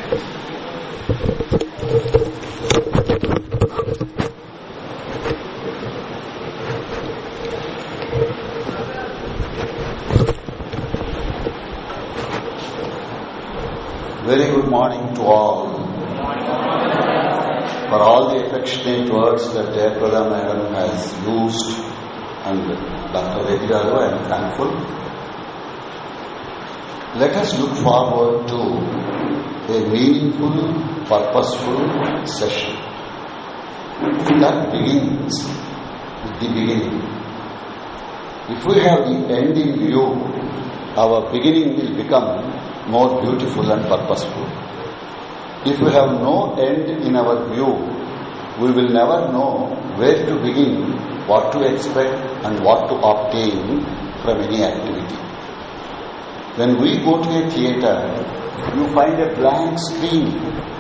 Very good morning to all. For all the affectionate words that Jayaprada Madam has used and Dr. Reddy I am thankful. Let us look forward to a meaningful, purposeful session. That begins with the beginning. If we have the end in view, our beginning will become more beautiful and purposeful. If we have no end in our view, we will never know where to begin, what to expect and what to obtain from any activity. When we go to a theatre, you find a blank screen.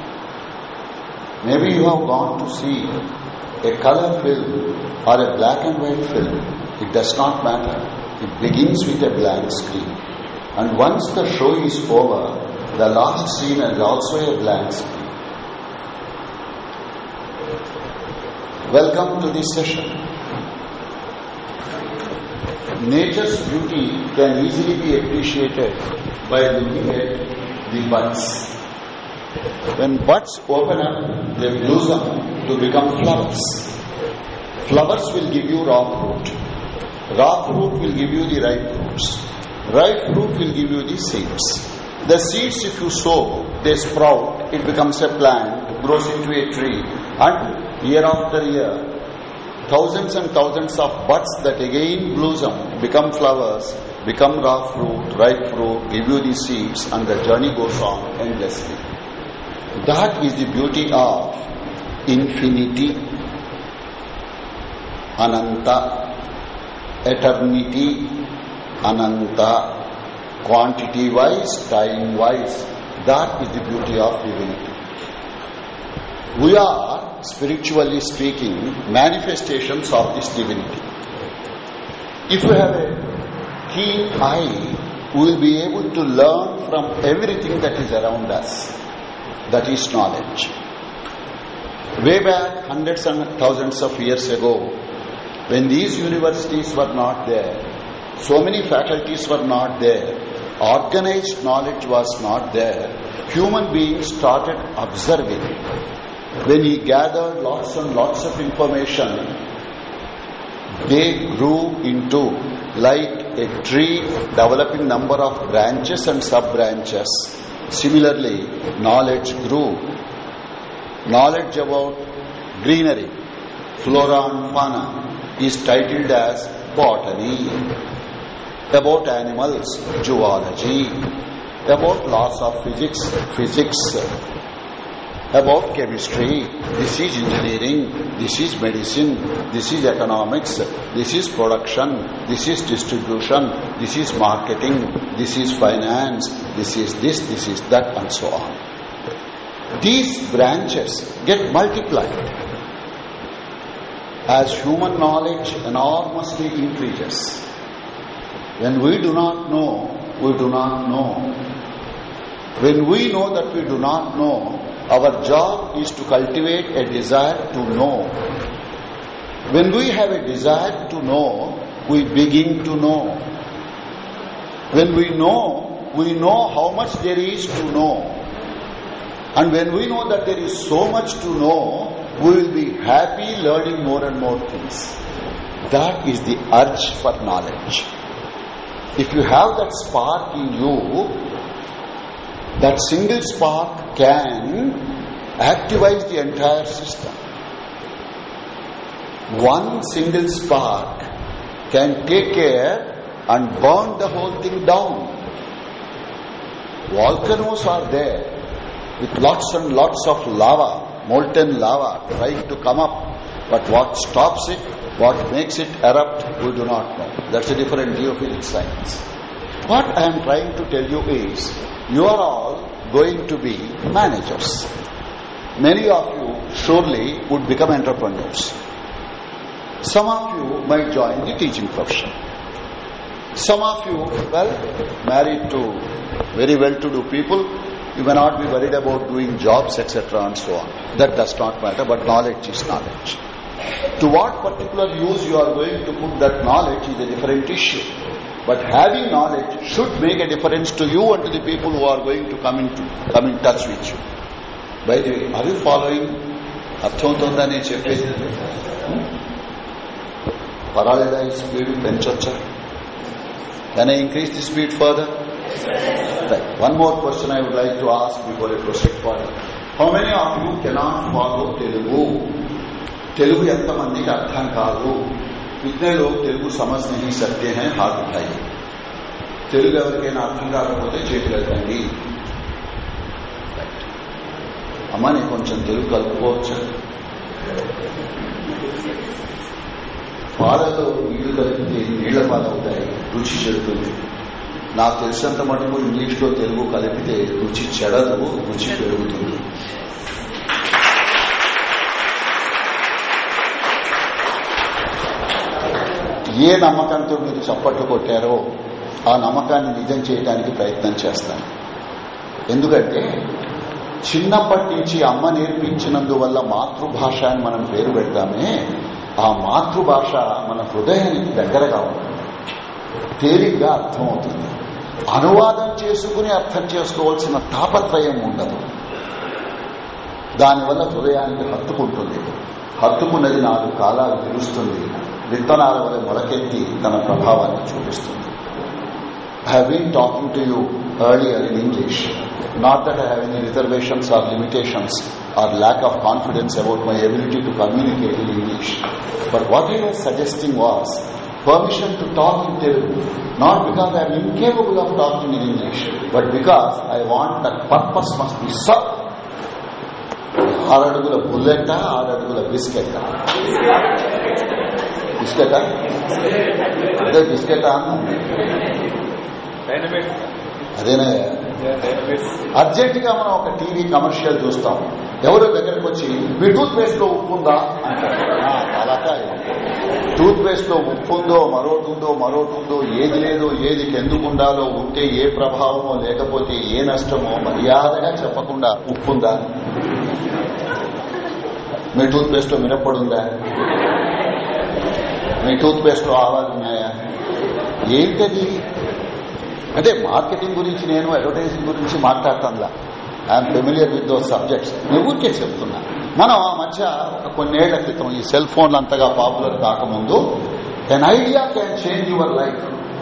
Maybe you have gone to see a color film or a black and white film. It does not matter. It begins with a blank screen. And once the show is over, the last scene is also a blank screen. Welcome to this session. Nature's beauty can easily be appreciated by looking at the buds. When buds open up, they blossom to become flowers. Flowers will give you raw fruit. Raw fruit will give you the ripe fruits. Ripe fruit will give you the seeds. The seeds, if you sow, they sprout, it becomes a plant, grows into a tree, and year after year, thousands and thousands of buds that again blossom, become flowers, become raw fruit, ripe fruit, give you the seeds, and the journey goes on endlessly. That is the beauty of infinity, ananta, eternity, ananta, quantity wise, time wise. That is the beauty of divinity. We are, spiritually speaking, manifestations of this divinity. If we have a keen eye, we will be able to learn from everything that is around us. That is knowledge. Way back, hundreds and thousands of years ago, when these universities were not there, so many faculties were not there, organized knowledge was not there, human beings started observing. When he gathered lots and lots of information, they grew into like a tree developing number of branches and sub branches. Similarly, knowledge grew. Knowledge about greenery, flora and fauna is titled as botany about animals, zoology, about laws of physics, physics, about chemistry, this is engineering, this is medicine, this is economics, this is production, this is distribution, this is marketing, this is finance, this is this, this is that and so on. These branches get multiplied as human knowledge enormously increases. When we do not know, we do not know. When we know that we do not know, our job is to cultivate a desire to know. When we have a desire to know, we begin to know. When we know, we know how much there is to know. And when we know that there is so much to know, we will be happy learning more and more things. That is the urge for knowledge. If you have that spark in you, that single spark can activate the entire system. One single spark can take care and burn the whole thing down. Volcanoes are there with lots and lots of lava, molten lava trying to come up. But what stops it, what makes it erupt, we do not know. That's a different geophysics science. What I am trying to tell you is, you are all going to be managers. Many of you surely would become entrepreneurs. Some of you might join the teaching profession. Some of you, well, married to very well-to-do people, You may not be worried about doing jobs, etc. and so on. That does not matter, but knowledge is knowledge. To what particular use you are going to put that knowledge is a different issue. But having knowledge should make a difference to you and to the people who are going to come into come in touch with you. By the way, are you following? అర్థమవుతుందా నేను చెప్పేది పర్వాలేదా ఈ speed పెంచొచ్చా can I increase the speed further one more question I would like to ask before I proceed further how many of you cannot follow Telugu Telugu ఎంతమందికి అర్థం కాదు कितने लोग తెలుగు समझ नहीं सकते हैं हाथ उठाइए తెలుగు ఎవరికైనా అర్థం కాకపోతే చేతులు ఎత్తండి అమ్మా నీకు కొంచెం తెలుగు కలుపుకోవచ్చా పాలలో నీళ్లు కలిపితే నీళ్ల పాలవుతాయి రుచి చెడుతుంది నాకు తెలిసినంత మటుకు ఇంగ్లీష్ లో తెలుగు కలిపితే రుచి చెడదు రుచి పెరుగుతుంది ఏ నమ్మకంతో మీరు చప్పట్లు కొట్టారో ఆ నమ్మకాన్ని నిజం చేయడానికి ప్రయత్నం చేస్తాను ఎందుకంటే చిన్నప్పటి నుంచి అమ్మ నేర్పించినందువల్ల మాతృభాష అని మనం పేరు పెడతామే ఆ మాతృభాష మన హృదయానికి దగ్గరగా ఉంటుంది తేలిగ్గా అర్థమవుతుంది అనువాదం చేసుకుని అర్థం చేసుకోవాల్సిన తాపత్రయం ఉండదు దానివల్ల హృదయానికి హత్తుకుంటుంది హత్తుకున్నది నాలుగు కాలాలు తెలుస్తుంది విత్తనాల వల్ల మొలకెత్తి తన ప్రభావాన్ని చూపిస్తుంది I have been talking to you earlier in English. Not that I have any reservations or limitations or lack of confidence about my ability to communicate in English. But what I was suggesting was permission to talk in Telugu. Not because I am incapable of talking in English, but because I want that purpose must be served. ఆరడుగుల bullet ఆరడుగుల biscuit biscuit అదే biscuit అదేనా urgent గా మనం ఒక TV commercial చూస్తాం ఎవరో దగ్గరకు వచ్చి మీ టూత్ పేస్ట్ లో ఉప్పు ఉందా అంటారు అలాగా టూత్ పేస్ట్ లో ఉప్పు ఉందో మరోటి ఉందో మరోటి ఉందో ఏది లేదో ఏది ఎందుకుండాలో ఉంటే ఏ ప్రభావమో లేకపోతే ఏ నష్టమో మర్యాదగా చెప్పకుండా ఉప్పు ఉందా మీ టూత్ పేస్ట్ లో మిరప్పడు ఉందా మీ టూత్ పేస్ట్ లో ఆవాలు ఉన్నాయా ఏంటది అంటే మార్కెటింగ్ గురించి నేను అడ్వర్టైజింగ్ గురించి మాట్లాడతానులా I'm familiar with those subjects నేను ఊరికే చెప్తున్నా మనం ఆ మధ్య ఒక కొన్నేళ్ల క్రితం ఈ సెల్ ఫోన్లు అంతగా పాపులర్ కాకముందు an idea can change your life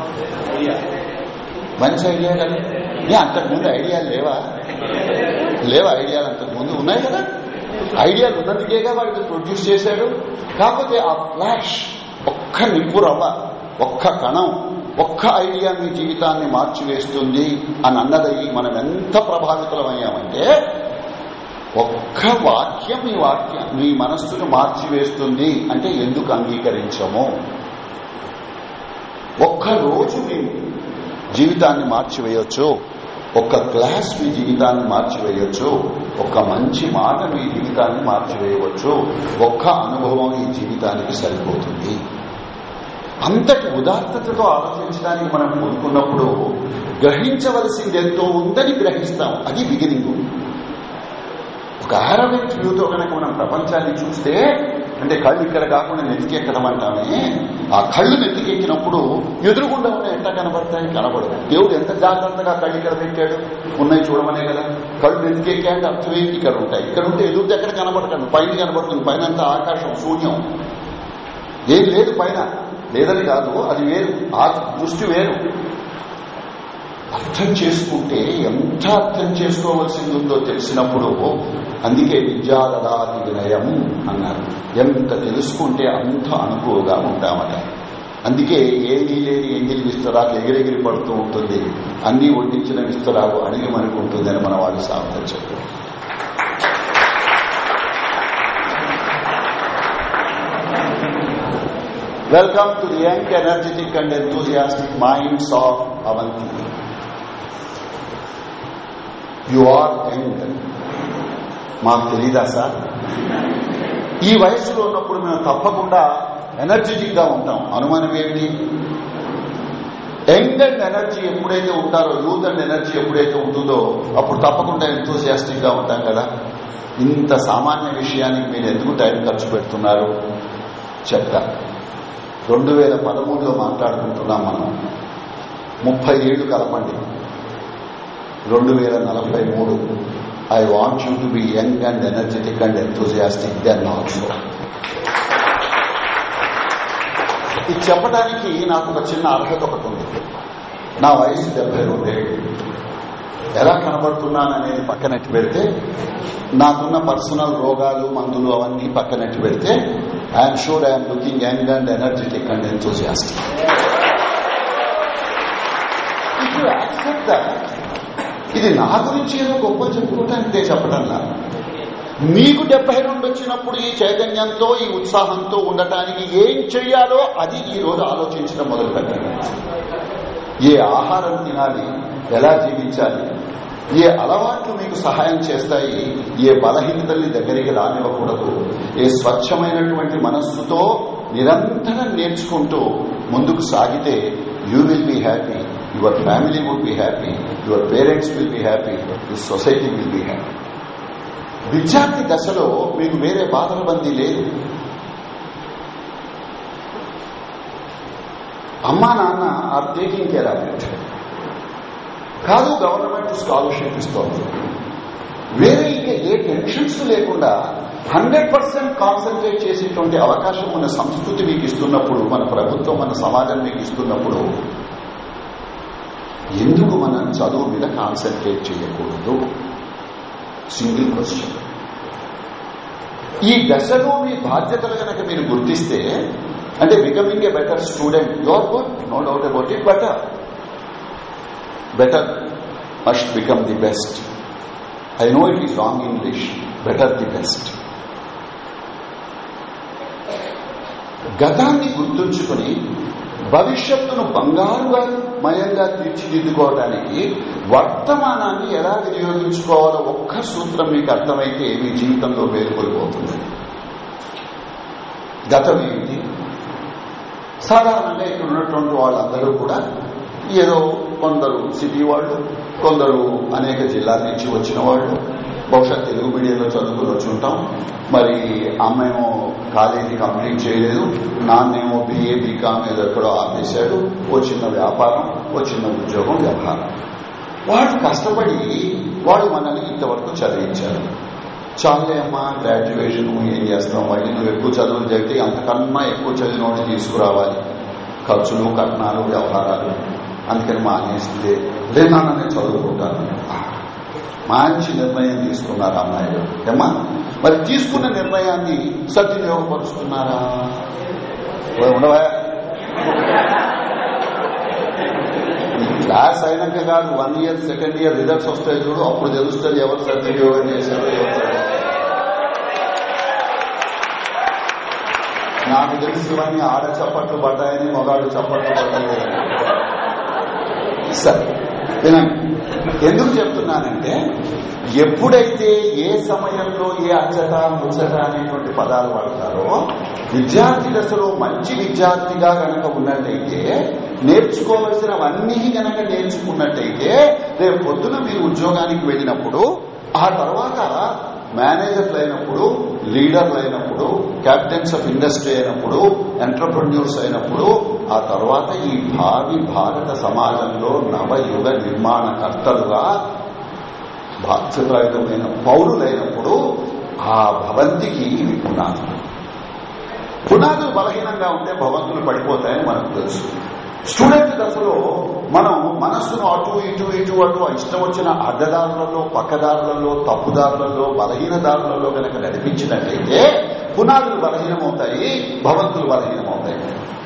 మంచి ఐడియా కదా నే అంతకుముందు ఐడియాలు లేవా లేవా ఐడియాలు అంతకుముందు ఉన్నాయి కదా ఐడియాలు ఉన్నందుకేగా వాడికి ప్రొడ్యూస్ చేశాడు కాకపోతే ఆ ఫ్లాష్ ఒక్క నిప్పు రవ్వ ఒక్క కణం ఒక్క ఐడియా మీ జీవితాన్ని మార్చివేస్తుంది అని అన్నదయ్యి మనం ఎంత ప్రభావితులమయ్యామంటే ఒక్క వాక్యం మీ వాక్యం మీ మనస్సును మార్చివేస్తుంది అంటే ఎందుకు అంగీకరించము ఒక్క రోజు మీ జీవితాన్ని మార్చివేయొచ్చు ఒక్క క్లాస్ మీ జీవితాన్ని మార్చివేయొచ్చు ఒక్క మంచి మాట మీ జీవితాన్ని మార్చివేయవచ్చు ఒక్క అనుభవం ఈ జీవితానికి సరిపోతుంది అంతటి ఉదాత్తతతో ఆలోచించడానికి మనం కోరుకున్నప్పుడు గ్రహించవలసింది ఎంతో ఉందని గ్రహిస్తాం అది బిగినింగ్ ఒక ఆరవెంట్ వ్యూతో కనుక మనం ప్రపంచాన్ని చూస్తే అంటే కళ్ళు ఇక్కడ కాకుండా నెత్తికెక్కడం అంటామే ఆ కళ్ళు నెత్తికెక్కినప్పుడు ఎదురుగుండా ఉన్న ఎట్లా కనబడతాయి కనబడదు దేవుడు ఎంత జాగ్రత్తగా కళ్ళు ఇక్కడ పెట్టాడు ఉన్నాయి చూడమనే కదా కళ్ళు నెత్తికెక్కాయంటే అర్థం ఏంటి ఇక్కడ ఉంటాయి ఇక్కడ ఉంటే ఎదురు ఎక్కడ కనబడకండి పైన కనబడుతుంది పైన అంతా ఆకాశం శూన్యం ఏం లేదు పైన లేదని కాదు అది వేరు ఆ దృష్టి వేరు అర్థం చేసుకుంటే ఎంత అర్థం చేసుకోవాల్సింది ఉందో తెలిసినప్పుడు అందుకే విద్యాలదాది వినయం అన్నారు ఎంత తెలుసుకుంటే అంత అనుకువగా ఉంటామట అందుకే ఏమీ లేని ఎంగిలి విస్తరాకు ఎగిరెగిరి పడుతూ ఉంటుంది అన్ని వడ్డించిన విస్తరాకు అడిగి మనకు ఉంటుందని మన వాళ్ళు సామెత చెప్పారు Welcome to the young, energetic and enthusiastic minds of Avanti. You are young. మాకు తెలీదా సార్ ఈ వయసులో ఉన్నప్పుడు మేము తప్పకుండా ఎనర్జెటిక్ గా ఉంటాం అనుమానం ఏమిటి యంగ్ అండ్ ఎనర్జీ ఎప్పుడైతే ఉంటారో యూత్ అండ్ ఎనర్జీ ఎప్పుడైతే ఉంటుందో అప్పుడు తప్పకుండా ఎంతోసియాస్టిక్ గా ఉంటాం కదా ఇంత సామాన్య విషయానికి మీరు ఎందుకు టైం ఖర్చు పెడుతున్నారు చెప్తా రెండు వేల పదమూడులో మాట్లాడుకుంటున్నాం మనం ముప్పై ఏళ్లు కలపండి రెండు వేల నలభై మూడు I want you to be young and energetic and enthusiastic then also ఇది చెప్పడానికి నాకు ఒక చిన్న అర్హత ఒకటి ఉంది నా వయసు డెబ్బై రెండేళ్ళు ఎలా కనబడుతున్నాననేది పక్కనెట్టి పెడితే నాకున్న పర్సనల్ రోగాలు మందులు అవన్నీ పక్కనెట్టి పెడితే I'm sure I'm looking young and energetic and enthusiastic if you accept that ఇది నా గురించి ఏదో గొప్ప చెప్పుకోవటానికి చెప్పడంలా మీకు డెబ్బై రెండు వచ్చినప్పుడు ఈ చైతన్యంతో ఈ ఉత్సాహంతో ఉండటానికి ఏం చెయ్యాలో అది ఈ రోజు ఆలోచించడం మొదలు పెట్టండి ఏ ఆహారం తినాలి ఎలా జీవించాలి ఏ అలవాట్లు మీకు సహాయం చేస్తాయి ఏ బలహీనతల్ని దగ్గరికి రానివ్వకూడదు ఏ స్వచ్ఛమైనటువంటి మనస్సుతో నిరంతరం నేర్చుకుంటూ ముందుకు సాగితే you will be happy your family would be happy your parents will be happy the society will be happy విద్యార్థి దశలో మీకు వేరే బాధల బందీ లేదు అమ్మా నాన్న are taking care of it కాదు గవర్నమెంట్ స్కాలర్షిప్ ఇస్తోంది వేరే ఇంకా ఏ టెన్షన్స్ లేకుండా హండ్రెడ్ పర్సెంట్ కాన్సన్ట్రేట్ చేసేటువంటి అవకాశం ఉన్న సంస్కృతి మీకు ఇస్తున్నప్పుడు మన ప్రభుత్వం మన సమాజం మీకు ఇస్తున్నప్పుడు ఎందుకు మనం చదువు మీద కాన్సన్ట్రేట్ చేయకూడదు సింగిల్ క్వశ్చన్ ఈ దశలో మీ బాధ్యతలు కనుక మీరు గుర్తిస్తే అంటే becoming a better student your good no doubt about it better better must become the best I know it is wrong English better the best గతాన్ని గుర్తుంచుకుని భవిష్యత్తును బంగారుగా మయంగా తీర్చిదిద్దుకోవడానికి వర్తమానాన్ని ఎలా వినియోగించుకోవాలో ఒక్క సూత్రం మీకు అర్థమైతే మీ జీవితంలో వేరుకొలిపోతుంది గతం ఏమిటి సాధారణంగా ఇక్కడ ఉన్నటువంటి వాళ్ళందరూ కూడా ఏదో కొందరు సిటీ వాళ్ళు కొందరు అనేక జిల్లాల నుంచి వచ్చిన వాళ్ళు బహుశా తెలుగు మీడియంలో చదువుకుని వచ్చి ఉంటాం మరి అమ్మేమో కాలేజీ కంప్లీట్ చేయలేదు నాన్నేమో బిఏ బీకామ్ ఏదో ఎక్కడో ఆపేశాడు ఓ చిన్న వ్యాపారం ఓ చిన్న ఉద్యోగం వ్యవహారం వాళ్ళు కష్టపడి వాళ్ళు మనల్ని ఇంతవరకు చదివించారు చాలే అమ్మా గ్రాడ్యుయేషన్ ఏం చేస్తాం మళ్ళీ నువ్వు ఎక్కువ చదువులు జరిగితే అంతకన్నా ఎక్కువ చదివిన తీసుకురావాలి ఖర్చులు కట్నాలు వ్యవహారాలు అందుకని మానేస్తే లేదా నేను చదువుకుంటాను మంచి నిర్ణయం తీసుకున్నారు అమ్మాయిలు ఏమా మరి తీసుకున్న నిర్ణయాన్ని సద్వినియోగపరుస్తున్నారా ఉండవా క్లాస్ అయినాక కాదు one year second year results వస్తాయి చూడు అప్పుడు తెలుస్తుంది ఎవరు సద్వినియోగం చేశారో నాకు తెలిసి ఇవన్నీ ఆడ చప్పట్లు పడ్డాయని మగాడు చప్పట్లు పడ్డలేదని సరే వినండి ఎందుకు చెప్తున్నానంటే ఎప్పుడైతే ఏ సమయంలో ఏ అచ్చట ముచ్చట అనేటువంటి పదాలు వాడతారో విద్యార్థి దశలో మంచి విద్యార్థిగా గనక ఉన్నట్టయితే నేర్చుకోవలసినవన్నీ గనక నేర్చుకున్నట్టయితే రేపు పొద్దున మీరు ఉద్యోగానికి వెళ్ళినప్పుడు ఆ తర్వాత మేనేజర్లు అయినప్పుడు లీడర్లు అయినప్పుడు క్యాప్టెన్స్ ఆఫ్ ఇండస్ట్రీ అయినప్పుడు ఎంటర్ప్రెన్యూర్స్ అయినప్పుడు ఆ తర్వాత ఈ భావి భారత సమాజంలో నవయుగ నిర్మాణకర్తలుగా బాధ్యతాయుతమైన పౌరులైనప్పుడు ఆ భవంతికి ఇవి పునాదులు పునాదులు బలహీనంగా ఉంటే భవంతులు పడిపోతాయని మనకు తెలుసు స్టూడెంట్ దశలో మనం మనస్సును అటు ఇటు ఇటు అటు ఇష్టం వచ్చిన అడ్డదారులలో పక్కదారులలో తప్పుదారులలో బలహీన దారులలో కనుక నడిపించినట్లయితే పునాదులు బలహీనమవుతాయి భవంతులు బలహీనమవుతాయి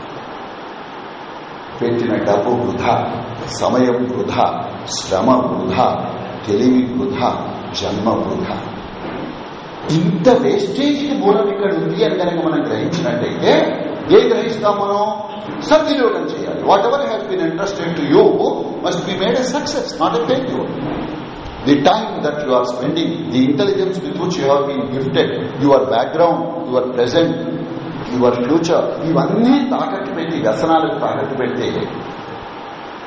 పెట్టిన డబ్బు వృధా సమయం వృధా శ్రమ వృధా తెలివి వృధా జన్మ వృధా ఇంత వేస్టేజ్కి మూలం ఇక్కడ ఉంది అని కనుక మనం గ్రహించినట్టయితే ఏం గ్రహిస్తాం మనం సద్వినియోగం చేయాలి whatever has been interested to you must be made a success not a failure the time that you are spending the intelligence with which you have been gifted your background your present your future ఇవన్నీ తాకట్టు పెట్టి వ్యసనాలకు తాకట్టు పెడితే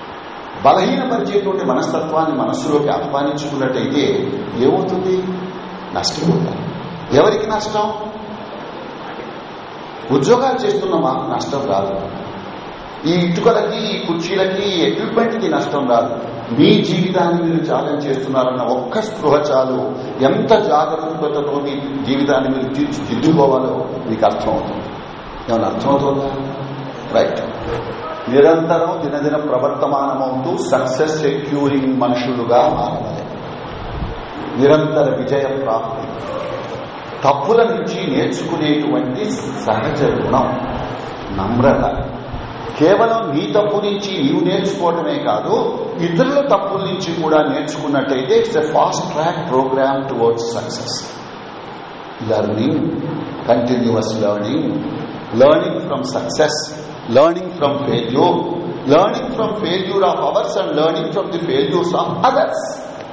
బలహీనపరిచేటువంటి మనస్తత్వాన్ని మనస్సులోకి ఆహ్వానించుకున్నట్టయితే ఏమవుతుంది నష్టపోతాం ఎవరికి నష్టం ఉద్యోగాలు చేస్తున్నామా నష్టం రాదు ఈ ఇటుకలకి ఈ కుర్చీలకి ఈ ఎక్విప్మెంట్ కి నష్టం రాదు మీ జీవితాన్ని మీరు త్యాగం చేస్తున్నారన్న ఒక్క స్పృహ చాలు ఎంత జాగ్రత్తతో మీ జీవితాన్ని మీరు తీర్చిదిద్దుకోవాలో మీకు అర్థమవుతుంది ఏమైనా అర్థమవుతుందా రైట్ నిరంతరం దినదిన ప్రవర్తమానమవుతూ సక్సెస్ సెక్యూరింగ్ మనుషులుగా మారవాలి నిరంతర విజయ ప్రాప్తి తప్పుల నుంచి నేర్చుకునేటువంటి సహజ గుణం నమ్రత కేవలం నీ తప్పు నుంచి నీవు నేర్చుకోవటమే కాదు ఇతరుల తప్పుల నుంచి కూడా నేర్చుకున్నట్టయితే it's a fast track programme towards success learning continuous learning learning from success learning from failure learning from failure of ours and learning from the failures of others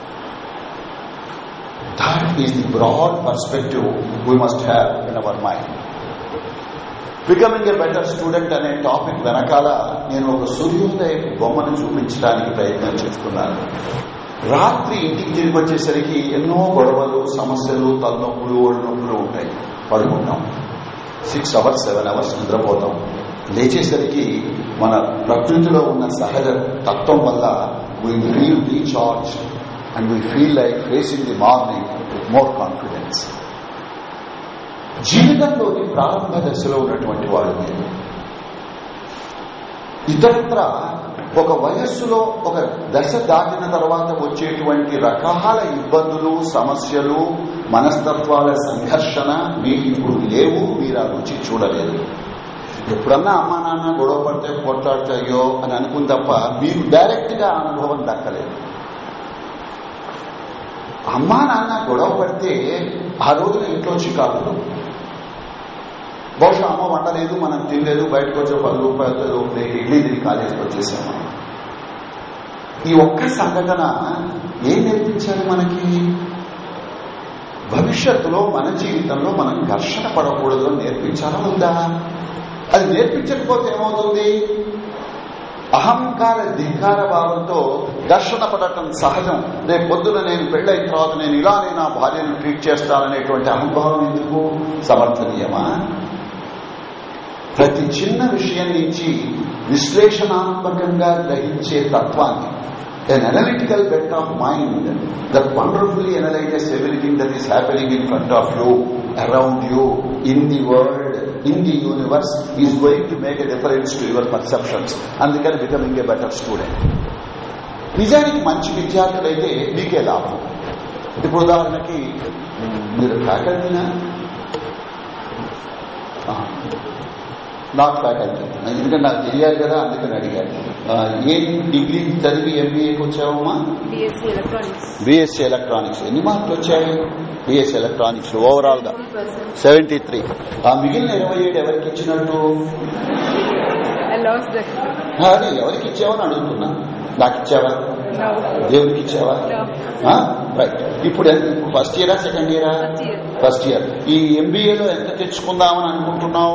That is the broad perspective we must have in our mind. Becoming a better student అనే topic వెనకాల నేను ఒక సూర్యోదయ బొమ్మను చూపించడానికి ప్రయత్నం చేస్తున్నాను రాత్రి ఇంటికి తిరిగి వచ్చేసరికి ఎన్నో గొడవలు సమస్యలు తలనొప్పులు ఒడినొప్పులు ఉంటాయి పడుకుంటాం సిక్స్ అవర్స్ సెవెన్ అవర్స్ నిద్రపోతాం లేచేసరికి మన ప్రకృతిలో ఉన్న సహజ తత్వం వల్ల we feel recharge and we feel like facing the morning with more confidence జీవితంలోని ప్రారంభ దశలో ఉన్నటువంటి వాడు మీరు ఇతరత్ర ఒక వయస్సులో ఒక దశ దాటిన తర్వాత వచ్చేటువంటి రకాల ఇబ్బందులు సమస్యలు మనస్తత్వాల సంఘర్షణ మీకు ఇప్పుడు లేవు మీరు ఆ రుచి చూడలేదు ఎప్పుడన్నా అమ్మా నాన్న గొడవ పడితే కొట్లాడతాయో అని అనుకుని తప్ప మీకు డైరెక్ట్ గా అనుభవం దక్కలేదు అమ్మా నాన్న గొడవ పడితే ఆ రోజున ఇంట్లో చికాకులు బహుశా అమ్మ వండలేదు మనం తినలేదు బయటకు వచ్చే పది రూపాయలు ఇడ్లీ తిరిగి కాలేజీకి వచ్చేసాము ఈ ఒక్క సంఘటన ఏం నేర్పించాలి మనకి భవిష్యత్తులో మన జీవితంలో మనం ఘర్షణ పడకూడదు నేర్పించాలా ఉందా అది నేర్పించకపోతే ఏమవుతుంది అహంకార ధింకార భావంతో ఘర్షణ పడటం సహజం రేపు పొద్దున నేను పెళ్ళైన తర్వాత నేను ఇలానే నా భార్యను ట్రీట్ చేస్తాననేటువంటి అహంభావం ఎందుకు సమర్థనీయమా ప్రతి చిన్న విషయం నుంచి విశ్లేషణాత్మకంగా గ్రహించే తత్వాన్ని an analytical bent of mind that wonderfully analyzes everything that is happening in front of you, around you, in the world, in the universe is going to make a difference to your perceptions. అందుకని becoming a better student. నిజానికి మంచి విద్యార్థులైతే మీకే లాభం ఇప్పుడు ఉదాహరణకి మీరు ఫ్యాకల్టీనా not faculty ఎందుకంటే నాకు తెలియాలి కదా అందుకని అడిగాను ఏం డిగ్రీ చదివి ఎంబీఏకి వచ్చావమ్మా బీఎస్సీ ఎలక్ట్రానిక్స్ ఎన్ని మార్కులు వచ్చాయి బీఎస్సీ ఎలక్ట్రానిక్స్ ఓవరాల్ గా సెవెంటీ త్రీ ఆ మిగిలిన ఇరవై ఏడు ఎవరికి ఇచ్చినట్టు అది ఎవరికి ఇచ్చావని అడుగుతున్నా నాకు ఇచ్చావా దేవుడికి ఇచ్చావా రైట్ ఇప్పుడు ఫస్ట్ ఇయరా సెకండ్ ఇయరా ఫస్ట్ ఇయర్ ఈ ఎంబీఏలో ఎంత తెచ్చుకుందామని అనుకుంటున్నావు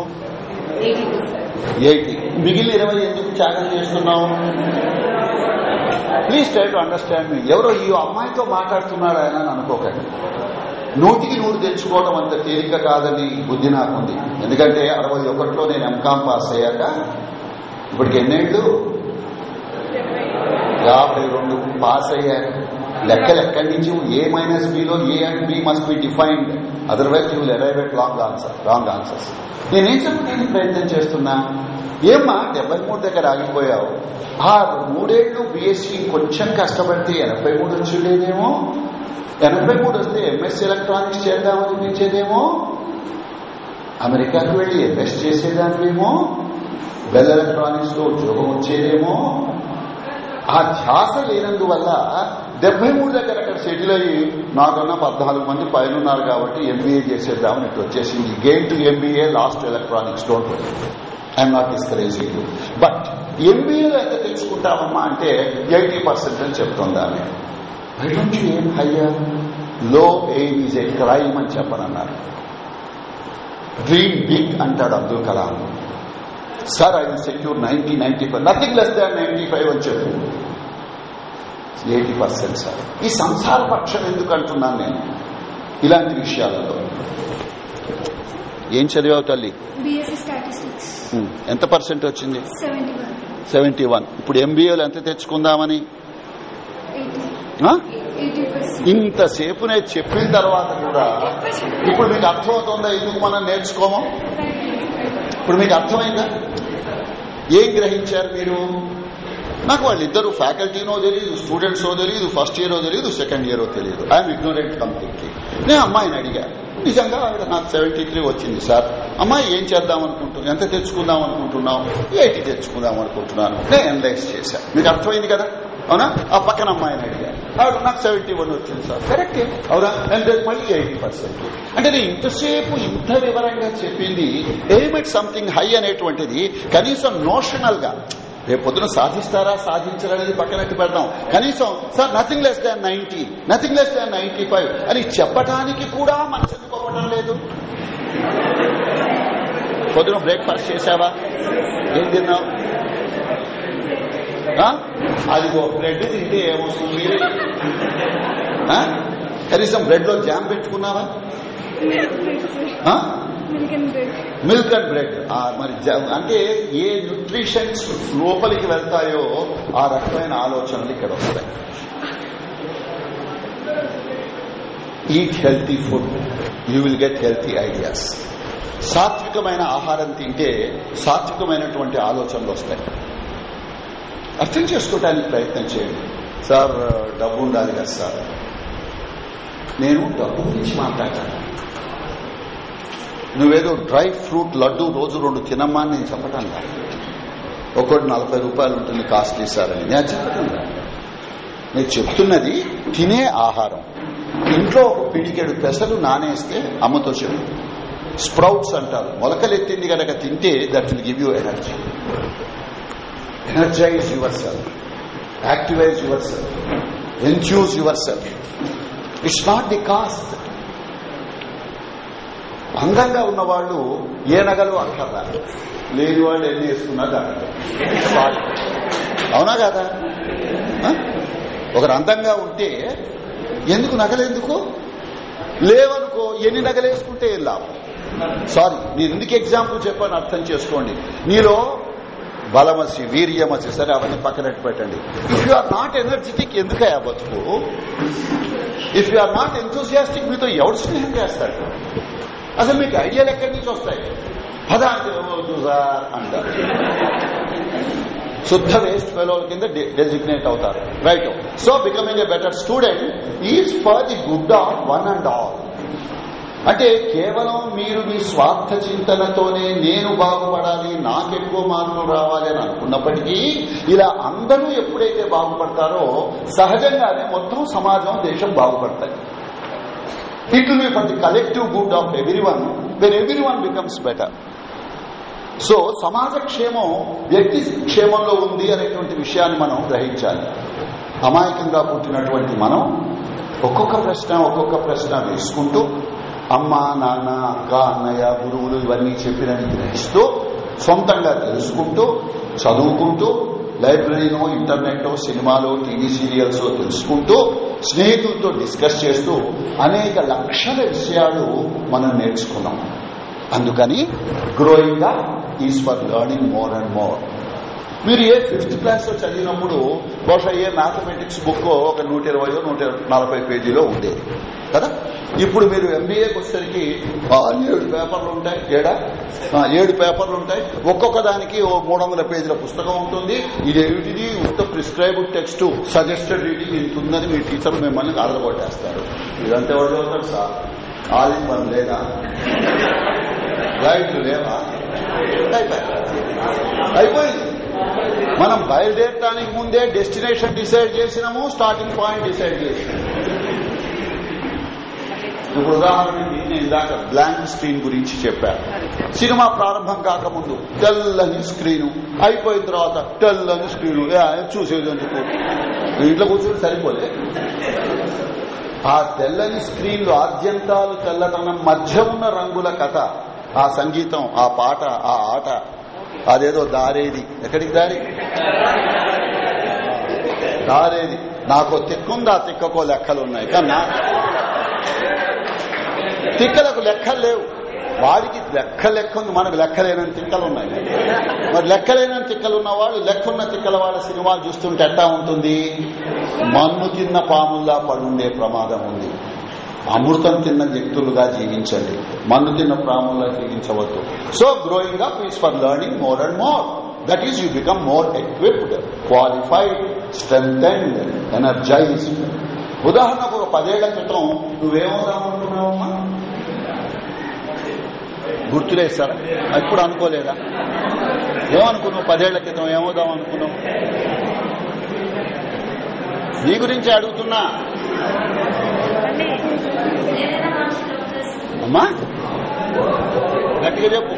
ఎయిటీ మిగిలిన ఇరవై ఎందుకు త్యాగం చేస్తున్నావు please try to understand me ఎవరో ఈ అమ్మాయితో మాట్లాడుతున్నాడు ఆయన అని అనుకోకండి నూటికి నూరు తెచ్చుకోవడం అంత తేలిక కాదని బుద్ధి నాకుంది ఎందుకంటే అరవై ఒకటిలో నేను ఎంకామ్ పాస్ అయ్యాక ఇప్పటికి ఎన్నేళ్లు యాభై రెండు పాస్ అయ్యాక లెక్కలు ఎక్కడి నుంచి A minus below A and B must be defined otherwise you will arrive at long answer wrong answers నేనేం చెప్పడానికి ప్రయత్నం చేస్తున్నా ఏమ్మా డెబ్బై మూడు దగ్గర ఆగిపోయావు ఆ మూడేళ్లు బీఎస్సీ కొంచెం కష్టపడితే ఎనభై మూడు వచ్చిండేదేమో ఎనభై మూడు వస్తే ఎంఎస్సీ ఎలక్ట్రానిక్స్ చేద్దామనిపించేదేమో అమెరికాకు వెళ్లి ఎంఎస్ చేసేదానివేమో బెల్ ఎలక్ట్రానిక్స్ లో ఉద్యోగం వచ్చేదేమో ఆ ధ్యాస లేనందువల్ల డెబ్బై మూడు దగ్గర అక్కడ సెటిల్ అయ్యి నాకన్నా పద్నాలుగు మంది పైన ఉన్నారు కాబట్టి ఎంబీఏ చేసేద్దామని ఇట్లా వచ్చేసింది game to MBA last electronics don't I'm not discouraging you but ఎంబీఏలో ఎంత తెలుసుకుంటామమ్మా అంటే ఎయిటీ పర్సెంట్ అని చెప్తుంది ఆమె నుంచి ఏం హయ్యర్ లో ఎయిమ్ ఈజ్ ఏ క్రైమ్ అని చెప్పనన్నారు డ్రీమ్ బిగ్ అంటాడు Abdul Kalam sir I will secure ninety ninety five nothing less than ninety five అని చెప్పు ఎయిటీ పర్సెంట్ సార్ ఈ సంసార పక్షం ఎందుకు అంటున్నాను నేను ఇలాంటి విషయాలలో ఏం చదివావు తల్లి బీఎస్సీ స్టాటిస్టిక్స్ ఉమ్, ఎంత పర్సెంట్ వచ్చింది సెవెంటీ వన్ సెవెంటీ వన్ ఇప్పుడు ఎంబీఏలు ఎంత తెచ్చుకుందామని ఎయిటీ ఆ? ఎయిటీ పర్సెంట్ ఇంతసేపు నేను చెప్పిన తర్వాత కూడా ఇప్పుడు మీకు అర్థమవుతుందా ఎందుకు మనం నేర్చుకోము ఇప్పుడు మీకు అర్థమైందా ఏం గ్రహించారు మీరు నాకు వాళ్ళిద్దరు ఫ్యాకల్టీనో తెలియదు స్టూడెంట్సో తెలియదు ఫస్ట్ ఇయరో తెలియదు సెకండ్ ఇయరో తెలియదు ఐఎమ్ ఇగ్నోరెంట్ కంప్లీట్లీ నేను అమ్మాయిని అడిగా నిజంగా ఆవిడ నాకు సెవెంటీ త్రీ వచ్చింది సార్ అమ్మాయి ఏం చేద్దాం అనుకుంటున్నాను ఎంత తెచ్చుకుందాం అనుకుంటున్నాం ఎయిటీ తెచ్చుకుందాం అనుకుంటున్నాను నేను ఎనలైజ్ చేశాను మీకు అర్థమైంది కదా అవునా ఆ పక్కన అమ్మాయిని అడిగా ఆవిడ నాకు సెవెంటీ వన్ వచ్చింది సార్ కరెక్ట్ అవునా అండ్ మళ్ళీ ఎయిటీ పర్సెంట్ అంటే నేను ఇంతసేపు ఇంత వివరంగా చెప్పింది ఎయిమ్ ఎట్ సంథింగ్ హై అనేటువంటిది కనీసం నోషనల్ గా రేపు పొద్దున సాధిస్తారా సాధించరనేది పక్కనట్టు పెడదాం కనీసం sir nothing less than ninety nothing less than ninety five అని చెప్పడానికి కూడా మనసు ఎందుకోవటం లేదు పొద్దున బ్రేక్ఫాస్ట్ చేశావా ఏం తిన్నావు ఆ? అదిగో బ్రెడ్ తింటే ఏమొస్తుంది మీరే ఆ? కనీసం బ్రెడ్ లో జామ్ పెట్టుకున్నావా ఆ? Milk and bread milk and bread ఆ మరి జ- అంటే ఏ న్యూట్రిషన్స్ లోపలికి వెళ్తాయో ఆ రకమైన ఆలోచనలు ఇక్కడ వస్తాయి eat healthy food you will get healthy ideas సాత్వికమైన ఆహారం తింటే సాత్వికమైనటువంటి ఆలోచనలు వస్తాయి అర్థం చేసుకోవడానికి ప్రయత్నం చేయండి సార్ డబ్బు ఉండాలి కదా సార్ నేను డబ్బు గురించి మాట్లాడాను నువ్వేదో డ్రై ఫ్రూట్ లడ్డు రోజు రెండు తినమ్మా అని నేను చెప్పటం లేదు ఒక్కోటి నలభై రూపాయలు ఉంటుంది కాస్ట్లీ సార్ అని నేను చెప్పటం లేదు నేను చెప్తున్నది తినే ఆహారం ఇంట్లో ఒక పిడికెడు పెసలు నానేస్తే అమ్మతో చెప్పు స్ప్రౌట్స్ అంటారు మొలకలెత్తింది గనక తింటే that will give you energy energize yourself activize yourself enthuse yourself it's not the cost అందంగా ఉన్నవాళ్ళు ఏ నగలు అక్కర్లా లేని వాళ్ళు ఎన్ని వేసుకున్నా దాంట్లో అవునా కదా ఆ? ఒకరు అందంగా ఉంటే ఎందుకు నగలెందుకు లేవనుకో ఎన్ని నగలేసుకుంటే ఏం లాభం సారీ నేను ఎందుకు ఎగ్జాంపుల్ చెప్పాను అర్థం చేసుకోండి నీలో బలమసి వీర్యమసి సరే అవన్నీ పక్కనట్టు పెట్టండి if you are not energetic ఎందుకయ్యా బతుకు if you are not enthusiastic మీతో ఎవడు స్నేహం చేస్తాడు అసలు మీకు ఐడియాలు ఎక్కడి నుంచి వస్తాయి పదా అంటే వద్దు సార్ అంటారు శుద్ధ వేస్ట్ ఫెలోల కింద డెసిగ్నేట్ అవుతారు right so becoming a better student is for the good of one and all అంటే కేవలం మీరు మీ స్వార్థ చింతనతోనే నేను బాగుపడాలి నాకెక్కువ మార్కులు రావాలి అని అనుకున్నప్పటికీ ఇలా అందరూ ఎప్పుడైతే బాగుపడతారో సహజంగానే మొత్తం సమాజం దేశం బాగుపడతాయి it will be for the collective good of everyone when everyone becomes better so సమాజ క్షేమం వ్యక్తి క్షేమంలో ఉంది అనేటువంటి విషయాన్ని మనం గ్రహించాలి అమాయకంగా పుట్టినటువంటి మనం ఒక్కొక్క ప్రశ్న ఒక్కొక్క ప్రశ్న వేసుకుంటూ అమ్మ నాన్న అక్క అన్నయ్య గురువులు ఇవన్నీ చెప్పినవి గ్రహిస్తూ సొంతంగా తెలుసుకుంటూ చదువుకుంటూ లైబ్రరీనో ఇంటర్నెట్ సినిమాలో టీవీ సీరియల్స్ తెలుసుకుంటూ స్నేహితులతో డిస్కస్ చేస్తూ అనేక లక్షల విషయాలు మనం నేర్చుకున్నాం అందుకని growing up is for learning more and more మీరు ఏ ఫిఫ్త్ క్లాస్ లో చదివినప్పుడు బహుశా ఏ మ్యాథమెటిక్స్ బుక్ ఒక నూట ఇరవయో నూట నలభై పేజీలో ఉండేది కదా ఇప్పుడు మీరు ఎంబీఏకి వచ్చేసరికి ఆ, ఏడు పేపర్లు ఉంటాయి ఏడా ఆ, ఏడు పేపర్లు ఉంటాయి ఒక్కొక్క దానికి ఓ మూడు వందల పేజీల పుస్తకం ఉంటుంది ఇదేమిటిది ఉత్త ప్రిస్క్రైబ్డ్ టెక్స్ట్ సజెస్టెడ్ రీడింగ్ ఇంత ఉందని మీ టీచర్ మిమ్మల్ని ఆదరగొట్టేస్తారు ఇదంతా ఎవరు చదువుతారు సార్ ఆల్ ఇన్ వన్ లేదా గైడ్లు లేవా అయిపోయింది అయిపోయింది మనం బయలుదేరటానికి ముందే డెస్టినేషన్ డిసైడ్ చేసినాము స్టార్టింగ్ పాయింట్ డిసైడ్ చేసినాము ఇప్పుడు ఉదాహరణకి నేను ఇందాక బ్లాంక్ స్క్రీన్ గురించి చెప్పాను సినిమా ప్రారంభం కాకముందు తెల్లని స్క్రీను అయిపోయిన తర్వాత తెల్లని స్క్రీను ఏ, చూసేది ఎందుకు ఇంట్లో కూర్చొని సరిపోలే ఆ తెల్లని స్క్రీన్లు ఆద్యంతాలు తెల్లతనం మధ్య ఉన్న రంగుల కథ ఆ సంగీతం ఆ పాట ఆ ఆట అదేదో దారేది ఎక్కడికి దారి దారేది నాకు తిక్కుందా తిక్కకో లెక్కలు ఉన్నాయి కన్నా తిక్కలకు లెక్కలు లేవు వాడికి లెక్క లెక్క ఉంది మనకు లెక్కలేనని తిక్కలు ఉన్నాయి మరి లెక్కలేనని తిక్కలు ఉన్న వాళ్ళు లెక్కున్న తిక్కల వాళ్ళ సినిమాలు చూస్తుంటే ఎట్టా ఉంటుంది మన్ను తిన్న పాముల్లా పడుండే ప్రమాదం ఉంది అమృతం తిన్న వ్యక్తులుగా జీవించండి మన్ను తిన్న ప్రాముల్లా జీవించవద్దు so growing up is for learning more and more that is you become more equipped qualified strong energized ఉదాహరణకు ఒక పదేళ్ల క్రితం నువ్వేమవుదామనుకున్నావమ్మా గుర్తులేదు సార్ ఎప్పుడు అనుకోలేదా ఏమనుకున్నావు పదేళ్ల క్రితం ఏమవుదాం అనుకున్నావు నీ గురించి అడుగుతున్నా అమ్మా గట్టిగా చెప్పు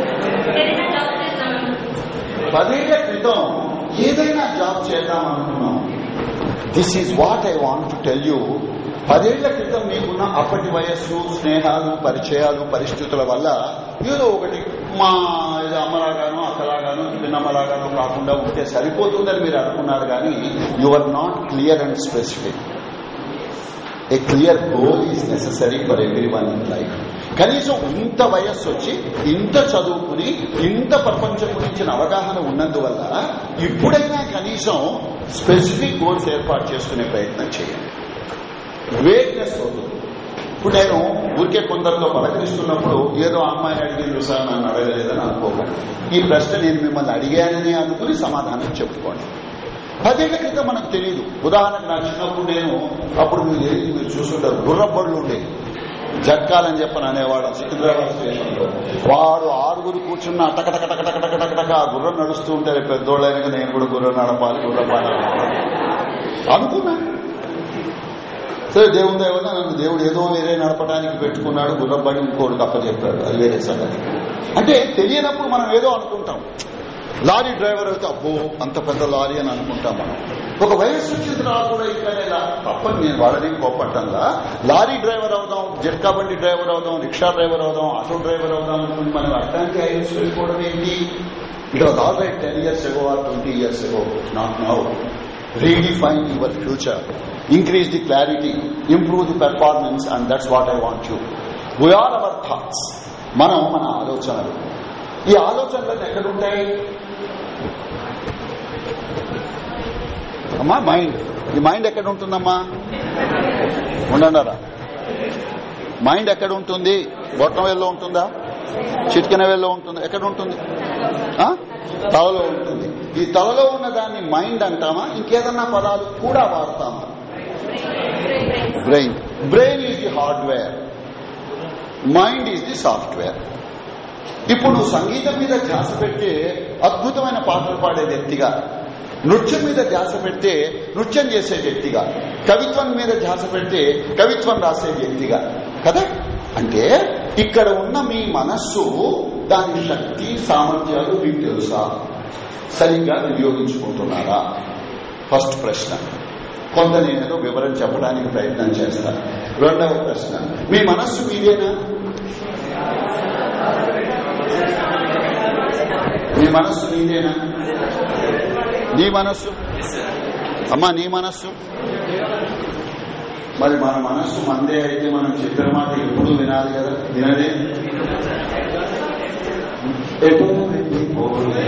పదేళ్ల క్రితం ఏదైనా జాబ్ చేద్దాం అనుకున్నాం this is what I want to tell you పదేళ్ల క్రితం మీకున్న అప్పటి వయస్సు స్నేహాలు పరిచయాలు పరిస్థితుల వల్ల ఏదో ఒకటి మా ఏదో అమ్మలాగానో అక్కలాగానో చిన్నమ్మలాగానో కాకుండా ఉంటే సరిపోతుందని మీరు అనుకున్నారు కానీ you are not clear and specific a clear goal is necessary for everyone in life కనీసం ఇంత వయస్సు వచ్చి ఇంత చదువుకుని ఇంత ప్రపంచం గురించిన అవగాహన ఉన్నందువల్ల ఇప్పుడైనా కనీసం స్పెసిఫిక్ గోల్స్ ఏర్పాటు చేసుకునే ప్రయత్నం చేయండి వేగ్నెస్ అవుతుంది ఇప్పుడు నేను ఊరికే కొందరితో పలకరిస్తున్నప్పుడు ఏదో అమ్మాయిని అడిగింది సార్ నన్ను అడగలేదని అనుకోకండి ఈ ప్రశ్న నేను మిమ్మల్ని అడిగానని అనుకుని సమాధానం చెప్పుకోండి పదేళ్ల క్రితం మనకు తెలియదు ఉదాహరణకు నా చిన్నప్పుడు నేను అప్పుడు మీరు తెలియదు మీరు చూస్తుంటారు గుర్రబళ్ళు ఉండేవి జక్కాలని చెప్పని అనేవాడు సికింద్రాబాద్ స్టేషన్ లో వాడు ఆరుగురు కూర్చున్న టకటకటకటకటకటక ఆ గుర్రం నడుస్తూ ఉంటారు పెద్దోళ్ళైనా నేను కూడా గుర్రం నడపాలి గుర్రం అనుకున్నా సరే దేవుని దేవన నన్ను దేవుడు ఏదో వేరే నడపడానికి పెట్టుకున్నాడు గుర్రబడి ఇంకోటి తప్ప చెప్పాడు అది వేరే సంగతి అంటే తెలియనప్పుడు మనం ఏదో అనుకుంటాం లారీ డ్రైవర్ అయితే అబ్బో అంత పెద్ద లారీ అని అనుకుంటాం మనం ఒక వయస్సు వచ్చిన తర్వాత కూడా ఇక్కడ ఇలా తప్పని నేను వాళ్ళని కోపట్టంలా లారీ డ్రైవర్ అవుదాం జట్కా బండి డ్రైవర్ అవుదాం రిక్షా డ్రైవర్ అవుదాం ఆటో డ్రైవర్ అవుదాం అనుకుని మనం అర్థానికి ఐఎస్ వెళ్ళిపోవడం ఏంటి it was all right ten years ago or twenty years ago not now redefine your future, increase the clarity, improve the performance, and that's what I want you. We are our thoughts. మనం మన ఆలోచనలు ఈ ఆలోచనలు ఎక్కడుంటాయి అమ్మా mind ఈ mind ఎక్కడ ఉంటుందమ్మా ఉండండారా mind ఎక్కడ ఉంటుంది బొట్టం వేల్లో ఉంటుందా చిట్కెన వేల్లో ఉంటుందా ఎక్కడ ఉంటుంది ఆ? తలలో ఉంటుంది ఈ తలలో ఉన్న దాన్ని మైండ్ అంటామా ఇంకేదన్నా పదాలు కూడా వాడతామా brain brain is the hardware mind is the software ఇప్పుడు నువ్వు సంగీతం మీద ధ్యాస పెడితే అద్భుతమైన పాటలు పాడే వ్యక్తిగా నృత్యం మీద ధ్యాస పెడితే నృత్యం చేసే వ్యక్తిగా కవిత్వం మీద ధ్యాస పెడితే కవిత్వం రాసే వ్యక్తిగా కదా అంటే ఇక్కడ ఉన్న మీ మనస్సు దాని శక్తి సామర్థ్యాలు మీకు తెలుసా సరిగ్గా వినియోగించుకుంటున్నారా ఫస్ట్ ప్రశ్న కొంత నేను వివరం చెప్పడానికి ప్రయత్నం చేస్తాను రెండవ ప్రశ్న మీ మనస్సు మీదేనా మీ మనస్సు నీదేనా నీ మనస్సు అమ్మా నీ మనస్సు మరి మన మనస్సు మందే అయితే మనం చెప్పిన మాట ఎప్పుడు వినాలి కదా వినదే ఎప్పుడు వెళ్ళిపోలే.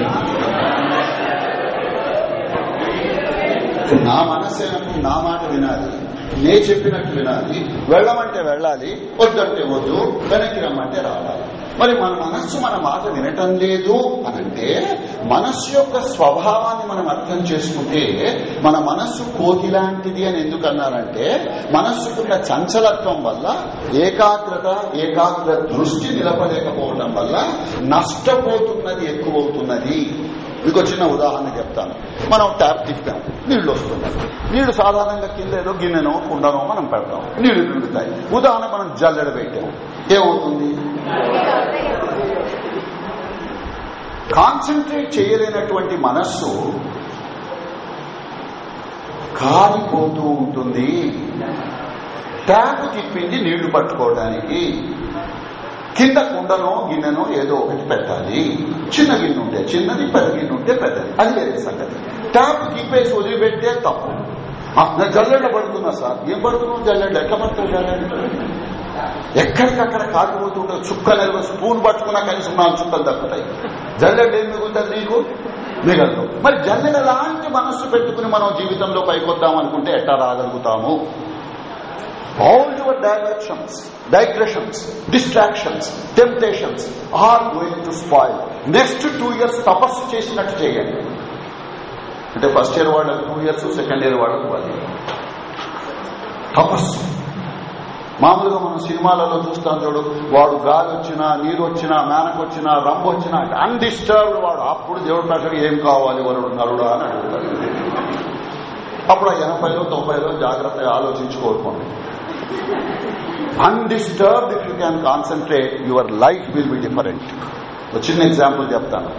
నా మనస్సు అయినప్పుడు నా మాట వినాలి నే చెప్పినట్టు వినాలి వెళ్ళమంటే వెళ్ళాలి వద్దంటే వద్దు వెనక్కి రమ్మంటే రావాలి మరి మన మనస్సు మన మాట వినటం లేదు అనంటే మనస్సు యొక్క స్వభావాన్ని మనం అర్థం చేసుకుంటే మన మనస్సు కోతి లాంటిది అని ఎందుకు అన్నారంటే మనస్సుకున్న చంచలత్వం వల్ల ఏకాగ్రత ఏకాగ్ర దృష్టి నిలపలేకపోవడం వల్ల నష్టపోతున్నది ఎక్కువవుతున్నది మీకు చిన్న ఉదాహరణ చెప్తాను మనం ట్యాప్ తిప్పాం నీళ్లు వస్తున్నాయి నీళ్లు సాధారణంగా కింద ఏదో గిన్నెనో కుండనో మనం పెడతాం నీళ్లు నిండుతాయి ఉదాహరణ మనం జల్లెడ పెట్టాం ఏమవుతుంది కాన్సన్ట్రేట్ చేయలేనటువంటి మనస్సు కాలిపోతూ ఉంటుంది ట్యాప్ తిప్పింది నీళ్లు పట్టుకోవడానికి కింద కుండనో గిన్నెనో ఏదో ఒకటి పెట్టాలి చిన్న గిన్నె ఉంటే చిన్నది పెద్ద గిన్నె ఉంటే పెద్దది అది వేరే సంగతి ట్యాప్ తిప్పేసి వదిలిపెట్టే తప్పు "ఆ, నేను జల్లెడ పడుతున్నా సార్ ఏం పడుతున్నావు జల్లెడ ఎట్లా పడుతుంది జల్లెడ ఎక్కడికక్కడ కాకపోతుంటే చుక్క నిలవ స్పూన్ పట్టుకున్నా కనీసం నాలుగు చుక్కలు దక్కుతాయి జల్లెడ ఏం మిగులుతుంది నీకు మిగలదు మరి జల్లెడ లాంటి మనస్సు పెట్టుకుని మనం జీవితంలో పైకొద్దాం అనుకుంటే ఎట్టా రాగలుగుతాము all your directions, digressions, distractions, temptations are going to spoil. Next two years తపస్సు చేసినట్టు చేయండి అంటే ఫస్ట్ ఇయర్ వాళ్ళకి టూ ఇయర్స్ సెకండ్ ఇయర్ వాళ్ళకి వాళ్ళు తపస్సు మామూలుగా మనం సినిమాలలో చూస్తాం చూడు వాడు గాలి వచ్చినా నీరు వచ్చినా మేనకు వచ్చినా రంపు వచ్చినా అన్డిస్టర్బ్డ్ వాడు అప్పుడు దేవుడు ప్రకారం ఏం కావాలి వరుడు నరుడా అని అడుగుతాడు అప్పుడు ఆ ఎనభైలో తొంభైలో జాగ్రత్తగా ఆలోచించి కోరుకోండి undisturbed if you can concentrate your life will be different ఒక చిన్న ఎగ్జాంపుల్ చెప్తాను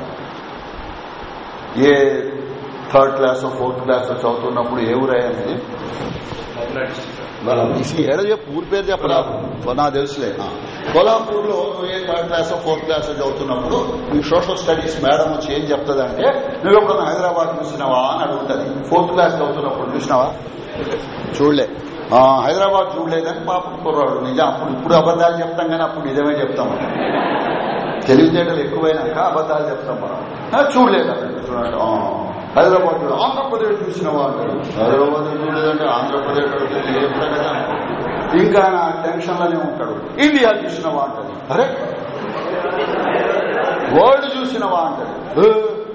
ఏ థర్డ్ క్లాస్ ఫోర్త్ క్లాస్ చదువుతున్నప్పుడు ఏ ఊరయ్యాది ఏదో చెప్పు ఊరి పేరు చెప్పరాదు నాకు తెలుసులే కొల్హాపూర్ లో నువ్వు ఏ థర్డ్ క్లాస్ ఫోర్త్ క్లాస్ చదువుతున్నప్పుడు మీ సోషల్ స్టడీస్ మేడం వచ్చి ఏం చెప్తుంది అంటే నువ్వు ఎప్పుడన్నా హైదరాబాద్ చూసినావా అని అడుగుతుంది ఫోర్త్ క్లాస్ చదువుతున్నప్పుడు చూసినావా చూడలే ఆ, హైదరాబాద్ చూడలేదని పాపం కుర్రాడు నిజం అప్పుడు ఇప్పుడు అబద్దాలు చెప్తాం కానీ అప్పుడు నిజమే చెప్తాం మనం తెలివితేటలు ఎక్కువైనాక అబద్దాలు చెప్తాం మనం ఆ, చూడలేదు చూడండి ఆ, హైదరాబాద్ చూడ ఆంధ్రప్రదేశ్ చూసినవా అంటాడు హైదరాబాద్ చూడలేదంటే ఆంధ్రప్రదేశ్ అడిగితే ఏ ప్రకటన ఇంకా నా టెన్షన్ లోనే ఉంటాడు ఇండియా చూసినవా అంటాడు అరే వరల్డ్ చూసినవా అంటాడు ఏ,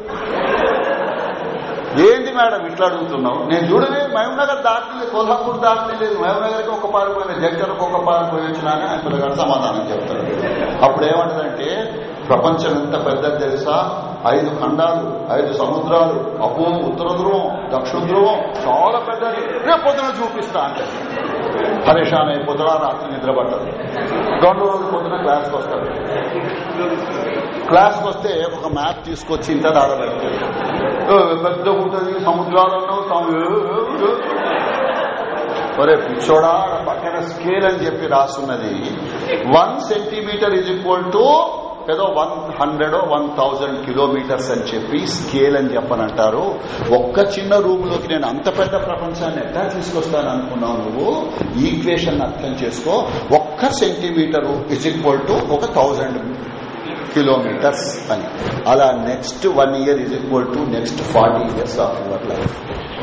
ఏంటి మేడం ఇట్లా అడుగుతున్నావు నేను చూడలేదు మహబూబ్నగర్ దాటలేదు కొల్హాపూర్ దాటలేదు మహబూబ్నగర్కి ఒక పారు పోయిన జగ్గరకు ఒక పారు పోయి వచ్చినా అని ఆయన పిల్లగాడు సమాధానం చెప్తాడు అప్పుడు ఏమంటదంటే ప్రపంచం ఎంత పెద్దది తెలుసా ఐదు ఖండాలు ఐదు సముద్రాలు అపో ఉత్తర ధ్రువం దక్షిణ ధ్రువం చాలా పెద్దది రేపు పొద్దున చూపిస్తా అంటే పరేషాన్ అయిపోతాడా రాత్రి నిద్ర పట్టదు రెండు రోజులు పొద్దున క్లాస్కి వస్తాడు క్లాస్కి వస్తే ఒక మ్యాప్ తీసుకొచ్చి ఇంత దాడబెడతాడు పెద్ద ఉంటుంది సముద్రాలలో ఒరే పిచ్చోడా ఆడ పక్కన స్కేల్ అని చెప్పి రాసున్నది one centimetre is equal to ఏదో one hundred one thousand kilometres అని చెప్పి స్కేల్ అని చెప్పనంటారు ఒక్క చిన్న రూమ్ లోకి నేను అంత పెద్ద ప్రపంచాన్ని ఎట్లా తీసుకొస్తాను అనుకున్నావు నువ్వు ఈక్వేషన్ అర్థం చేసుకో ఒక్క సెంటీమీటర్ ఇజ్ ఈక్వల్ టు ఒక థౌజండ్ కిలోమీటర్స్ అని అలా next one year is equal to next forty years of your life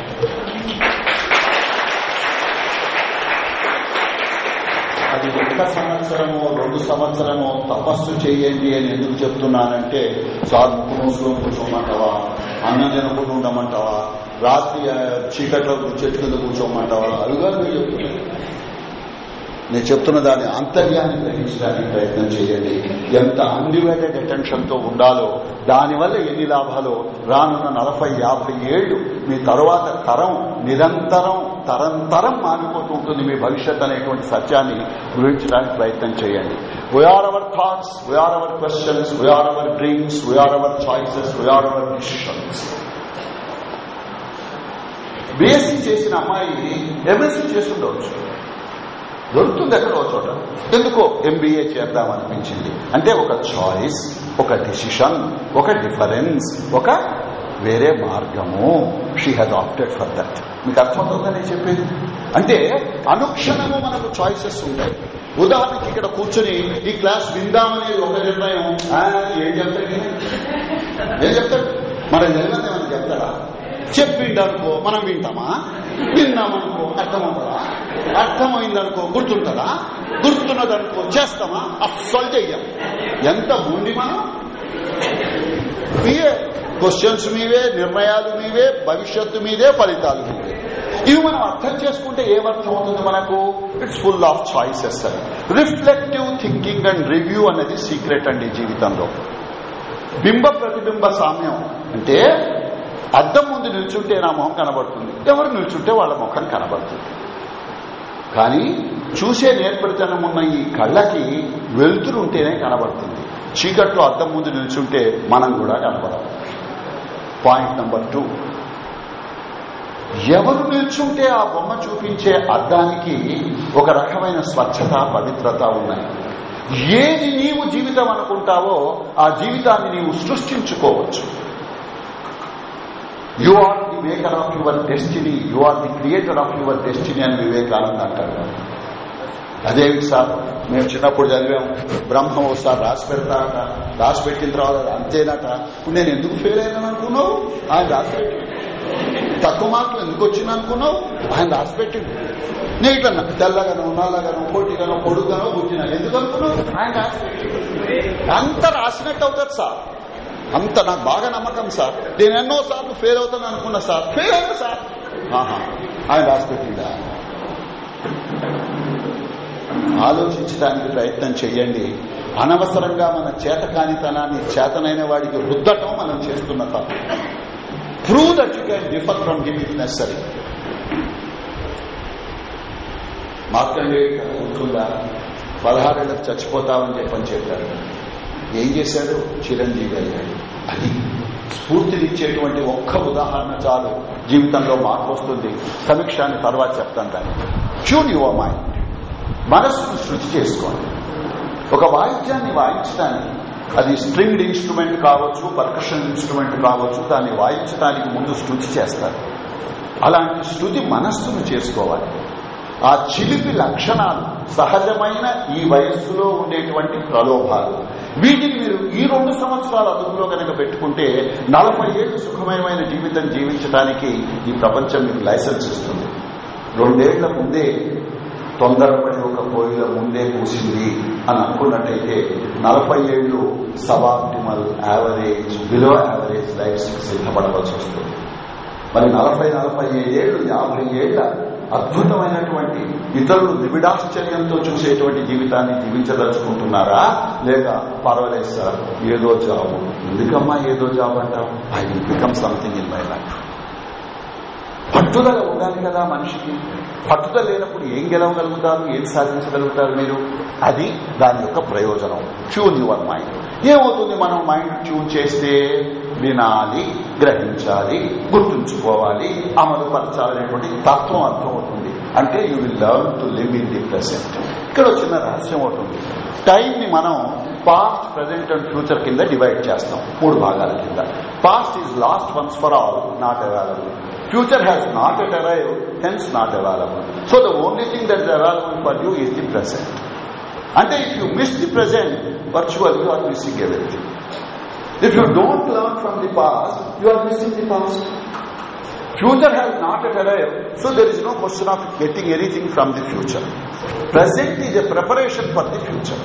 అది ఒక్క సంవత్సరము రెండు సంవత్సరము తపస్సు చేయండి అని ఎందుకు చెప్తున్నానంటే సార్ ముక్కు మూసులో కూర్చోమంటావా అన్నం తినకుండా ఉండమంటావా రాత్రి ఆ, చీకట్లో చెట్టు కింద కూర్చోమంటావా అదిగా మీరు చెప్తున్నారు నేను చెప్తున్న దాని అంతర్యాన్ని గ్రహించడానికి ప్రయత్నం చేయండి ఎంత అన్డివైడెడ్ అటెన్షన్ తో ఉండాలో దానివల్ల ఎన్ని లాభాలో రానున్న నలభై యాభై ఏళ్లు మీ తరువాత తరం నిరంతరం తరంతరం మారిపోతూ ఉంటుంది మీ భవిష్యత్ అనేటువంటి సత్యాన్ని గురించడానికి ప్రయత్నం చేయండి we are our thoughts we are our questions we are our dreams we are our choices we are our decisions BSc చేసిన అమ్మాయి ఎంఎస్సీ చేసి ఉండవచ్చు దొరుకుతుంది ఎక్కడో చోట ఎందుకో ఎంబీఏ చేద్దామనిపించింది అంటే ఒక చాయిస్ ఒక డిసిషన్ ఒక డిఫరెన్స్ ఒక వేరే మార్గము she has opted for that మీకు అర్థమవుతుందని నేను చెప్పేది అంటే అనుక్షణము మనకు చాయిసెస్ ఉంటాయి ఉదాహరణకి ఇక్కడ కూర్చొని ఈ క్లాస్ విందామనేది ఒక నిర్ణయం ఆ, ఏం చెప్తాడు ఈయన? ఏం చెప్తాడు మన నిర్ణయం ఏమైనా చెప్తాడా చెప్పిండనుకో మనం వింటామా విన్నామనుకో అర్థమవుతుందా అర్థమైందనుకో గుర్తుంటుందా గుర్తున్నదనుకో చేస్తామా అస్సలు చెయ్యం ఎంత ఉండి మనం మీవే క్వశ్చన్స్ మీవే నిర్ణయాలు మీవే భవిష్యత్తు మీదే ఫలితాలు మీవే ఇవి మనం అర్థం చేసుకుంటే ఏమర్థం అవుతుంది మనకు ఇట్స్ ఫుల్ ఆఫ్ చాయిసెస్ అని రిఫ్లెక్టివ్ థింకింగ్ అండ్ రివ్యూ అనేది సీక్రెట్ అండి జీవితంలో బింబ ప్రతిబింబ సామ్యం అంటే అద్దం ముందు నిల్చుంటే నా మొహం కనబడుతుంది ఎవరు నిల్చుంటే వాళ్ళ ముఖం కనబడుతుంది కానీ చూసే నేర్పరితనం ఉన్న ఈ కళ్ళకి వెలుతురు ఉంటేనే కనబడుతుంది చీకట్లో అద్దం ముందు నిల్చుంటే మనం కూడా కనబడాలి పాయింట్ నంబర్ టూ ఎవరు నిల్చుంటే ఆ బొమ్మ చూపించే అద్దానికి ఒక రకమైన స్వచ్ఛత పవిత్రత ఉన్నాయి ఏది నీవు జీవితం అనుకుంటావో ఆ జీవితాన్ని నీవు సృష్టించుకోవచ్చు you are the maker of your destiny you are the creator of your destiny అని వివేకానంద అంటాడు అదేమి సార్ మేము చిన్నప్పుడు చదివాం బ్రహ్మ ఒకసారి రాసి పెడతాడట రాసి పెట్టిన తర్వాత అంతేనట ఇప్పుడు నేను ఎందుకు ఫెయిల్ అయినాను అనుకున్నావు ఆయన రాసి పెట్టి తక్కువ మార్కులు ఎందుకు వచ్చింది అనుకున్నావు ఆయన రాసి పెట్టిండు నేను ఇట్లా తెల్లగానో నల్లగానో పొట్టిగానో పొడుగానో పుట్టినా ఎందుకు అనుకున్నావు ఆయన రాసి పెట్టిండు అంత రాసినట్టు అవుతుంది సార్ అంత నాకు బాగా నమ్మకం సార్ నేను ఎన్నో సార్లు ఫెయిల్ అవుతాను అనుకున్నా సార్ ఫెయిల్ అయినా సార్ ఆహా ఆయన రాసి పెట్టిందా ఆలోచించడానికి ప్రయత్నం చేయండి అనవసరంగా మన చేతకానితనాన్ని చేతనైన వాడికి రుద్దటం మనం చేస్తున్న తప్పు prove that you can differ from him if necessary Markandeya గుర్తుందా పదహారేళ్లకు చచ్చిపోతామని చెప్పని చెప్పారు ఏం చేశాడు చిరంజీవి అయ్యాడు అది స్ఫూర్తినిచ్చేటువంటి ఒక్క ఉదాహరణ చాలు జీవితంలో మార్పు వస్తుంది సమీక్షాన్ని తర్వాత చెప్తాను దాన్ని ట్యూన్ యువర్ మైండ్ మనస్సును శృతి చేసుకోండి ఒక వాయిద్యాన్ని వాయించడానికి అది స్ట్రింగ్డ్ ఇన్స్ట్రుమెంట్ కావచ్చు పర్కషన్ ఇన్స్ట్రుమెంట్ కావచ్చు దాన్ని వాయించడానికి ముందు శృతి చేస్తారు అలాంటి శృతి మనస్సును చేసుకోవాలి ఆ చిలిపి లక్షణాలు సహజమైన ఈ వయస్సులో ఉండేటువంటి ప్రలోభాలు వీటిని మీరు ఈ రెండు సంవత్సరాల అదుపులో కనుక పెట్టుకుంటే నలభై ఏళ్ళు సుఖమయమైన జీవితం జీవించడానికి ఈ ప్రపంచం మీకు లైసెన్స్ ఇస్తుంది రెండేళ్ల ముందే తొందరపడి ఒక కోయిల ముందే కూసింది అని అనుకున్నట్టయితే నలభై ఏళ్లు suboptimal average below average life సిద్ధపడవలసి వస్తుంది మరి నలభై నలభై ఐదేళ్లు యాభై ఏళ్ల అద్భుతమైనటువంటి ఇతరులు నిబిడాశ్చర్యంతో చూసేటువంటి జీవితాన్ని జీవించదలుచుకుంటున్నారా లేక పర్వాలేదు సార్ ఏదో జాబు ఎందుకమ్మా ఏదో జాబ్ అంటావు I will become something in my life పట్టుదల ఉండాలి కదా మనిషికి పట్టుదల లేనప్పుడు ఏం గెలవగలుగుతారు ఏం సాధించగలుగుతారు మీరు అది దాని యొక్క ప్రయోజనం ట్యూన్ యువర్ మైండ్ ఏమవుతుంది మనం మైండ్ ట్యూన్ చేస్తే వినాలి గ్రహించాలి గుర్తుంచుకోవాలి అమలు పరచాలనేటువంటి తత్వం అర్థమవుతుంది అంటే you will learn to live in the present ఇక్కడ చిన్న రహస్యం అవుతుంది టైం ని మనం పాస్ట్ ప్రజెంట్ అండ్ ఫ్యూచర్ కింద డివైడ్ చేస్తాం మూడు భాగాల కింద past is lost once for all not available future has not yet arrive hence not available so the only thing that is available for you is the present అంటే if you miss the present virtual you are missing everything if you don't learn from the past you are missing the past Future has not yet arrived, so there is no question of getting anything from the future. Present is a preparation for the future.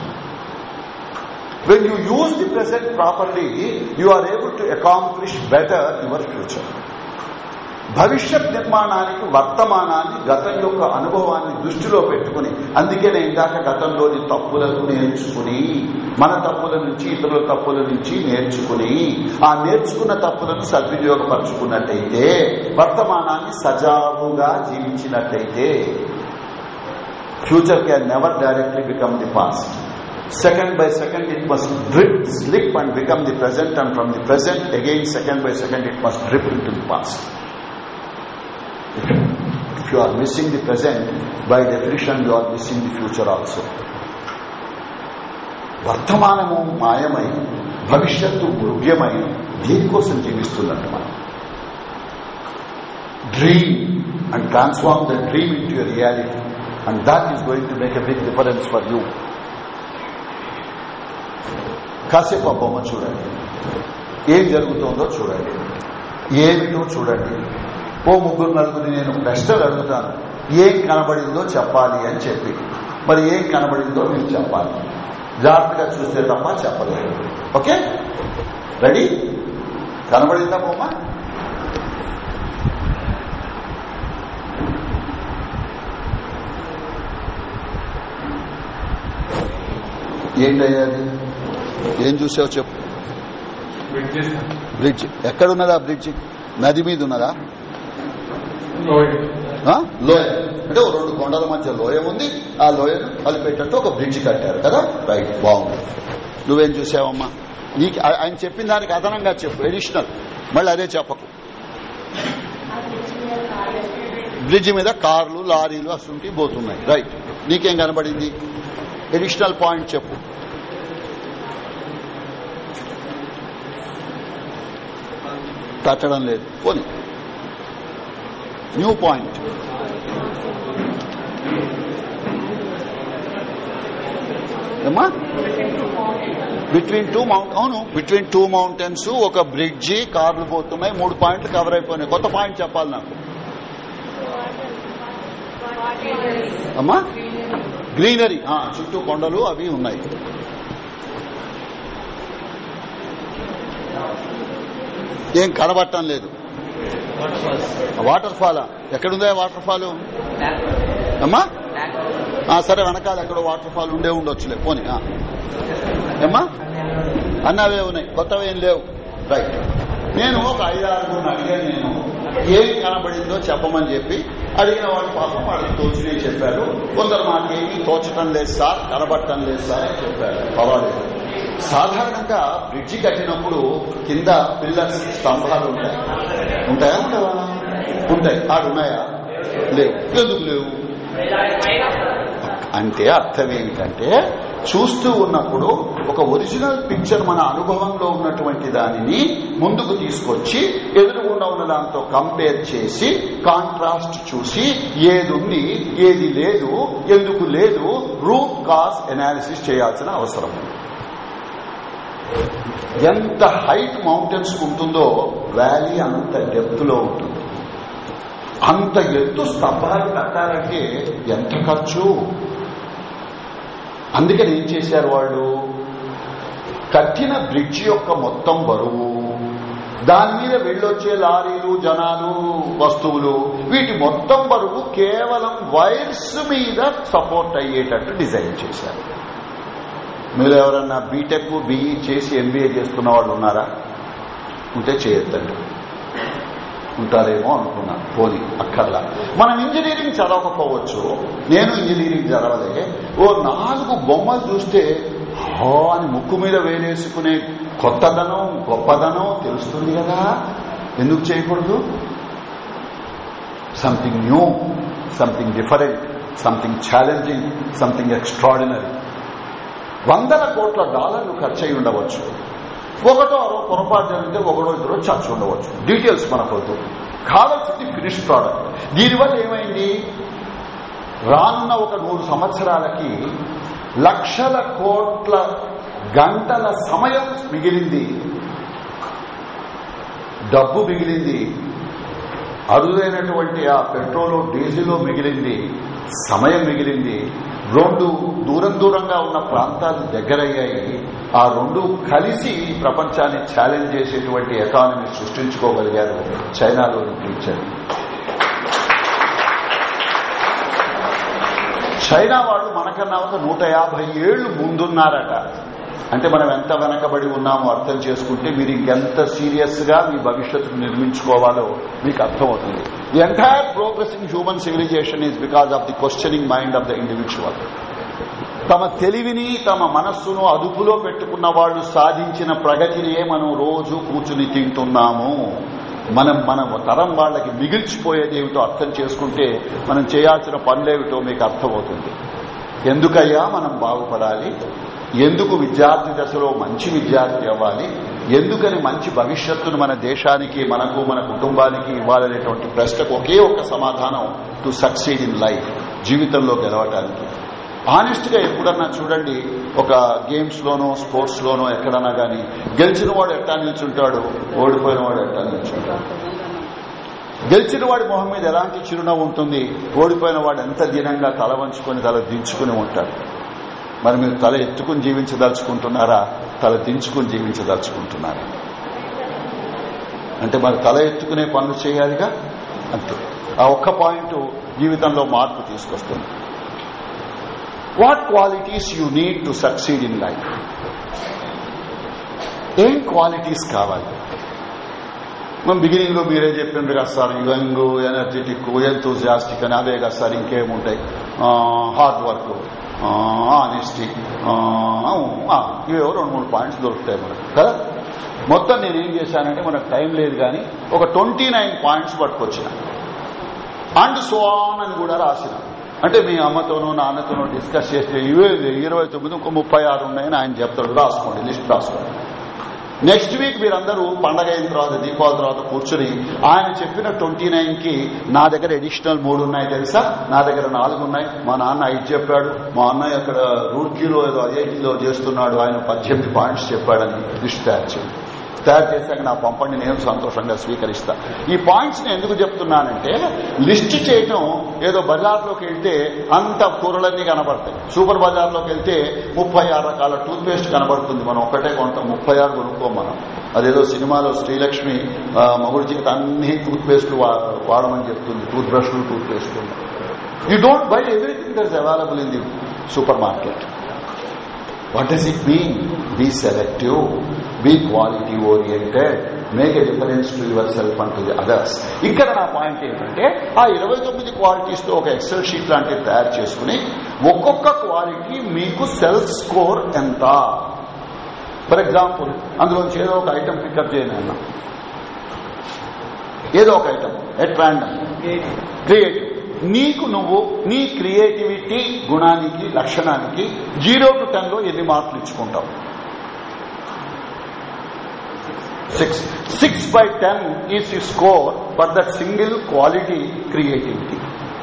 When you use the present properly, you are able to accomplish better your future. భవిష్యత్ నిర్మాణానికి వర్తమానాన్ని గతం యొక్క అనుభవాన్ని దృష్టిలో పెట్టుకుని అందుకే నేను ఇందాక గతంలోని తప్పులను నేర్చుకుని మన తప్పుల నుంచి ఇతరుల తప్పుల నుంచి నేర్చుకుని ఆ నేర్చుకున్న తప్పులను సద్వినియోగపరుచుకున్నట్టయితే వర్తమానాన్ని సజావుగా జీవించినట్టయితే future can never directly become the past second by second it must drip, slip and become the present and from the present again second by second it must drip into the past. If you, if you are missing the present, by definition you are missing the future also. వర్తమానము మాయమై భవిష్యత్తు మృగ్యమై దేనికోసం జీవిస్తున్నట్టు మనం dream and transform the dream into reality and that is going to make a big difference for you కాసేపు ఆ బొమ్మ చూడండి ఏం జరుగుతుందో చూడండి ఏమిటో చూడండి ఓ ముగ్గురు నలుగురిని నేను ప్రశ్నలు అడుగుతాను ఏం కనబడిందో చెప్పాలి అని చెప్పి మరి ఏం కనబడిందో మీరు చెప్పాలి జాగ్రత్తగా చూస్తే తప్ప చెప్పలేదు ఓకే రెడీ కనబడిందా బొమ్మ ఏంటయ్యాది ఏం చూసావు చెప్పు బ్రిడ్జ్ ఎక్కడున్నదా బ్రిడ్జ్ నది మీద ఉన్నదా ఆ? లోయ అంటే ఓ రెండు కొండల మధ్య లోయ ఉంది ఆ లోయను కలిపేటట్టు ఒక బ్రిడ్జ్ కట్టారు కదా రైట్ బాగుంది నువ్వేం చూసావమ్మా నీకు ఆ- ఆయన చెప్పిన దానికి అదనంగా చెప్పు ఎడిషనల్ మళ్ళీ అదే చెప్పకు బ్రిడ్జ్ మీద కార్లు లారీలు అసలు పోతున్నాయి రైట్ నీకేం కనబడింది ఎడిషనల్ పాయింట్ చెప్పు కట్టడం లేదు పోనీ న్యూ పాయింట్ ఏమా బిట్వీన్ టూ మౌంట్ అవును బిట్వీన్ టూ మౌంటైన్స్ ఒక బ్రిడ్జి కార్లు పోతున్నాయి మూడు పాయింట్లు కవర్ అయిపోయినాయి కొత్త పాయింట్ చెప్పాలి నాకు అమ్మా గ్రీనరీ ఆ, చుట్టూ కొండలు అవి ఉన్నాయి ఏం కనబట్టం లేదు వాటర్ ఫాల్ ఎక్కడుందా వాటర్ ఫాల్ అమ్మా ఆ, సరే వెనకాల ఎక్కడో వాటర్ ఫాల్ ఉండే ఉండొచ్చులే పోనీ ఆ. ఏమ్మా అన్నవే ఉన్నాయి కొత్తవి ఏం లేవు రైట్ నేను ఒక ఐదారు అడిగాను నేను ఏం కనబడిందో చెప్పమని చెప్పి అడిగిన వాళ్ళు పాపం వాళ్ళకి తోచినే చెప్పారు కొందరు మాకేమీ తోచటం లేదు సార్ కనబడటం లేదు సార్ అని చెప్పారు పర్వాలేదు సాధారణంగా బ్రిడ్జి కట్టినప్పుడు కింద పిల్లర్స్ స్తంభాలు ఉంటాయి ఉంటాయా ఉండవా ఉంటాయి ఆడున్నాయా లేవు ఎందుకు లేవు అంటే అర్థం ఏమిటంటే చూస్తూ ఉన్నప్పుడు ఒక ఒరిజినల్ పిక్చర్ మన అనుభవంలో ఉన్నటువంటి దానిని ముందుకు తీసుకొచ్చి ఎదురుగుండా ఉన్న దాంతో కంపేర్ చేసి కాంట్రాస్ట్ చూసి ఏది ఉంది ఏది లేదు ఎందుకు లేదు రూట్ కాజ్ ఎనాలిసిస్ చేయాల్సిన అవసరం ఉంది ఎంత హైట్ మౌంటైన్స్ ఉంటుందో వ్యాలీ అంత డెప్త్ లో ఉంటుంది అంత ఎత్తు స్తంభాలు కట్టాలంటే ఎంత ఖర్చు అందుకని ఏం చేశారు వాళ్ళు కట్టిన బ్రిడ్జ్ యొక్క మొత్తం బరువు దాని మీద వెళ్ళొచ్చే లారీలు జనాలు వస్తువులు వీటి మొత్తం బరువు కేవలం వైర్స్ మీద సపోర్ట్ అయ్యేటట్టు డిజైన్ చేశారు మీరు ఎవరన్నా బీటెక్ బిఈ చేసి ఎంబీఏ చేస్తున్న వాళ్ళు ఉన్నారా ఉంటే చేయొద్దండి ఉంటారేమో అనుకున్నా పోనీ అక్కర్లా మనం ఇంజనీరింగ్ చదవకపోవచ్చు నేను ఇంజనీరింగ్ చదవలే ఓ నాలుగు బొమ్మలు చూస్తే హో అని ముక్కు మీద వేలేసుకునే కొత్తదనం గొప్పదనం తెలుస్తుంది కదా ఎందుకు చేయకూడదు something new something different something challenging something extraordinary వందల కోట్ల డాలర్లు ఖర్చు అయి ఉండవచ్చు ఒకటో అరవై పొరపాటు జరిగితే ఒకటో ఇద్దరు చచ్చి ఉండవచ్చు డీటెయిల్స్ మనకొద్దు కావాల్సింది ఫినిష్ ప్రోడక్ట్ దీనివల్ల ఏమైంది రానున్న ఒక నూరు సంవత్సరాలకి లక్షల కోట్ల గంటల సమయం మిగిలింది డబ్బు మిగిలింది అరుదైనటువంటి ఆ పెట్రోల్ డీజిల్ మిగిలింది సమయం మిగిలింది రెండు దూరం దూరంగా ఉన్న ప్రాంతాలు దగ్గరయ్యాయి ఆ రెండు కలిసి ప్రపంచాన్ని ఛాలెంజ్ చేసేటువంటి ఎకానమీ సృష్టించుకోగలిగారు చైనాలోని టీచర్ చైనా వాళ్ళు మనకన్నా ఒక నూట యాభై ఏళ్లు ముందున్నారట అంటే మనం ఎంత వెనకబడి ఉన్నామో అర్థం చేసుకుంటే మీరు ఇంకెంత సీరియస్ గా మీ భవిష్యత్తును నిర్మించుకోవాలో మీకు అర్థమవుతుంది the entire progress in human civilization is because of the questioning mind of the individual తమ తెలివిని తమ మనస్సును అదుపులో పెట్టుకున్న వాళ్ళు సాధించిన ప్రగతినే మనం రోజు కూర్చుని తింటున్నాము మనం మన తరం వాళ్ళకి మిగిల్చిపోయేది ఏమిటో అర్థం చేసుకుంటే మనం చేయాల్సిన పనులేమిటో మీకు అర్థమవుతుంది ఎందుకయ్యా మనం బాగుపడాలి ఎందుకు విద్యార్థి దశలో మంచి విద్యార్థి అవ్వాలి ఎందుకని మంచి భవిష్యత్తును మన దేశానికి మనకు మన కుటుంబానికి ఇవ్వాలనేటువంటి ప్రశ్నకు ఒకే ఒక సమాధానం టు సక్సీడ్ ఇన్ లైఫ్ జీవితంలో గెలవటానికి ఆనెస్ట్ గా ఎప్పుడన్నా చూడండి ఒక గేమ్స్ లోనో స్పోర్ట్స్ లోనో ఎక్కడన్నా గానీ గెలిచిన వాడు ఎట్టా నిల్చుంటాడు ఓడిపోయిన వాడు ఎట్టా నిల్చుంటాడు గెలిచిన వాడి మొహం మీద ఎలాంటి చిరునవ్వు ఉంటుంది ఓడిపోయిన వాడు ఎంత దీనంగా తల వంచుకొని తల దించుకుని ఉంటాడు మరి మీరు తల ఎత్తుకుని జీవించదలుచుకుంటున్నారా తల దించుకుని జీవించదలుచుకుంటున్నారా అంటే మరి తల ఎత్తుకునే పనులు చేయాలిగా అంతే ఆ ఒక్క పాయింట్ జీవితంలో మార్పు తీసుకొస్తుంది what qualities you need to succeed in life ఏం క్వాలిటీస్ కావాలి మనం బిగినింగ్ లో మీరే చెప్పిండ్రు కదా సార్ యంగ్ ఎనర్జెటిక్ ఎంతూజియాస్టిక్ అని అవే కదా సార్ ఇంకేముంటాయి హార్డ్ వర్క్ ఆనెస్టీ ఇవేవో రెండు మూడు పాయింట్స్ దొరుకుతాయి మనకు కదా మొత్తం నేను ఏం చేశానంటే మనకు టైం లేదు కానీ ఒక ట్వంటీ నైన్ పాయింట్స్ పట్టుకొచ్చిన అండ్ సో ఆన్ అని కూడా రాసిన అంటే మీ అమ్మతోనో నాన్నతోనో డిస్కస్ చేస్తే ఇవే ఇరవై తొమ్మిది ఒక ముప్పై ఆరు ఉన్నాయని ఆయన చెప్తాడు రాసుకోండి లిస్ట్ రాసుకోండి నెక్స్ట్ వీక్ మీరందరూ పండగ అయిన తర్వాత దీపావళి తర్వాత కూర్చుని ఆయన చెప్పిన ట్వంటీ నైన్ కి నా దగ్గర అడిషనల్ మూడు ఉన్నాయి తెలుసా నా దగ్గర నాలుగు ఉన్నాయి మా నాన్న ఐదు చెప్పాడు మా అన్నయ్య అక్కడ రూర్కీలో ఏదో ఐఐటీలో చేస్తున్నాడు ఆయన పద్దెనిమిది పాయింట్స్ చెప్పాడని లిస్ట్ తయారు చేయండి తయారు చేశాక నా పంపండి నేను సంతోషంగా స్వీకరిస్తా ఈ పాయింట్స్ ని ఎందుకు చెప్తున్నానంటే లిస్ట్ చేయటం ఏదో బజార్లోకి వెళ్తే అంత కూరలన్నీ కనబడతాయి సూపర్ బజార్లోకి వెళ్తే ముప్పై ఆరు రకాల టూత్ పేస్ట్ కనబడుతుంది మనం ఒక్కటే కొంటాం ముప్పై ఆరు కొనుక్కోం మనం అదేదో సినిమాలో శ్రీలక్ష్మి ఆ, మొగుడు జీవితం అన్ని టూత్ పేస్ట్లు వాడమని చెప్తుంది టూత్ బ్రష్లు టూత్ పేస్ట్లు you don't buy everything there is available in the supermarket what does it mean be selective be quality oriented make a difference to yourself and to the others ఇక్కడ నా point ఏంటంటే ఆ ఇరవై తొమ్మిది qualities తో ఒక XL sheet లాంటివి తయారు చేసుకుని ఒక్కొక్క క్వాలిటీ మీకు సెల్ఫ్ స్కోర్ ఎంత ఫర్ ఎగ్జాంపుల్ అందులోంచి ఏదో ఒక ఐటమ్ పికప్ చేయను అన్న ఏదో ఒక ఐటమ్ ఎట్ ర్యాండమ్ క్రియేటివ్ నీకు నువ్వు నీ క్రియేటివిటీ గుణానికి లక్షణానికి జీరో టు టెన్ లో ఎన్ని మార్కులు ఇచ్చుకుంటావు six six by ten is you score for that single quality creativity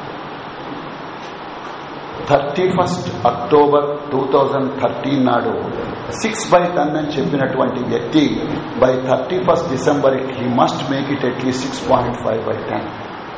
thirty first October two thousand thirteen నాడు సిక్స్ బై టెన్ అని చెప్పినటువంటి వ్యక్తి by thirty first December he must make it at least six point five by ten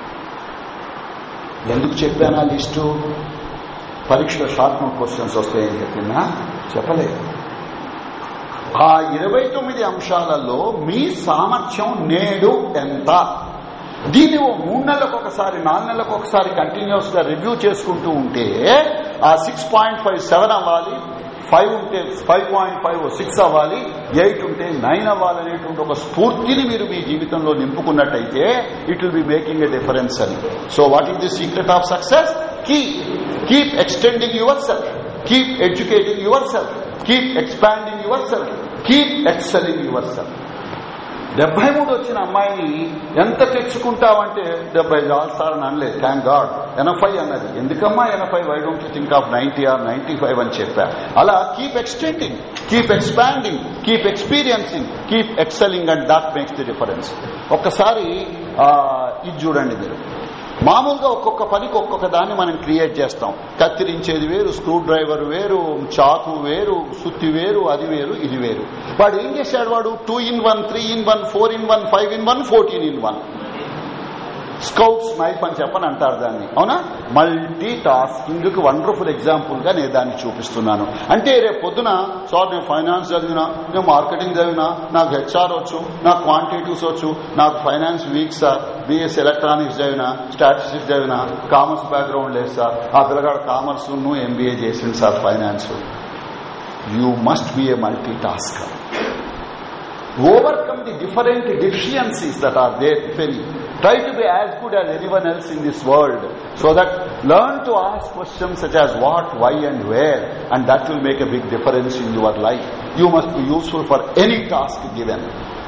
ఎందుకు చెప్పానా list పరీక్షలో short note questions వస్తాయని చెప్పినా చెప్పలేదు ఆ ఇరవై తొమ్మిది అంశాలలో మీ సామర్థ్యం నేడు ఎంత దీన్ని ఓ మూడు నెలలకు ఒకసారి నాలుగు నెలలకు ఒకసారి కంటిన్యూస్ గా రివ్యూ చేసుకుంటూ ఉంటే ఆ సిక్స్ పాయింట్ ఫైవ్ సెవెన్ అవ్వాలి ఫైవ్ ఉంటే ఫైవ్ పాయింట్ ఫైవ్ సిక్స్ అవ్వాలి ఎయిట్ ఉంటే నైన్ అవ్వాలనేటువంటి ఒక స్ఫూర్తిని మీరు మీ జీవితంలో నింపుకున్నట్టయితే it will be making a difference అని so what is the secret of success keep keep extending yourself keep educating yourself keep expanding yourself keep excelling yourself డెబ్బై మూడు వచ్చిన అమ్మాయిని ఎంత తెచ్చుకుంటావంటే డెబ్బై చాలు సార్ అని అనలేదు థ్యాంక్ గాడ్ ఎనఫై అన్నది ఎందుకమ్మా ఎనఫై why don't you think of ninety or ninety five అని చెప్పా అలా keep extending keep expanding keep experiencing keep excelling and that makes the difference ఒక్కసారి ఆ, ఇది చూడండి మీరు మామూలుగా ఒక్కొక్క పనికి ఒక్కొక్క దాన్ని మనం క్రియేట్ చేస్తాం కత్తిరించేది వేరు స్క్రూ డ్రైవర్ వేరు చాకు వేరు సుత్తి వేరు అది వేరు ఇది వేరు వాడు ఏం చేశాడు వాడు two in one three in one four in one five in one fourteen in one scouts knife అని చెప్పని అంటారు దాన్ని అవునా మల్టీ టాస్కింగ్ కి వండర్ఫుల్ ఎగ్జాంపుల్ గా నేను దాన్ని చూపిస్తున్నాను అంటే రేపు పొద్దున సార్ నేను ఫైనాన్స్ చదివినా నేను మార్కెటింగ్ చదివినా నాకు హెచ్ఆర్ వచ్చు నాకు క్వాంటిటీస్ వచ్చు నాకు finance weak sir BS electronics చదివినా స్టాటిస్టిక్స్ చదివినా కామర్స్ బ్యాక్గ్రౌండ్ లేదు సార్ ఆ పిల్లగాడు కామర్స్ ను ఎంబీఏ చేసింది sir finance you must be a multitasker overcome the different deficiencies that are there if any try to be as good as anyone else in this world so that learn to ask questions such as what why and where and that will make a big difference in your life you must be useful for any task given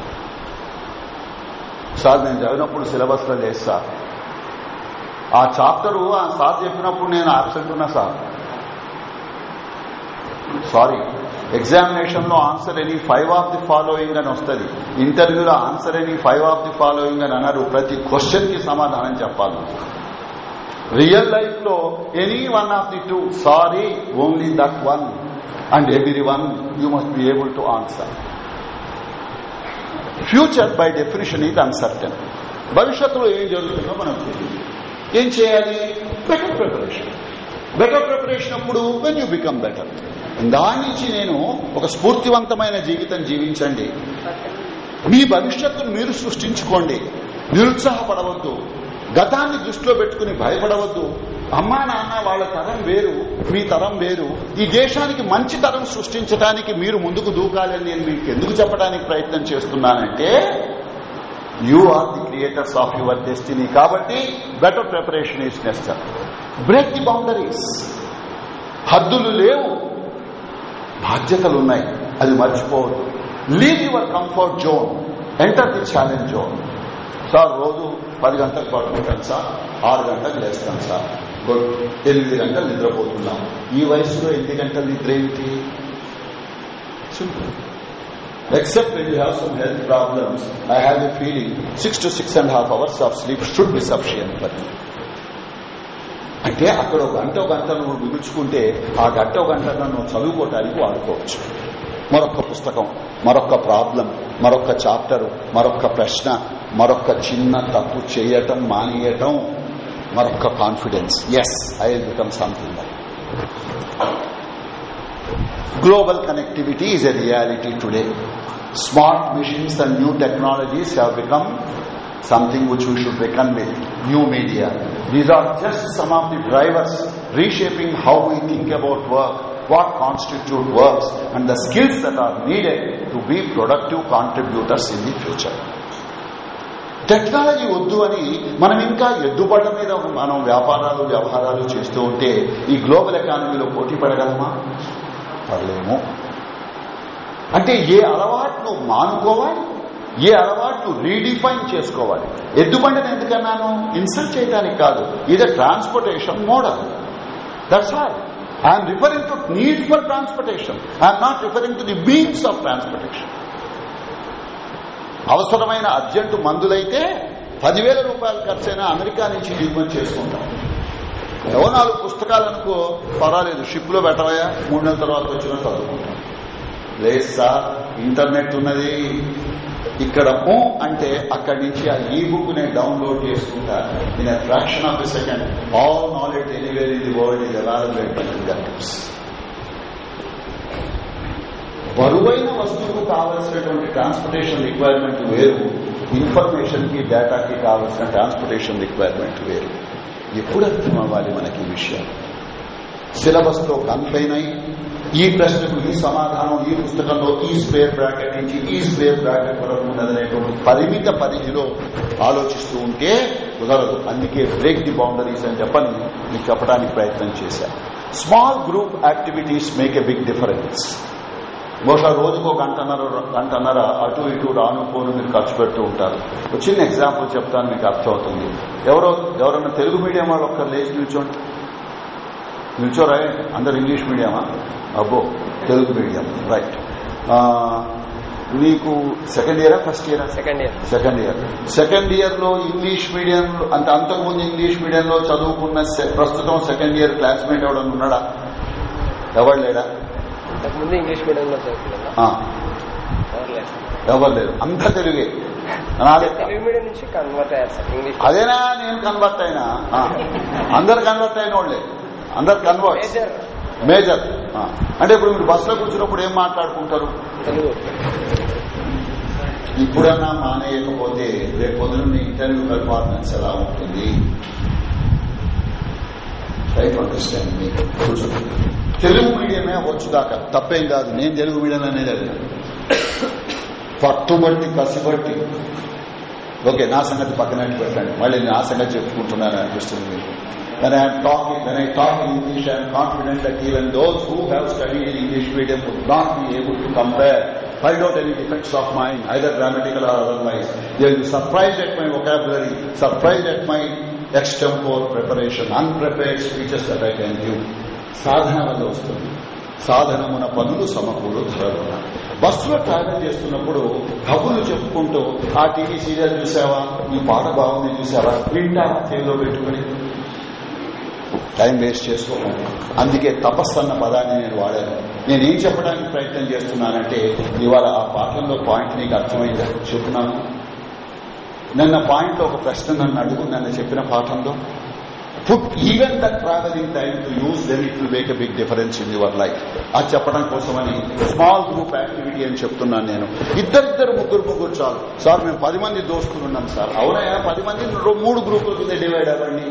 sir నేను చదివినప్పుడు syllabus లో లేదు sir ఆ chapter ఆ sir చెప్పినప్పుడు నేను absent ఉన్నా sir sorry examination లో answer any five of the following అని వస్తుంది ఇంటర్వ్యూలో answer any five of the following అని అన్నారు ప్రతి క్వశ్చన్ కి సమాధానం చెప్పాలి రియల్ లైఫ్ లో any one of the two sorry only that one and every one you must be able to answer future by definition ఇది అన్సర్టన్ భవిష్యత్తులో ఏం జరుగుతుందో మనకు తెలియదు ఏం చేయాలి బెటర్ ప్రిపరేషన్ బెటర్ ప్రిపరేషన్ అప్పుడు వెన్ యూ బికమ్ బెటర్ దాని నుంచి నేను ఒక స్ఫూర్తివంతమైన జీవితం జీవించండి మీ భవిష్యత్తును మీరు సృష్టించుకోండి నిరుత్సాహపడవద్దు గతాన్ని దృష్టిలో పెట్టుకుని భయపడవద్దు అమ్మా నాన్న వాళ్ళ తరం వేరు మీ తరం వేరు ఈ దేశానికి మంచి తరం సృష్టించడానికి మీరు ముందుకు దూకాలని నేను మీకు ఎందుకు చెప్పడానికి ప్రయత్నం చేస్తున్నానంటే you are the creators of your destiny కాబట్టి బెటర్ ప్రిపరేషన్ ఈస్ నెస్టర్ బ్రేక్ ది బౌండరీస్ హద్దులు లేవు బాధ్యతలున్నాయి అది మర్చిపోవద్దు leave your comfort zone enter the challenge zone sir రోజు పది గంటలకు పడుకుంటాను సార్ ఆరు గంటలకు లేస్తాను సార్ గుడ్ ఎనిమిది గంటలు నిద్రపోతున్నాం ఈ వయసులో ఎనిమిది గంటల నిద్ర ఏమిటి simple Except when you have some health problems, I have a feeling six to six and a half hours of sleep should be sufficient for you. అంటే అక్కడ ఒక గంట ఒక గంట నువ్వు మిగుల్చుకుంటే ఆ గంట ఒక గంట నువ్వు చదువుకోవటానికి వాడుకోవచ్చు మరొక పుస్తకం మరొక ప్రాబ్లం మరొక చాప్టర్ మరొక ప్రశ్న మరొక చిన్న తప్పు చేయటం మానేయటం మరొక confidence yes I will become something Global connectivity is a reality today. Smart machines and new technologies have become something which we should reckon with. New media. These are just some of the drivers reshaping how we think about work, what constitute works, and the skills that are needed to be productive contributors in the future. Technology వద్దు అని మనం ఇంకా ఎద్దుబడ్డ మీద మనం వ్యాపారాలు వ్యవహారాలు చేస్తూ ఉంటే ఈ గ్లోబల్ ఎకానమీలో పోటీ పడగలమా పడలేము అంటే ఏ అలవాట్లు మానుకోవాలి ఏ అలవాట్లు రీడిఫైన్ చేసుకోవాలి ఎద్దుబండిని ఎందుకన్నాను ఇన్సల్ట్ చేయడానికి కాదు ఇది transportation model that's all I'm referring to need for transportation I'm not referring to the means of transportation అవసరమైన అర్జెంటు మందులైతే పదివేల రూపాయలు ఖర్చైనా అమెరికా నుంచి దిగుమతి చేసుకుంటాం ఎవరో నాలుగు పుస్తకాలనుకో పర్వాలేదు షిప్ లో పెట్టవయా మూడు నెలల తర్వాత వచ్చిన చదువుకుంటాం లేదు సార్ ఇంటర్నెట్ ఉన్నది ఇక్కడ ఊ అంటే అక్కడి నుంచి ఆ ఈ బుక్ నేను డౌన్లోడ్ చేసుకుంటా in fraction of the second all knowledge anywhere in the world ఇది అవైలబుల్ ఫింగర్ టిప్స్ బరువైన వస్తువుకు కావలసినటువంటి ట్రాన్స్పోర్టేషన్ రిక్వైర్మెంట్ వేరు ఇన్ఫర్మేషన్ కి డేటాకి కావలసిన ట్రాన్స్పోర్టేషన్ రిక్వైర్మెంట్ వేరు ఎప్పుడు అర్థం అవ్వాలి మనకి ఈ విషయం సిలబస్ తో కన్ఫైన్ అయి ఈ ప్రశ్నకు ఈ సమాధానం ఈ పుస్తకంలో ఈ స్పేర్ బ్రాకెట్ నుంచి ఈ స్పేర్ బ్రాకెట్ వరకు ఉన్నదనేటువంటి పరిమిత పరిధిలో ఆలోచిస్తూ ఉంటే కుదరదు అందుకే బ్రేక్ ది బౌండరీస్ అని చెప్పని మీకు చెప్పడానికి ప్రయత్నం చేశాను small group activities make a big difference బహుశా రోజుకో గంటన్నర గంటన్నర అటు ఇటు రాను పోను మీరు ఖర్చు పెడుతూ ఉంటారు ఒక చిన్న ఎగ్జాంపుల్ చెప్తాను మీకు అర్థమవుతుంది ఎవరో ఎవరన్నా తెలుగు మీడియం వాళ్ళు ఒక్కరు లేచి నిల్చోండి నిల్చోరా అందరు ఇంగ్లీష్ మీడియమా అబ్బో తెలుగు మీడియం రైట్ నీకు సెకండ్ ఇయరా ఫస్ట్ ఇయరా second year second year second year లో ఇంగ్లీష్ మీడియం అంటే అంతకుముందు ఇంగ్లీష్ మీడియంలో చదువుకున్న సె- ప్రస్తుతం సెకండ్ ఇయర్ క్లాస్మేట్ ఎవడన్నా ఉన్నాడా ఎవరు లేడా ఇంతకుముందు ఇంగ్లీష్ మీడియంలో చదువుకున్నా ఆ, ఎవరు లేదు సార్. ఎవరు లేరు అంతా తెలుగే నాదే తెలుగు మీడియం నుంచి కన్వర్ట్ అయ్యారు సార్ ఇంగ్లీష్ అదేనా నేను కన్వర్ట్ అయినా ఆ, అందరు కన్వర్ట్ అయిన వాళ్ళే అందరు కన్వర్ట్ మేజర్ మేజర్ ఆ, అంటే ఇప్పుడు మీరు బస్సులో కూర్చున్నప్పుడు ఏం మాట్లాడుకుంటారు తెలుగు ఇప్పుడన్నా మానేయకపోతే రేపు పొద్దున్న ఇంటర్వ్యూ పెర్ఫార్మెన్స్ ఎలా ఉంటుంది రైట్ అండర్స్టాండ్ మీ కూర్చోండి తెలుగు మీడియమే వచ్చు దాకా తప్పేం కాదు నేను తెలుగు మీడియం అనేది అడిగాను పట్టుబట్టి కసిబట్టి ఓకే నా సంగతి పక్కన పెట్టండి మళ్ళీ నా సంగతి చెప్పుకుంటున్నాను అనిపిస్తుంది మీకు When I am talking, when I talk in English, I am confident that even those who have studied in English medium would not be able to compare, find out any defects of mine, either grammatical or otherwise. They will be surprised at my vocabulary, surprised at my extempore preparation, unprepared speeches that I can give. సాధన వల్ల వస్తుంది సాధనమున పనులు సమకూరు ధరలున బస్సులో travel చేస్తున్నప్పుడు కబుర్లు చెప్పుకుంటూ ఆ TV serial చూసావా ఈ పాట బాగుంది చూసావా వింటావా చెవిలో పెట్టుకుని టైం వేస్ట్ చేసుకోకండి అందుకే తపస్సు అన్న పదాన్ని నేను వాడాను నేనేం చెప్పడానికి ప్రయత్నం చేస్తున్నానంటే ఇవాళ ఆ పాఠంలో పాయింట్ నీకు అర్థమైందా చెప్తున్నాను నిన్న పాయింట్లో ఒక ప్రశ్న నన్ను అడుగు నన్ను చెప్పిన పాఠంలో put even the travelling time to use then it will make a big difference in your life అది చెప్పడం కోసమని స్మాల్ గ్రూప్ యాక్టివిటీ అని చెప్తున్నాను నేను ఇద్దరిద్దరు ముగ్గురు ముగ్గురు చాలు సార్ మేము పది మంది దోస్తులు ఉన్నాం సార్ అవునయా పది మంది రో- మూడు గ్రూపుల కింద డివైడ్ అవ్వండి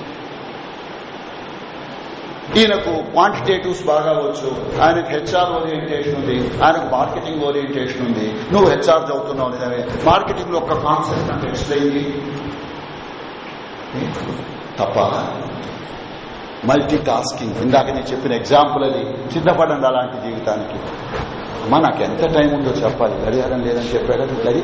ఈయనకు క్వాంటిటేటివ్స్ బాగా వచ్చు ఆయనకు హెచ్ఆర్ ఓరియంటేషన్ ఉంది ఆయనకు మార్కెటింగ్ ఓరియంటేషన్ ఉంది నువ్వు హెచ్ఆర్ చదువుతున్నావు నిజమే మార్కెటింగ్ లో ఒక కాన్సెప్ట్ అంటే ఎక్స్ప్లెయిన్ చేయి. తప్ప మల్టీ టాస్కింగ్ ఇందాక నేను చెప్పిన ఎగ్జాంపుల్ అది సిద్ధపడండి అలాంటి జీవితానికి అమ్మా నాకు ఎంత టైం ఉందో చెప్పాలి గడియారం లేదని చెప్పాడు కదా గడి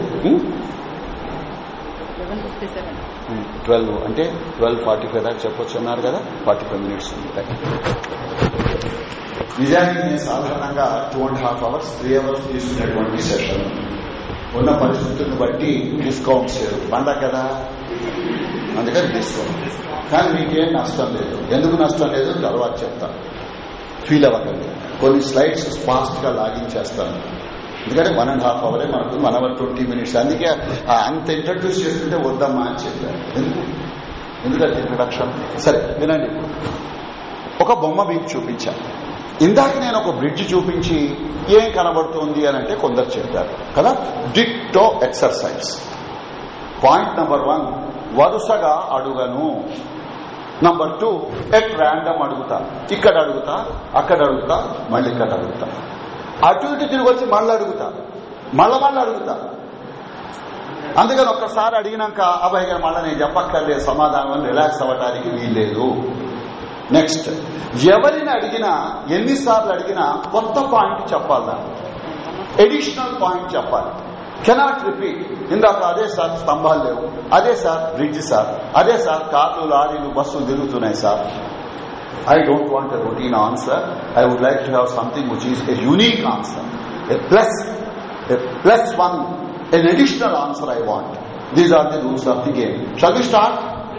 లెవెన్ ఫిఫ్టీ సెవెన్ ట్వెల్వ్ అంటే ట్వెల్వ్ ఫార్టీ ఫైవ్ దాకా చెప్పొచ్చు అన్నారు కదా ఫార్టీ ఫైవ్ మినిట్స్ ఉంది నిజానికి నేను సాధారణంగా two and half hours three hours తీసుకునేటువంటి సెషన్ ఉన్న పరిస్థితులను బట్టి డిస్కౌంట్ చేయరు పండగ కదా అందుకని డిస్కౌంట్ కానీ మీకేం నష్టం లేదు ఎందుకు నష్టం లేదు తర్వాత చెప్తాను ఫీల్ అవ్వకండి కొన్ని స్లైడ్స్ ఫాస్ట్ గా లాగిన్ చేస్తాను ఎందుకంటే వన్ అండ్ హాఫ్ అవరే మనకు వన్ అవర్ ట్వంటీ మినిట్స్ అందుకే ఆ అంత ఇంట్రడ్యూస్ చేస్తుంటే వద్దమ్మా అని చెప్పారు ఎందుకు ఎందుకంటే ఇంట్రడక్షన్ సరే వినండి ఒక బొమ్మ మీకు చూపించా ఇందాక నేను ఒక బ్రిడ్జ్ చూపించి ఏం కనబడుతుంది అని అంటే కొందరు చెప్పారు కదా డిక్టో ఎక్సర్సైజ్ పాయింట్ నంబర్ వన్ వరుసగా అడుగను నంబర్ టూ ఎట్ ర్యాండమ్ అడుగుతా ఇక్కడ అడుగుతా అక్కడ అడుగుతా మళ్ళీ ఇక్కడ అడుగుతా అటు ఇటు తిరిగి వచ్చి మళ్ళీ అడుగుతా మళ్ళా మళ్ళీ అడుగుతా అందుకని ఒక్కసారి అడిగినాక అబ్బాయి గారు మళ్ళీ నేను చెప్పక్కర్లేదు సమాధానం రిలాక్స్ అవ్వటానికి వీల్లేదు నెక్స్ట్ ఎవరిని అడిగినా ఎన్నిసార్లు అడిగినా కొత్త పాయింట్ చెప్పాలి నాకు ఎడిషనల్ పాయింట్ చెప్పాలి కెనాట్ రిపీట్ ఇందాక అదే సార్ స్తంభాలు లేవు అదే సార్ బ్రిడ్జ్ సార్ అదే సార్ కార్లు లారీలు బస్సులు తిరుగుతున్నాయి sir I don't want a routine answer I would like to have something which is a unique answer A plus A plus one an additional answer I want these are the rules of the game shall we start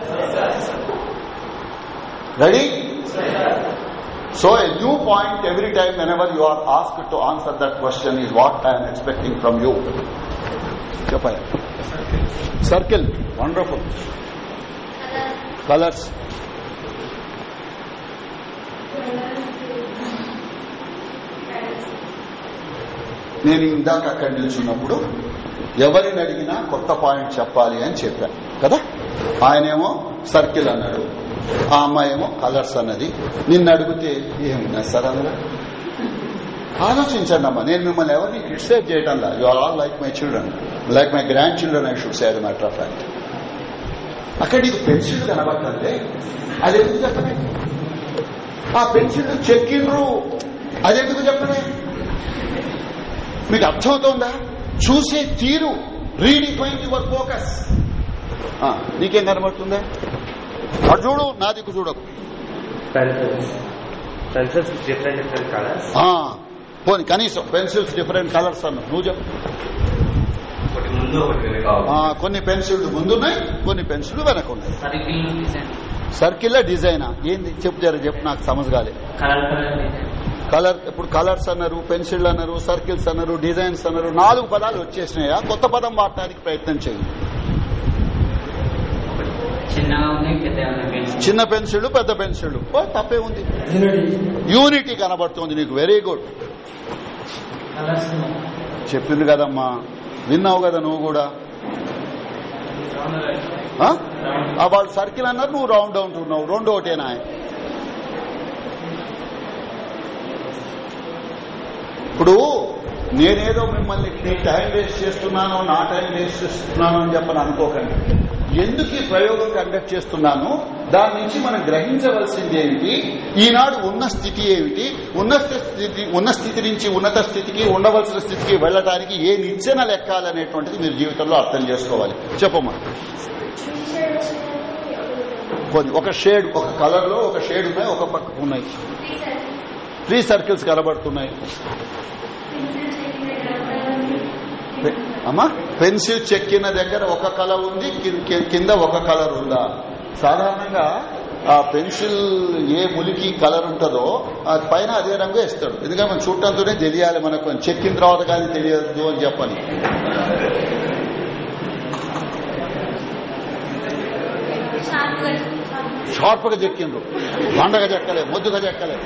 ready So a new point every time whenever you are asked to answer that question is what I am expecting from you. చెప్పాలి circle wonderful colours నేను ఇందాక అక్కడి నిల్చున్నప్పుడు ఎవరిని అడిగినా కొత్త point చెప్పాలి అని చెప్పా కదా ఆయనేమో సర్కిల్ అన్నాడు ఆ అమ్మాయి ఏమో కలర్స్ అన్నది నిన్ను అడిగితే ఏమున్నా సార్ అందులో ఆలోచించండి అమ్మా నేను మిమ్మల్ని ఎవరిని క్రిటిసైజ్ చేయటంలా you are all like my children like my grandchildren I should say matter of fact అక్కడ నీకు పెన్సిల్ కనబట్టంటే అది ఎందుకు చెప్పనే ఆ పెన్సిల్ చెక్కిండ్రు అది ఎందుకు చెప్పనే మీకు అర్థమవుతోందా చూసే తీరు రీడిఫైన్ యువర్ ఫోకస్ నీకేం కనబడుతుందా అటు చూడు నా దిక్కు చూడకు pencils. Pencils with different different colors. ఆ, పోనీ కనీసం పెన్సిల్స్ డిఫరెంట్ కలర్స్ అన్న నువ్వు చెప్పు ఒకటి ముందు ఒకటి వెనక ఆ, కొన్ని పెన్సిళ్లు ముందున్నాయి కొన్ని పెన్సిళ్లు వెనక ఉన్నాయి సర్కిల్ డిజైన్ సర్కిల్ డిజైనా ఏంది చెప్పు జర చెప్పు నాకు సమజగాలి కలర్ కలర్ డిజైన్ కలర్ ఇప్పుడు కలర్స్ అన్నారు పెన్సిల్ అన్నారు సర్కిల్స్ అన్నారు డిజైన్స్ అన్నారు నాలుగు పదాలు వచ్చేసినాయా కొత్త పదం వాడటానికి ప్రయత్నం చేయండి చిన్నగా ఉంది పెద్దగా ఉంది పెన్సిల్ చిన్న పెన్సిల్ పెద్ద పెన్సిల్ ఓ తప్పే ఉంది యూనిటీ కనబడుతుంది నీకు వెరీ గుడ్ కలర్స్ చెప్పింది కదమ్మా విన్నావు కదా నువ్వు కూడా ఆ? ఆ, వాళ్ళు సర్కిల్ అన్నారు నువ్వు రౌండ్ అంటున్నావు రెండు ఒకటేనా ఇప్పుడు నేనేదో మిమ్మల్ని నీ టైం వేస్ట్ చేస్తున్నాను నా టైం వేస్ట్ చేస్తున్నాను అని చెప్పని అనుకోకండి ఎందుకు ఈ ప్రయోగం కండక్ట్ చేస్తున్నాను దాని నుంచి మనం గ్రహించవలసింది ఏమిటి ఈనాడు ఉన్న స్థితి ఏమిటి ఉన్నత స్థితి ఉన్న స్థితి నుంచి ఉన్నత స్థితికి ఉండవలసిన స్థితికి వెళ్ళడానికి ఏ నిచ్చెన లెక్కాలనేటువంటిది మీరు జీవితంలో అర్థం చేసుకోవాలి చెప్పమ్మా కొన్ని ఒక షేడ్ ఒక కలర్ లో ఒక షేడ్ ఉన్నాయి ఒక పక్కకు ఉన్నాయి త్రీ సర్కిల్స్ కనబడుతున్నాయి పె- అమ్మా పెన్సిల్ చెక్కిన దగ్గర ఒక కలర్ ఉంది కి- కి- కింద ఒక కలర్ ఉందా సాధారణంగా ఆ పెన్సిల్ ఏ ములికి కలర్ ఉంటుందో ఆ పైన అదే రంగు వేస్తాడు ఎందుకంటే మనం చూడటంతోనే తెలియాలి మనకు చెక్కిన తర్వాత కానీ తెలియదు అని చెప్పని షార్ప్ గా చెక్కిండ్రు పండగ చెక్కలే ముద్దుగా చెక్కలే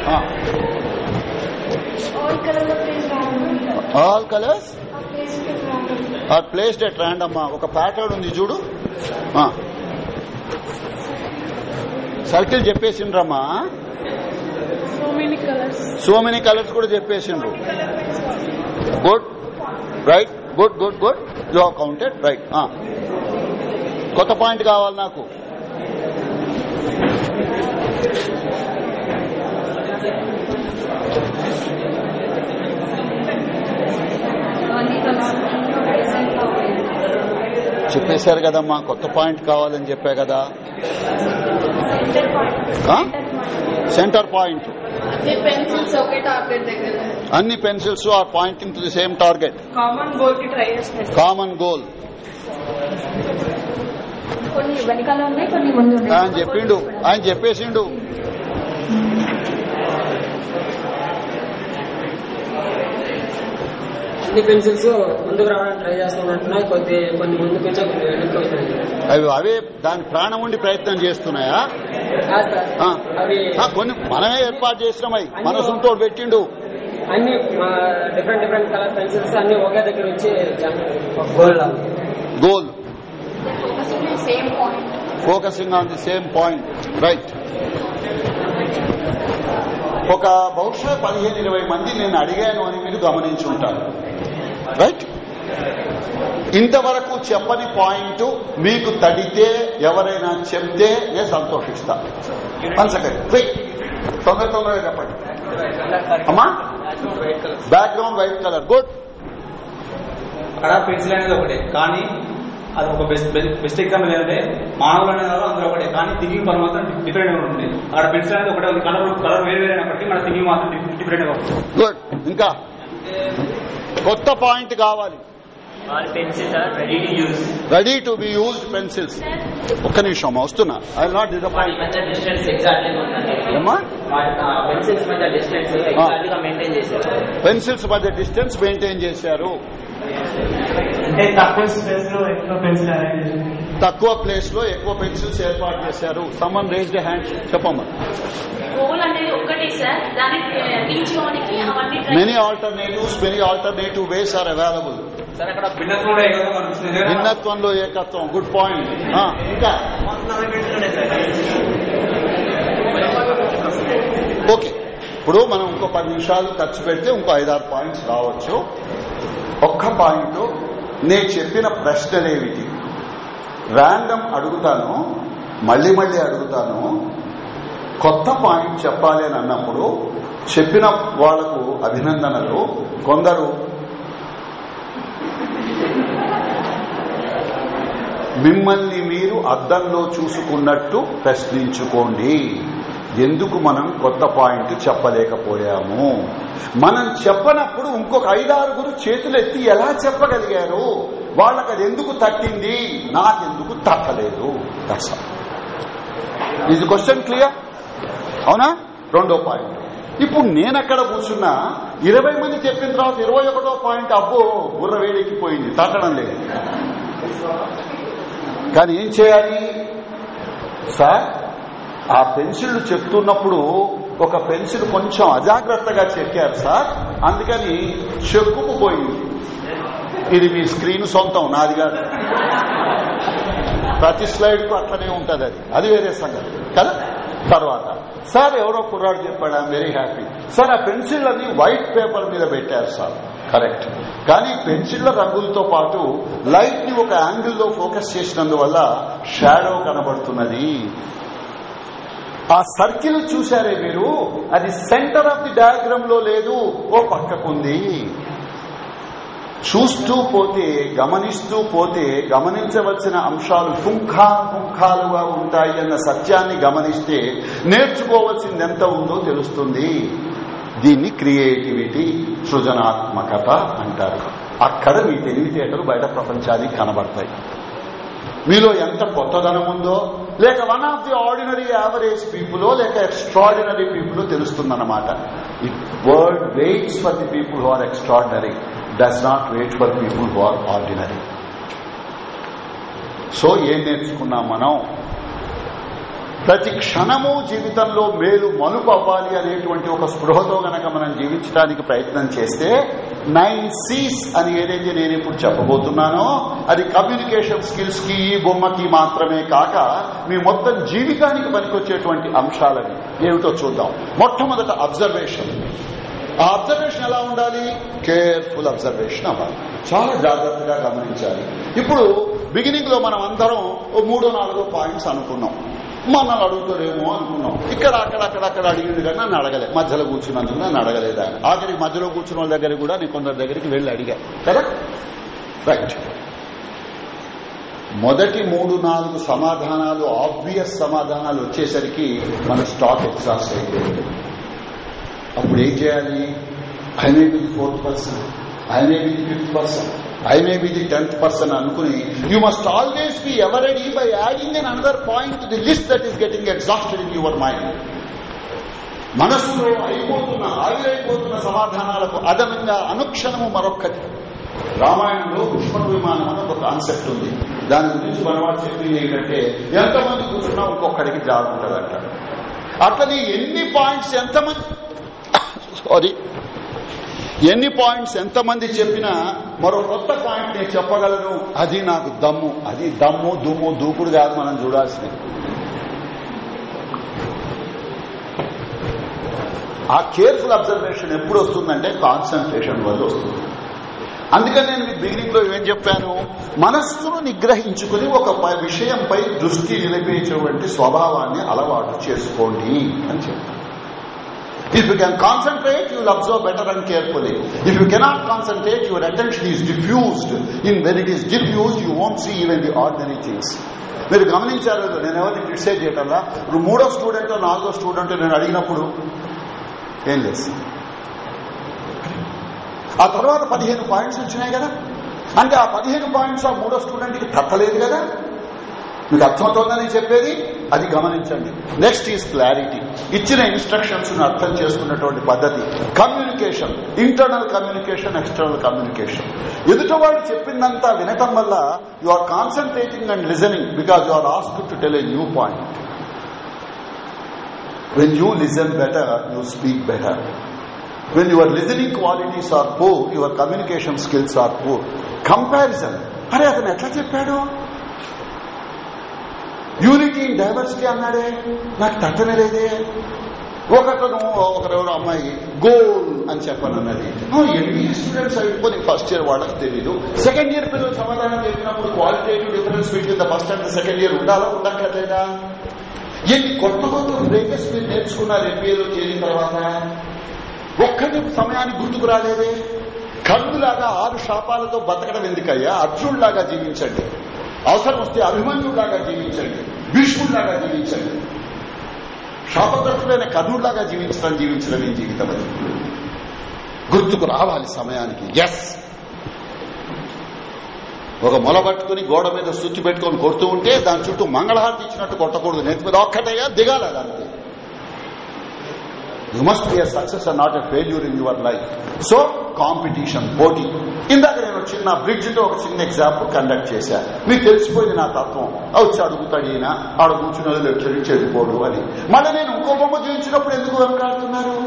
All colors are placed randomly. All colours Are placed at random. Are placed at random ఒక ప్యాటర్న్ ఉంది చూడు సర్కిల్ చెప్పేసిండ్రమ్మా So many colors. So many colours కూడా చెప్పేసిండ్రు good right good good good you have counted right కొత్త point కావాలి నాకు అవన్నీ కలిసి చెప్పేశారు కదమ్మా కొత్త పాయింట్ కావాలని చెప్పా కదా Center point. Huh? Center point. Centre point అదే పెన్సిల్స్ ఒకే టార్గెట్ దగ్గర అన్ని pencils are pointing to the same target common goal కి ట్రై చేస్తున్నాయి కామన్ గోల్ కొన్ని వెనకాల ఉన్నాయి కొన్ని ముందు ఉన్నాయి ఆయన చెప్పిండు ఆయన చెప్పేసిండు అన్ని పెన్సిల్స్ ముందుకు రావడానికి ట్రై చేస్తున్నట్టున్నాయి కొద్ది కొన్ని ముందుకు వచ్చా కొన్ని వెనక్కి అవుతున్నాయి అవి అవే దాని ప్రాణం ఉండి ప్రయత్నం చేస్తున్నాయా కాదు సార్ ఆ. అవి ఆ, కొన్ని మనమే ఏర్పాటు చేసినామై మనసుతో పెట్టిండు అన్ని డిఫరెంట్ డిఫరెంట్ కలర్ పెన్సిల్స్ అన్ని ఒకే దగ్గర వచ్చి gold goal same point focusing on the same point right ఒక బహుశా పదిహేను ఇరవై మంది నేను అడిగాను అని మీరు గమనించి ఉంటారు రైట్ ఇంతవరకు చెప్పని పాయింట్ మీకు తడితే ఎవరైనా చెప్తే నేను సంతోషిస్తా వన్ సెకండ్ క్విక్ తొందర తొందరగా చెప్పండి అమ్మా బ్యాక్గ్రౌండ్ వైట్ కలర్ గుడ్ అక్కడ పెన్సిల్ అనేది ఒకటే కానీ అది ఒక బెస్ట్ బెస్ట్ ఎగ్జాంపుల్ ఏంటంటే మానవులు అనేది అందరూ ఒకటే కానీ థింకింగ్ పని మాత్రం డిఫరెంట్ గా ఉంటుంది అక్కడ పెన్సిల్ అనేది ఒకటే ఉంది కలర్ కలర్ వేరు వేరే అయినప్పటికీ మన థింకింగ్ మాత్రం డిఫరెంట్ గా ఉంటుంది గుడ్ ఇంకా కొత్త పాయింట్ కావాలి all pencils are ready to use ready to be used pencils ఒక్క నిమిషం వస్తున్నా ఐ నాట్ వాటి డిసప్పాయింట్ మధ్య డిస్టెన్స్ ఎగ్జాక్ట్లీ ఉందండి ఏమ్మా పెన్సిల్స్ మధ్య డిస్టెన్స్ ఎగ్జాక్ట్లీ గా మెయింటైన్ చేశారు పెన్సిల్స్ మధ్య డిస్టెన్స్ మెయింటైన్ చేశారు అంటే తక్కువ స్పేస్ లో ఎక్కువ పెన్సిల్ అరేంజ్ చేసింది తక్కువ ప్లేస్ లో ఎక్కువ పెన్సిల్స్ ఏర్పాటు చేశారు సమ్మన్ రేజ్డ్ హ్యాండ్ చెప్పమ్మా గోల్ అనేది ఒక్కటే సార్ దాన్ని రీచ్ అవడానికి అవన్నీ try many alternatives many alternative ways are available sir అక్కడ భిన్నత్వం కూడా ఏకత్వం కనిపిస్తుంది భిన్నత్వంలో ఏకత్వం గుడ్ పాయింట్ ఇంకా ఓకే ఇప్పుడు మనం ఇంకో పది నిమిషాలు ఖర్చు పెడితే ఇంకో ఐదారు పాయింట్స్ రావచ్చు ఒక్క పాయింట్ నేను చెప్పిన ప్రశ్నలేమిటి ర్యాండమ్ అడుగుతాను మళ్ళీ మళ్ళీ అడుగుతాను కొత్త పాయింట్ చెప్పాలి అని అన్నప్పుడు చెప్పిన వాళ్లకు అభినందనలు కొందరు మిమ్మల్ని మీరు అద్దంలో చూసుకున్నట్టు ప్రశ్నించుకోండి ఎందుకు మనం కొత్త పాయింట్ చెప్పలేకపోయాము మనం చెప్పనప్పుడు ఇంకొక ఐదారుగురు చేతులెత్తి ఎలా చెప్పగలిగారు వాళ్ళకి అది ఎందుకు తట్టింది నాకెందుకు తట్టలేదు దట్స్ ఇది క్వశ్చన్ క్లియర్ అవునా రెండో పాయింట్ ఇప్పుడు నేనెక్కడ కూర్చున్నా ఇరవై మంది చెప్పిన తర్వాత ఇరవై ఒకటో పాయింట్ అబ్బో బుర్ర వేడెక్కిపోయింది తట్టడం లేదు కానీ ఏం చేయాలి సార్ ఆ పెన్సిల్ చెప్తున్నప్పుడు ఒక పెన్సిల్ కొంచెం అజాగ్రత్తగా చెక్కారు సార్ అందుకని చెక్కుకుపోయింది ఇది మీ స్క్రీన్ సొంతం నాది కాదు ప్రతి స్లైడ్ కు అట్లనే ఉంటది అది అది వేరే సంగతి కదా తర్వాత సార్ ఎవరో కుర్రాడు చెప్పాడు ఐఎమ్ వెరీ హ్యాపీ సార్ ఆ పెన్సిల్ అన్ని వైట్ పేపర్ మీద పెట్టారు సార్ కరెక్ట్ కానీ పెన్సిళ్ల రంగులతో పాటు లైట్ ని ఒక యాంగిల్లో ఫోకస్ చేసినందువల్ల షాడో కనబడుతున్నది ఆ సర్కిల్ చూశారే మీరు అది సెంటర్ ఆఫ్ ది డయాగ్రామ్ లో లేదు ఓ పక్కకుంది చూస్తూ పోతే గమనిస్తూ పోతే గమనించవలసిన అంశాలు పుంఖానుపుంఖాలుగా ఉంటాయి అన్న సత్యాన్ని గమనిస్తే నేర్చుకోవాల్సింది ఎంత ఉందో తెలుస్తుంది దీన్ని క్రియేటివిటీ సృజనాత్మకత అంటారు అక్కడ మీ తెలివితేటలు బయట ప్రపంచానికి కనబడతాయి మీలో ఎంత కొత్తదనం ఉందో లేక one of the ordinary average people లేక ఎక్స్ట్రాడినరీ పీపుల్ తెలుస్తుందన్నమాట it world waits for the people who are extraordinary does not wait for people who are ordinary so ఏం నేర్చుకున్నాం మనం ప్రతి క్షణము జీవితంలో మేలు మలుపు అవ్వాలి అనేటువంటి ఒక స్పృహతో గనక మనం జీవించడానికి ప్రయత్నం చేస్తే నైన్ సీస్ అని ఏదైతే నేను ఇప్పుడు చెప్పబోతున్నానో అది కమ్యూనికేషన్ స్కిల్స్ కి ఈ బొమ్మకి మాత్రమే కాక మీ మొత్తం జీవితానికి పనికొచ్చేటువంటి అంశాలని ఏమిటో చూద్దాం మొట్టమొదట అబ్జర్వేషన్ ఆ అబ్జర్వేషన్ ఎలా ఉండాలి కేర్ఫుల్ అబ్జర్వేషన్ అవ్వాలి చాలా జాగ్రత్తగా గమనించాలి ఇప్పుడు బిగినింగ్ లో మనం అందరం ఓ మూడో నాలుగో పాయింట్స్ అనుకున్నాం మనల్ని అడుగుతారేమో అనుకున్నాం ఇక్కడ అక్కడ అక్కడ అక్కడ అడిగింది కానీ నన్ను అడగలే మధ్యలో కూర్చున్నందుకు నన్ను అడగలేదు ఆయన ఆఖరికి మధ్యలో కూర్చున్న వాళ్ళ దగ్గర కూడా నేను కొందరి దగ్గరికి వెళ్ళి అడిగా కదా రైట్ మొదటి మూడు నాలుగు సమాధానాలు ఆబ్వియస్ సమాధానాలు వచ్చేసరికి మన స్టాక్ ఎగ్జాస్ట్ అయిపోయింది అప్పుడు ఏం చేయాలి I may be the fourth person I may be the fifth person I may be the tenth person అనుకుని you must always be ever ready by adding an another point the list that is getting exhausted in your mind మనస్సులో అయిపోతున్న ఆవిరైపోతున్న సమాధానాలకు అదనంగా అనుక్షణము మరొక్కటి రామాయణంలో పుష్పక విమానం అని ఒక concept ఉంది దాని గురించి మనవాడు చెప్పింది ఏంటంటే ఎంతమంది కూర్చున్నా ఇంకొకడికి జాబ్ ఉంటుందంట అట్లనే ఎన్ని పాయింట్స్ ఎంతమంది సారీ ఎన్ని పాయింట్స్ ఎంతమంది చెప్పినా మరో కొత్త పాయింట్ నేను చెప్పగలను అది నాకు దమ్ము అది దమ్ము దుమ్ము దూకుడు కాదు మనం చూడాల్సింది ఆ కేర్ఫుల్ అబ్జర్వేషన్ ఎప్పుడు వస్తుందంటే కాన్సన్ట్రేషన్ వల్ల వస్తుంది అందుకని నేను మీకు బిగినింగ్ లో ఏం చెప్పాను మనస్సును నిగ్రహించుకుని ఒక ప- విషయంపై దృష్టి నిలిపేటువంటి స్వభావాన్ని అలవాటు చేసుకోండి అని చెప్పాను If you can concentrate, you will observe better and carefully. If you cannot concentrate, your attention is diffused. In when it is diffused, you won't see even the ordinary things. మీరు గమనించారు లేదో, నేను ఎవరిని క్రిటిసైజ్ చేయటంలా ఇప్పుడు మూడో student నాలుగో student నేను అడిగినప్పుడు ఏం లేదు ఆ తర్వాత పదిహేను పాయింట్స్ వచ్చినాయి కదా అంటే ఆ పదిహేను పాయింట్స్ ఆ మూడో స్టూడెంట్కి తప్పలేదు కదా మీకు అర్థమవుతోందని చెప్పేది అది గమనించండి నెక్స్ట్ ఈజ్ క్లారిటీ ఇచ్చిన ఇన్స్ట్రక్షన్స్ ను అర్థం చేసుకున్నటువంటి పద్ధతి communication internal communication external communication ఎదుటవాడు చెప్పిందంతా వినటం వల్ల you are concentrating and listening because you are ask to tell a new point when you listen better you speak better when your listening qualities are poor your communication skills are poor comparison అరే అతను ఎట్లా చెప్పాడు unity in diversity అన్నాడే నాకు తట్టనే లేదే ఒకతను ఒకరెవరు అమ్మాయి goal అని చెప్పనన్నది ఎంబీఏ స్టూడెంట్స్ అయిపోయి ఫస్ట్ ఇయర్ వాళ్ళకి తెలియదు సెకండ్ ఇయర్ పిల్లలు సమాధానం చెప్పినప్పుడు qualitative difference between the first and second year ఉండాలా ఉండట్లేదా ఎన్ని కొత్త కొత్త ఫ్రేజెస్ మీరు నేర్చుకున్నారు ఎంబీఏలో చేరిన తర్వాత ఒక్కటి సమయానికి గుర్తుకు రాలేదే కన్నులాగా ఆరు శాపాలతో బతకడం ఎందుకయ్యా అర్జునులాగా జీవించండి అవసరం వస్తే అభిమన్యులాగా జీవించండి భీష్ముడిలాగా జీవించండి శాపగ్రస్తుడైన కర్ణుడిలాగా జీవించడం జీవించడం ఏం జీవితం అది గుర్తుకు రావాలి సమయానికి ఎస్ ఒక మొల పట్టుకుని గోడ మీద సుత్తి పెట్టుకొని కొడుతూ ఉంటే దాని చుట్టూ మంగళహారతి ఇచ్చినట్టు కొట్టకూడదు నెత్తి మీద ఒక్కటయ్యా దిగాల దానికి you must be success and not a failure in your life so competition పోటీ ఇందాక నేను చిన్న బ్రిడ్జ్ తో ఒక చిన్న ఎగ్జాంపుల్ కండక్ట్ చేశా మీకు తెలిసిపోయింది నా తత్వం ఆ వచ్చి అడుగుతాడు ఈయన ఆడ కూర్చుని లెక్చర్ చెడిపోడు అని మళ్ళీ నేను ఇంకో బొమ్మ చూపించినప్పుడు ఎందుకు వెనకాడుతున్నారు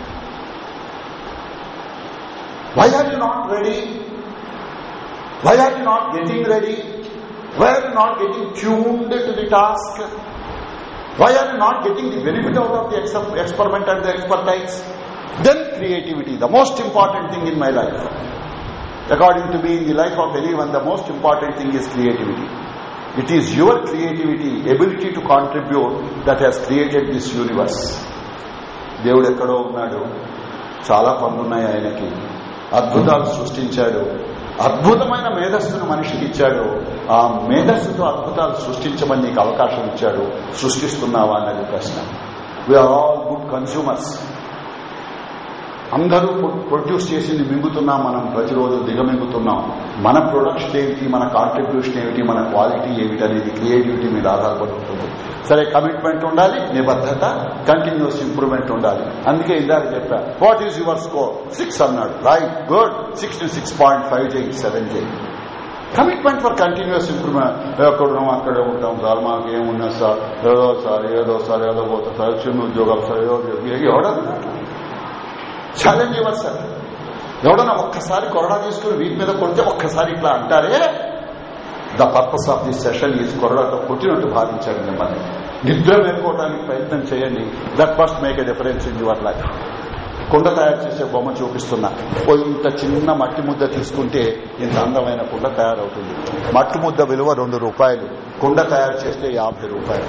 why are you not ready why are you not getting ready why are you not getting tuned to the task Why are you not getting the benefit out of the ex- experiment and the expertise? Then creativity, the most important thing in my life. According to me, in the life of anyone, the most important thing is creativity. It is your creativity, ability to contribute that has created this universe. దేవుడు ఎక్కడో ఉన్నాడు చాలా పనులున్నాయి ఆయనకి అద్భుతాలు సృష్టించాడు అద్భుతమైన మేధస్సును మనిషికి ఇచ్చాడు ఆ మేధస్సుతో అద్భుతాలు సృష్టించమని నీకు అవకాశం ఇచ్చాడు సృష్టిస్తున్నావా అన్నది ప్రశ్న వీఆర్ ఆల్ గుడ్ కన్స్యూమర్స్ అందరూ ప్రొడ్యూస్ చేసింది మింగుతున్నాం మనం ప్రతిరోజు దిగమింగుతున్నాం మన ప్రొడక్షన్ ఏమిటి మన కాంట్రిబ్యూషన్ ఏమిటి మన క్వాలిటీ ఏమిటి అనేది క్రియేటివిటీ మీద ఆధారపడి ఉంటుంది సరే కమిట్మెంట్ ఉండాలి నిబద్ధత కంటిన్యూస్ ఇంప్రూవ్మెంట్ ఉండాలి అందుకే ఇందాక చెప్పా what is your score six అన్నాడు right good sixty six point five చేయి సెవెన్ చేయి కమిట్మెంట్ ఫర్ కంటిన్యూస్ ఇంప్రూవ్మెంట్ ఎక్కడున్నాం అక్కడే ఉంటాం సార్ మాకు ఏమున్నా సార్ ఏదో సార్ ఏదో సార్ ఏదో పోతా సార్ చిన్న ఉద్యోగం సార్ ఏదో ఎవడన్నా ఛాలెంజ్ ఇవ్వరు సార్ ఎవడన్నా ఒక్కసారి కొరడా తీసుకుని వీటి మీద కొడితే ఒక్కసారి ఇట్లా అంటారే the purpose of this session is కొరడాతో కొట్టినట్టు భావించాడు మిమ్మల్ని నిద్ర మేల్కోవడానికి ప్రయత్నం చేయండి that must make a difference in your life కుండ తయారు చేసే బొమ్మ చూపిస్తున్నా ఓ ఇంత చిన్న మట్టి ముద్ద తీసుకుంటే ఇంత అందమైన కుండ తయారవుతుంది మట్టి ముద్ద విలువ రెండు రూపాయలు కుండ తయారు చేస్తే యాభై రూపాయలు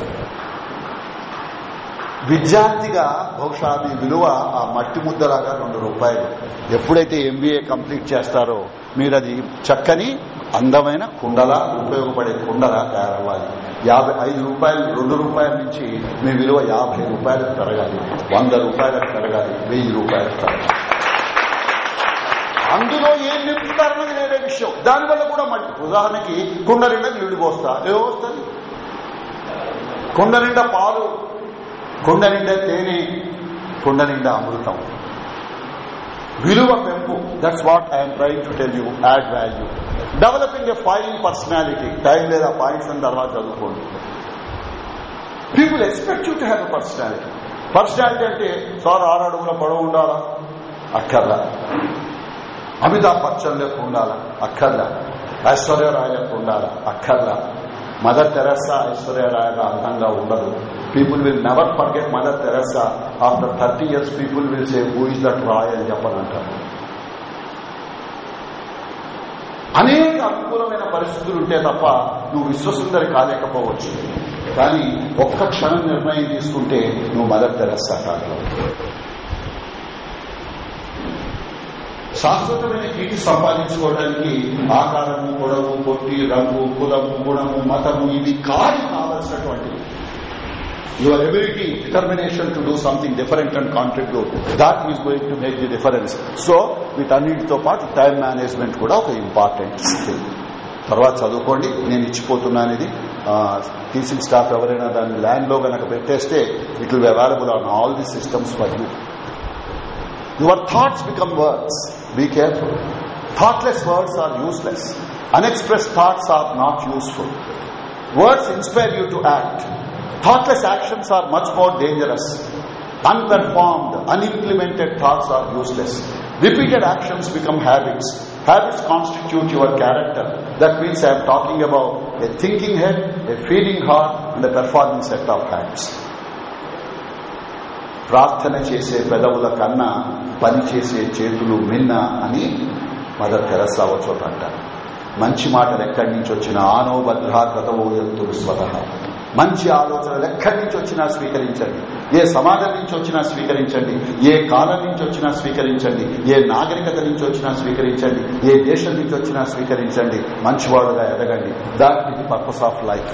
విద్యార్థిగా బహుశా మీ విలువ ఆ మట్టి ముద్దలాగా రెండు రూపాయలు ఎప్పుడైతే ఎంబీఏ కంప్లీట్ చేస్తారో మీరు అది చక్కని అందమైన కుండలా ఉపయోగపడే కుండలా తయారవ్వాలి యాభై ఐదు రూపాయలు రెండు రూపాయల నుంచి మీ విలువ యాభై రూపాయలకు పెరగాలి వంద రూపాయలకు పెరగాలి వెయ్యి రూపాయలకు పెరగాలి అందులో ఏం నింపుతారన్నది వేరే విషయం దానివల్ల కూడా మళ్ళీ ఉదాహరణకి కుండ నిండా నీళ్లు పోస్తా ఏమో వస్తుంది కుండ నిండా పాలు కుండ నిండా తేనె కుండ నిండా అమృతం విలువ పెంపు that's what I'm trying to tell you add value developing a fine personality time లేదా పాయింట్స్ అని తర్వాత చదువుకోండి people expect you to have a personality personality అంటే సార్ ఆరు అడుగుల పొడవు ఉండాలా అక్కర్లా అమితాబ్ బచ్చన్ లెక్క ఉండాలా అక్కర్లా ఐశ్వర్యరాయ్ లెక్క ఉండాలా అక్కర్లా మదర్ తెరసా ఐశ్వర్యరాయగా అందంగా ఉండదు people will never forget mother Teresa after thirty years people will say who is that Rai అని చెప్పనంటారు అనేక అనుకూలమైన పరిస్థితులు ఉంటే తప్ప నువ్వు విశ్వసుందరి కాలేకపోవచ్చు కానీ ఒక్క క్షణం నిర్ణయం తీసుకుంటే నువ్వు మదర్ తెరస్సా కాగలవు శాశ్వతమైన కీర్తి సంపాదించుకోవడానికి ఆకారము పొడవు పొట్టి రంగు కులము గుణము మతము ఇవి కాదు కావలసినటువంటివి your ability determination to do something different and contribute that is going to make the difference so వీటన్నిటితో పాటు టైం మేనేజ్మెంట్ కూడా ఒక ఇంపార్టెంట్ స్కిల్ తర్వాత చదువుకోండి నేను ఇచ్చిపోతున్నాను ఇది టీచింగ్ స్టాఫ్ ఎవరైనా దాన్ని ల్యాండ్ లో కనుక పెట్టేస్తే it will available on all the systems for you your thoughts become words be careful thoughtless words are useless unexpress thoughts are not useful words inspire you to act Thoughtless actions are much more dangerous. Unperformed, unimplemented thoughts are useless. Repeated actions become habits. Habits constitute your character. That means I am talking about a thinking head, a feeling heart, and a performing set of hands. ప్రార్థన చేసే పెదవుల కన్నా పని చేసే చేతులు మిన్న అని mother Teresa చోట అంటారు మంచి మాటలు ఎక్కడి నుంచి వచ్చిన ఆనో భద్రా కథవో ఎత్తులు స్వతహ మంచి ఆలోచనలు ఎక్కడి నుంచి వచ్చినా స్వీకరించండి ఏ సమాజం నుంచి వచ్చినా స్వీకరించండి ఏ కాలం నుంచి వచ్చినా స్వీకరించండి ఏ నాగరికత నుంచి వచ్చినా స్వీకరించండి ఏ దేశం నుంచి వచ్చినా స్వీకరించండి మంచివాడుగా ఎదగండి that is the purpose of life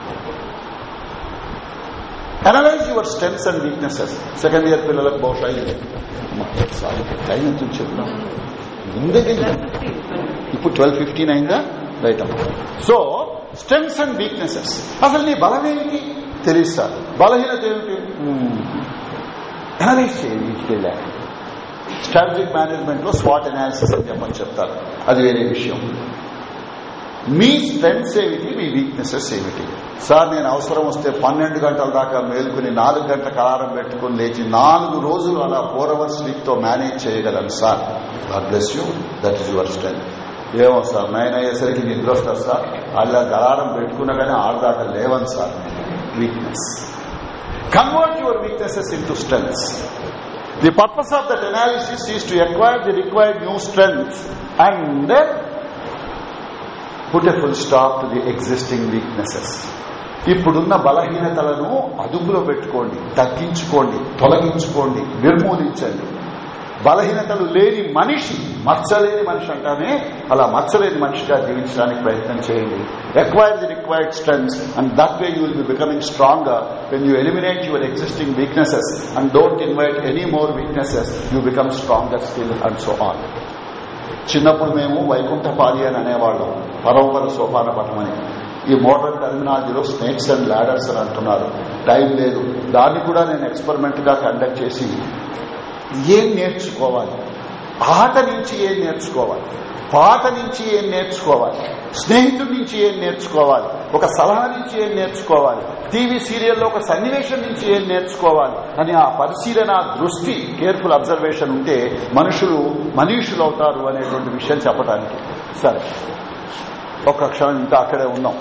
analyse your strengths and weaknesses second year పిల్లలకు బహుశా ఇది టైం ఎంత చెప్తాం ముందే ఇప్పుడు ట్వెల్వ్ ఫిఫ్టీన్ అయిందా right so strengths and weaknesses అసలు నీ బలం ఏమిటి తెలుస్తారు బలహీనత ఏమిటి అనలైజ్ చేయండి ఇంటికి వెళ్ళాక స్ట్రాటజిక్ మేనేజ్మెంట్ లో స్వాట్ అనాలిసిస్ అని చెప్పని చెప్తారు అది వేరే విషయం మీ స్ట్రెంగ్స్ ఏమిటి మీ వీక్నెసెస్ ఏమిటి సార్ నేను అవసరం వస్తే పన్నెండు గంటల దాకా మేలుకుని నాలుగు గంటల కలారం పెట్టుకుని లేచి నాలుగు రోజులు అలా ఫోర్ అవర్స్ స్లీప్ తో మేనేజ్ చేయగలను sir God bless you that is your strength ఏమో సార్ నైన్ అయ్యేసరికి నిద్ర వస్తారు సార్ అలా గలారం పెట్టుకున్నా కానీ ఆడదాకా లేవని sir weakness convert your weaknesses in to strengths the purpose of that analysis is to acquire the required new strengths and put a full stop to the existing weaknesses ఇప్పుడున్న బలహీనతలను అదుపులో పెట్టుకోండి తగ్గించుకోండి తొలగించుకోండి నిర్మూలించండి బలహీనతలు లేని మనిషి మచ్చలేని మనిషి అంటానే అలా మచ్చలేని మనిషిగా జీవించడానికి ప్రయత్నం చేయండి acquire the required strengths and that way you will be becoming stronger when you eliminate your existing weaknesses and don't invite any more weaknesses you become stronger skill and so on చిన్నప్పుడు మేము వైకుంఠపాలి అని అనేవాళ్ళం పరవపర సోపాన పటమని ఈ modern టెర్మినాలజీలో స్నేక్స్ అండ్ లాడర్స్ అని అంటున్నారు టైం లేదు దాన్ని కూడా నేను ఎక్స్పెరిమెంట్ గా కండక్ట్ చేసి ఏం నేర్చుకోవాలి ఆట నుంచి ఏం నేర్చుకోవాలి పాట నుంచి ఏం నేర్చుకోవాలి స్నేహితుడి నుంచి ఏం నేర్చుకోవాలి ఒక సలహా నుంచి ఏం నేర్చుకోవాలి టీవీ సీరియల్లో ఒక సన్నివేశం నుంచి ఏం నేర్చుకోవాలి అని ఆ పరిశీలన దృష్టి కేర్ఫుల్ అబ్జర్వేషన్ ఉంటే మనుషులు మనీషులు అవుతారు అనేటువంటి విషయం చెప్పడానికి సరే ఒక క్షణం ఇంకా అక్కడే ఉన్నాం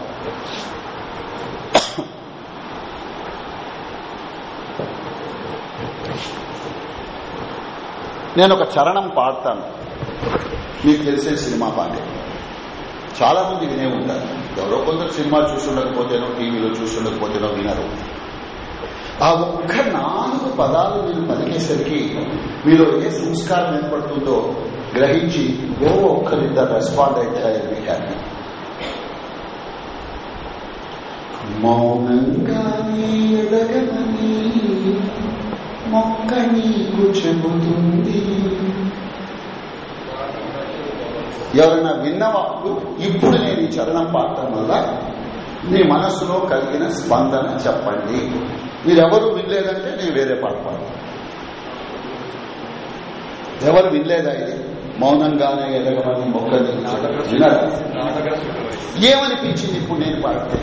నేను ఒక చరణం పాడతాను మీకు తెలిసే సినిమా పాటే చాలా మంది వినే ఉంటారు ఎవరో కొందరు సినిమా చూసుండకపోతేనో టీవీలో చూసుండకపోతేనో వినరు ఆ ఒక్క నాలుగు పదాలు మీరు పలికేసరికి మీలో ఏ సంస్కారం ఏర్పడుతుందో గ్రహించి ఓ ఒక్కరిద్దరు రెస్పాండ్ అయితే బి హ్యాపీ మౌనంగానే ఎదగనని మొక్క నీకు చెబుతుంది ఎవరైనా విన్నవాళ్ళు ఇప్పుడు నేను ఈ చరణం పాడటం వల్ల మీ మనసులో కలిగిన స్పందన చెప్పండి మీరెవరు వినలేదంటే నేను వేరే పాట పాడతాను ఎవరు వినలేదా ఇది మౌనంగానే ఎదగమని మొక్కని వినరా ఏమనిపించింది ఇప్పుడు నేను పాడితే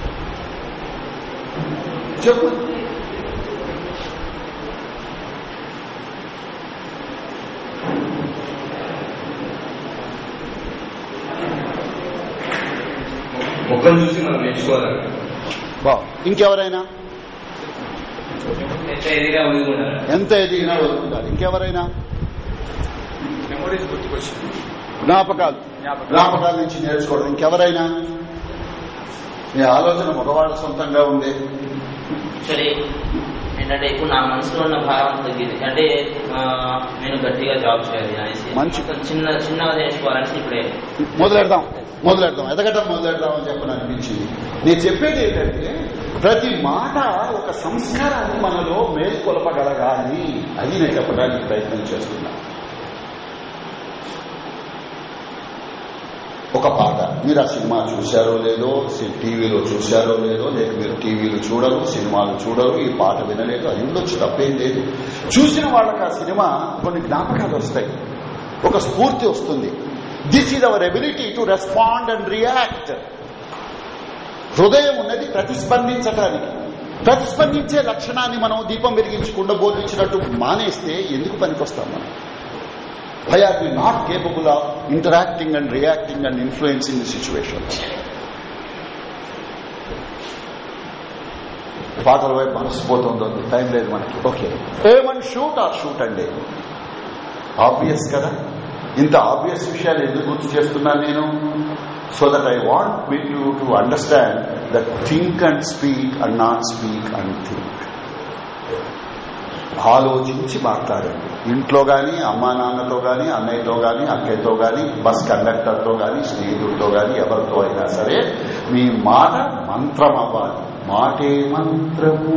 చెప్పు మొక్కను చూసి మనం నేర్చుకోవాలి బా ఇంకెవరైనా ఎంత ఎదిగా వదులుకుంటారు ఎంత ఎదిగినా వదులుకుంటారు ఇంకెవరైనా మెమోరీస్ గుర్తుకొచ్చింది జ్ఞాపకాలు జ్ఞాపకాల నుంచి నేర్చుకోవడం ఇంకెవరైనా మీ ఆలోచన మగవాళ్ళ సొంతంగా ఉంది యాక్చువల్లీ ఏంటంటే ఇప్పుడు నా మనసులో ఉన్న భారం తగ్గింది అంటే ఆ, నేను గట్టిగా జాబ్ చేయాలి అనేసి మంచి- మొత్తం చిన్న చిన్నగా నేర్చుకోవాలనేసి ఇప్పుడే మొదలెడదాం మొదలెడదాం ఎదగటం మొదలెడదాం అని చెప్పని అనిపించింది నేను చెప్పేది ఏంటంటే ప్రతి మాట ఒక సంస్కారాన్ని మనలో మేల్కొలపగలగాలి అది నేను చెప్పడానికి ప్రయత్నం చేస్తున్నా ఒక పాట మీరు ఆ సినిమా చూశారో లేదో సి- టీవీలో చూశారో లేదో లేక మీరు టీవీలు చూడరు సినిమాలు చూడరు ఈ పాట వినలేదు అది ఉండొచ్చు తప్పేం లేదు చూసిన వాళ్ళకి ఆ సినిమా కొన్ని జ్ఞాపకాలు వస్తాయి ఒక స్ఫూర్తి వస్తుంది this is our ability to respond and react హృదయం ఉన్నది ప్రతిస్పందించడానికి ప్రతిస్పందించే లక్షణాన్ని మనం దీపం వెలిగించకుండా బోధించినట్టు మానేస్తే ఎందుకు పనికొస్తాం మనం why are we not capable of interacting and reacting and influencing the situation పాటల వైపు మనసిపోతుందో టైం లేదు మనకి ఓకే ఏమన్ షూట్ ఆర్ షూట్ అండి ఆబ్వియస్ కదా ఇంత ఆబ్వియస్ విషయాలు ఎందుకు గుర్తు చేస్తున్నాను నేను so that I want me you to understand that think and speak and not speak and think ఆలోచించి మాట్లాడండి ఇంట్లో గాని అమ్మా నాన్నతో గాని అన్నయ్యతో గాని అక్కయ్యతో గాని బస్ కండక్టర్తో గాని స్నేహితుడితో గాని ఎవరితో అయినా సరే మీ మాట మంత్రం అవ్వాలి మాటే మంత్రము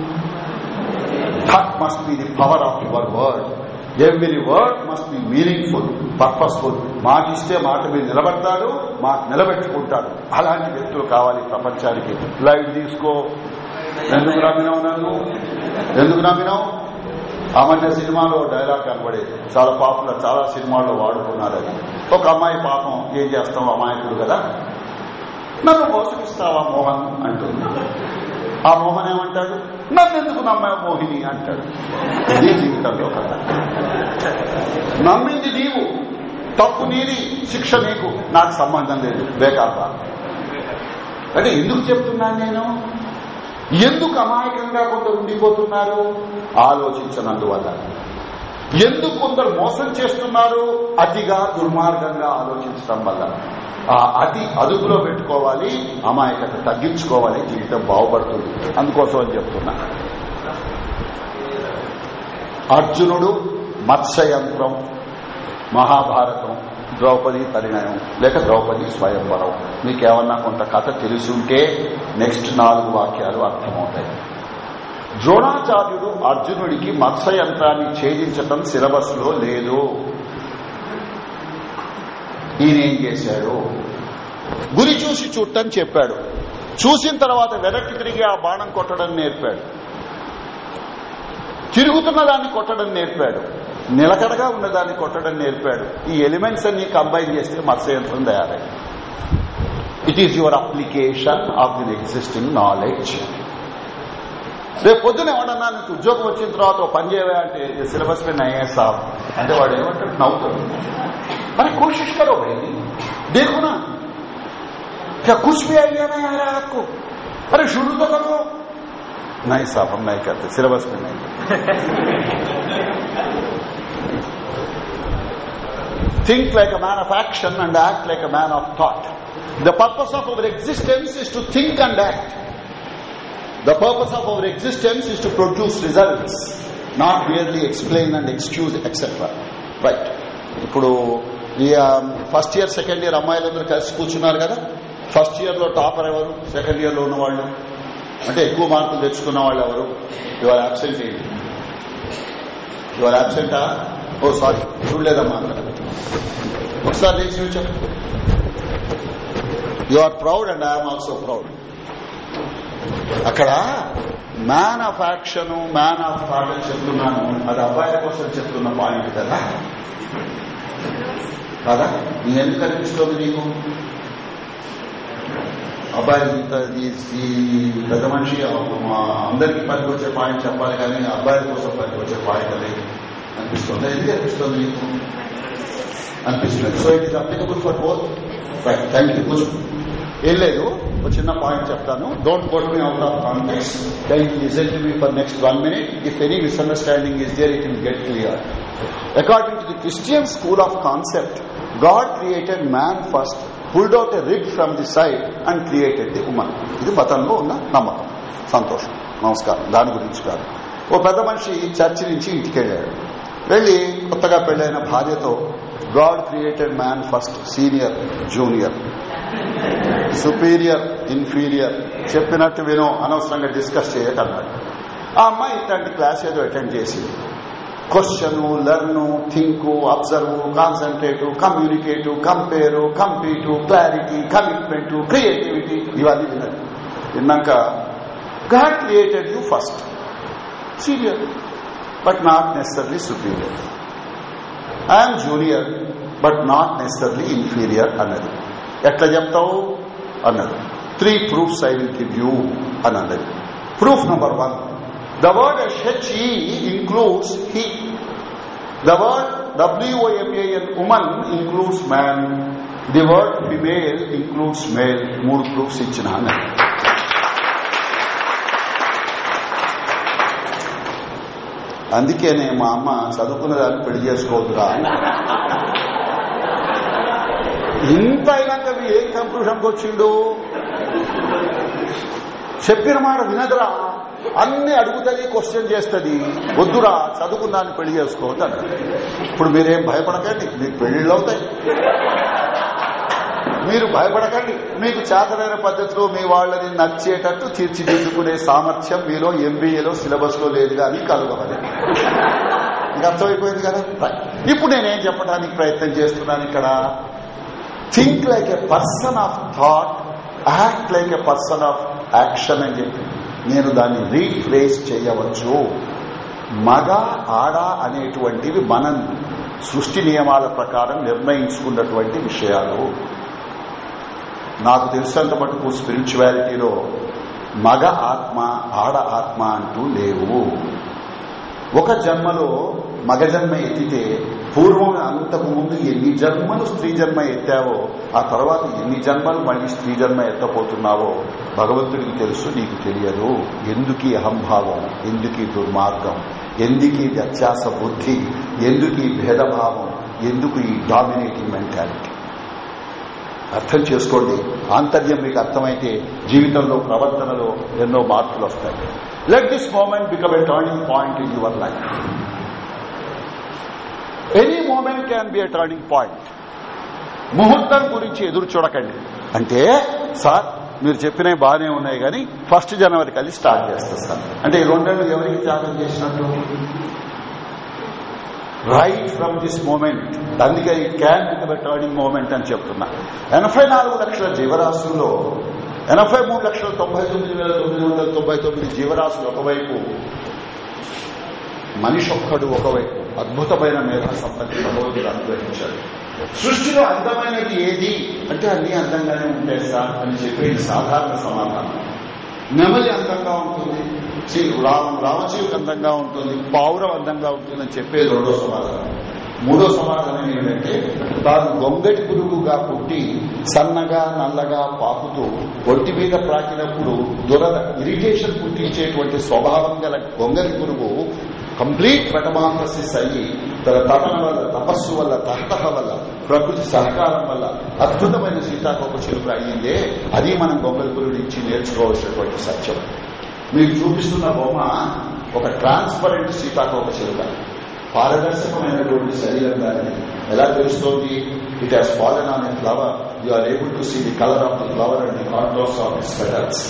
that must be the power of your word every word must be meaningful purposeful మాట ఇస్తే మాట మీద నిలబడతాడు మాట నిలబెట్టుకుంటాడు అలాంటి వ్యక్తులు కావాలి ప్రపంచానికి లైట్ తీసుకో ఎందుకు నమ్మినావు నన్ను ఎందుకు నమ్మినావు ఆ మధ్య సినిమాలో డైలాగ్ కనబడేది చాలా పాపులర్ చాలా సినిమాల్లో వాడుకున్నారు అది ఒక అమ్మాయి పాపం ఏం చేస్తాం అమాయకుడు కదా నన్ను మోసగిస్తావా మోహన్ అంటుంది ఆ మోహన్ ఏమంటాడు నన్ను ఎందుకు నమ్మావు మోహిని అంటాడు ఇది జీవితంలో కథ నమ్మింది నీవు తప్పు నీది శిక్ష నీకు నాకు సంబంధం లేదు బేకార్ అంటే ఎందుకు చెప్తున్నాను నేను ఎందుకు అమాయకంగా కొందరు ఉండిపోతున్నారు ఆలోచించనందువల్ల ఎందుకు కొందరు మోసం చేస్తున్నారు అతిగా దుర్మార్గంగా ఆలోచించడం వల్ల ఆ అతి అదుపులో పెట్టుకోవాలి అమాయకత తగ్గించుకోవాలి జీవితం బాగుపడుతుంది అందుకోసం అని చెప్తున్నా అర్జునుడు మత్స్యయంత్రం మహాభారతం ద్రౌపది పరిణయం లేక ద్రౌపది స్వయంవరం మీకేమన్నా కొంత కథ తెలిసుంటే నెక్స్ట్ నాలుగు వాక్యాలు అర్థమవుతాయి ద్రోణాచార్యుడు అర్జునుడికి మత్స్యయంత్రాన్ని ఛేదించటం సిలబస్ లో లేదు ఈయనేం చేశాడు గురి చూసి చూడటం చెప్పాడు చూసిన తర్వాత వెనక్కి తిరిగి ఆ బాణం కొట్టడం నేర్పాడు తిరుగుతున్న దాన్ని కొట్టడం నేర్పాడు నిలకడగా ఉన్నదాన్ని కొట్టడం నేర్పాడు ఈ ఎలిమెంట్స్ అన్ని కంబైన్ చేస్తే మత్స్యయంత్రం తయారైంది it is your application of the existing knowledge రేపు పొద్దున ఎవడన్నా నీకు ఉద్యోగం వచ్చిన తర్వాత ఓ పని చేయవా అంటే సిలబస్ మీద నయ్యే సాబ్ అంటే వాడు ఏమంటాడు నవ్వుతాడు మరి కోशिश करो भाई देखो ना क्या कुछ भी आइडिया नहीं आ रहा है आपको अरे शुरू तो करो नहीं साहब हम नहीं करते सिलेबस में नहीं think like a man of action and act like a man of thought. The purpose of our existence is to think and act. The purpose of our existence is to produce results, not merely explain and excuse, etc. Right. ఇప్పుడు ఈ first year second year అమ్మాయిలందరూ కలిసి కూర్చున్నారు కదా first year లో topper ఎవరు second year లో ఉన్న వాళ్ళు అంటే ఎక్కువ మార్కులు తెచ్చుకున్న వాళ్ళు ఎవరు యువర్ అబ్సెంట్ ఏంటి యువర్ అబ్సెంటా ఓ సారీ చూడలేదమ్మా అక్కడ ఒకసారి లేచి వచ్చాం you are proud and I'm also proud అక్కడ man of action man of thought అని చెప్తున్నాను అది అబ్బాయిల కోసం చెప్తున్న పాయింట్ కదా కదా నీ ఎందుకు అనిపిస్తుంది నీకు అబ్బాయి ఇంత ఈ- ఈ పెద్ద మనిషి మా అందరికీ పనికి వచ్చే పాయింట్ చెప్పాలి కానీ అబ్బాయిల కోసం పనికి వచ్చే పాయింట్ అనేది అనిపిస్తుంది ఎందుకు అనిపిస్తుంది నీకు అనిపిస్తుంది so it is applicable for both right thank you కొంచెం ఏం లేదు ఒక చిన్న పాయింట్ చెప్తాను don't quote me out of context then listen to me for next one minute if any misunderstanding is there it will get clear according to the Christian school of concept God created man first pulled out a rib from the side and created the woman ఇది మతంలో ఉన్న నమ్మకం సంతోషం నమస్కారం దాని గురించి కాదు ఓ పెద్ద మనిషి చర్చి నుంచి ఇంటికి వెళ్ళాడు వెళ్లి కొత్తగా పెళ్లైన భార్యతో God created man first senior junior superior inferior చెప్పినట్టు వినో అనవసరంగా డిస్కస్ చేయకన్నాడు ఆ అమ్మాయి ఇట్లాంటి క్లాస్ ఏదో అటెండ్ చేసింది question learn think observe concentrate communicate compare compete clarity commitment creativity ఇవన్నీ విన్నది విన్నాక God created you first senior but not necessarily superior I'm junior but not necessarily inferior అన్నది ఎట్లా చెప్తావు అన్నది three proofs I will give you అని అన్నది proof number one the word H E includes he the word W O M A N woman includes man the word female includes male మూడు proofs ఇచ్చిన అన్నది అందుకేనే మా అమ్మ చదువుకున్న దాన్ని పెళ్లి చేసుకోవద్దురా అని. ఇంత అయినాక వీడు ఏం కంక్లూషన్కి వచ్చిండు చెప్పిన మాట వినదురా అన్ని అడుగుతుంది క్వశ్చన్ చేస్తుంది వద్దురా చదువుకున్నాన్ని పెళ్లి చేసుకోవద్దు అన్నాడు ఇప్పుడు మీరేం భయపడకండి మీకు పెళ్లిళ్ళు అవుతాయి మీరు భయపడకండి మీకు చేతనైన పద్ధతిలో మీ వాళ్ళని నచ్చేటట్టు తీర్చిదిద్దుకునే సామర్థ్యం మీలో ఎంబీఏలో సిలబస్ లో లేదు కానీ కలగవాలి ఇంకా అర్థమైపోయింది కదా Right. ఇప్పుడు నేనేం చెప్పడానికి ప్రయత్నం చేస్తున్నాను ఇక్కడ think like a person of thought act like a person of action అని చెప్పి నేను దాన్ని రీఫ్రేస్ చేయవచ్చు మగ ఆడ అనేటువంటివి మనం సృష్టి నియమాల ప్రకారం నిర్ణయించుకున్నటువంటి విషయాలు నాకు తెలిసినంత మటుకు స్పిరిచువాలిటీలో మగ ఆత్మ ఆడ ఆత్మ అంటూ లేవు ఒక జన్మలో మగ జన్మ ఎత్తితే పూర్వం అంతకు ముందు ఎన్ని జన్మలు స్త్రీ జన్మ ఎత్తావో ఆ తర్వాత ఎన్ని జన్మలు మళ్ళీ స్త్రీ జన్మ ఎత్తపోతున్నావో భగవంతుడికి తెలుసు నీకు తెలియదు ఎందుకు ఈ అహంభావం ఎందుకు ఈ దుర్మార్గం ఎందుకు ఈ వ్యత్యాస బుద్ధి ఎందుకు ఈ భేదభావం ఎందుకు ఈ డామినేటింగ్ మెంటాలిటీ అర్థం చేసుకోండి ఆంతర్యం మీకు అర్థమైతే జీవితంలో ప్రవర్తనలో ఎన్నో మార్పులు వస్తాయి let this moment become a turning point in your life any moment can be a turning point ముహూర్తం గురించి ఎదురు చూడకండి అంటే సార్ మీరు చెప్పినవి బాగానే ఉన్నాయి కానీ ఫస్ట్ జనవరి కలిసి స్టార్ట్ చేస్తారు సార్ అంటే ఈ రెండేళ్లు ఎవరికి త్యాగం చేసినట్టు రైట్ ఫ్రమ్ దిస్ మూమెంట్ అందుకే ఈ can become a turning moment అని చెప్తున్నా ఎనభై నాలుగు లక్షల జీవరాశుల్లో ఎనభై మూడు లక్షల తొంభై తొమ్మిది వేల తొమ్మిది వందల తొంభై తొమ్మిది జీవరాశులు ఒకవైపు మనిషి ఒక్కడు ఒకవైపు అద్భుతమైన మేధా సంపత్తి భగవంతుడు అనుగ్రహించాడు సృష్టిలో అందమైనది ఏది అంటే అన్ని అందంగానే ఉంటాయి సార్ అని చెప్పేది సాధారణ సమాధానం నెమలి అందంగా ఉంటుంది శ్రీ రామ రామజీవికి అందంగా ఉంటుంది పావురం అందంగా ఉంటుంది అని చెప్పేది రెండో సమాధానం మూడో సమాధానం ఏంటంటే తాను గొంగటి పురుగుగా పుట్టి సన్నగా నల్లగా పాకుతూ ఒంటి మీద ప్రాకినప్పుడు దురద ఇరిటేషన్ పుట్టించేటువంటి స్వభావం గల గొంగలి పురుగు కంప్లీట్ మెటమాఫసిస్ అయ్యి తన తపన వల్ల తపస్సు వల్ల తహతహ వల్ల ప్రకృతి సహకారం వల్ల అద్భుతమైన సీతాకోక చిలుక అయ్యిందే అది మనం గొంగలి పురుగు నుంచి నేర్చుకోవాల్సినటువంటి సత్యం మీకు చూపిస్తున్న బొమ్మ ఒక ట్రాన్స్పరెంట్ సీతాకోక చిలుక పారదర్శకమైనటువంటి శరీరం దానిది ఎలా తెలుస్తోంది it has fallen on a flower, you are able to see the color of the flower and the contours of its petals.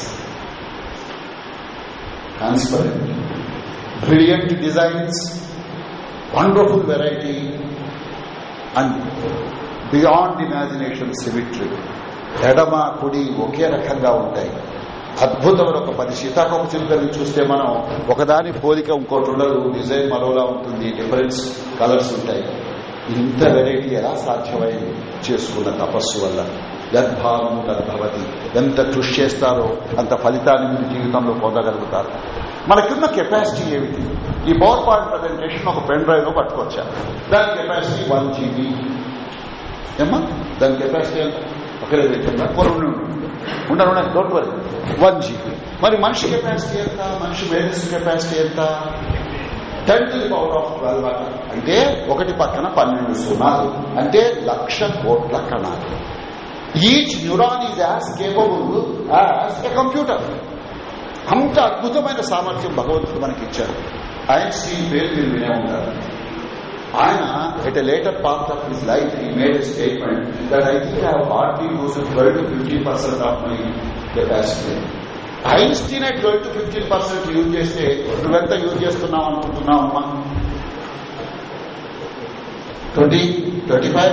Transparent. Brilliant designs, wonderful variety, and beyond imagination symmetry. ఎడమ కుడి ఒకే రకంగా ఉంటాయి అద్భుతమైన ఒక పది సీతాకోక చిలుకల్ని చూస్తే మనం ఒకదాని పోలిక ఇంకోటి ఉండదు డిజైన్ మరోలా ఉంటుంది డిఫరెన్స్ కలర్స్ ఉంటాయి ఇంత వెరైటీ ఎలా సాధ్యమైంది చేసుకున్న తపస్సు వల్ల యద్భావం తద్భవతి ఎంత కృషి చేస్తారో అంత ఫలితాన్ని మీరు జీవితంలో పొందగలుగుతారు మనకున్న కెపాసిటీ ఏమిటి ఈ పవర్ పాయింట్ ప్రజెంటేషన్ ఒక పెన్ డ్రైవ్ లో పట్టుకొచ్చా దాని కెపాసిటీ వన్ జీబీ ఏమ్మా దాని కెపాసిటీ ఎంత ఒకరే పెట్టిందా కొన్ని ఉండరు ఉండరు డోంట్ వరీ వన్ జీబీ మరి మనిషి కెపాసిటీ ఎంత మనిషి మేధస్సు కెపాసిటీ ఎంత ten to the power of twelve అంటే ఒకటి పక్కన పన్నెండు సున్నాలు అంటే లక్ష కోట్ల కణాలు each neuron is as capable as a computer అంత అద్భుతమైన సామర్థ్యం భగవంతుడు మనకి ఇచ్చారు ఐన్స్టీన్ పేరు మీరు వినే ఉంటారు ఆయన at a later part of his life he made a statement that I think I hardly use twelve to fifteen percent of my capacity Einstein twelve to fifteen percent use చేస్తే నువ్వెంత use చేస్తున్నావు అనుకుంటున్నావు అమ్మా twenty twenty five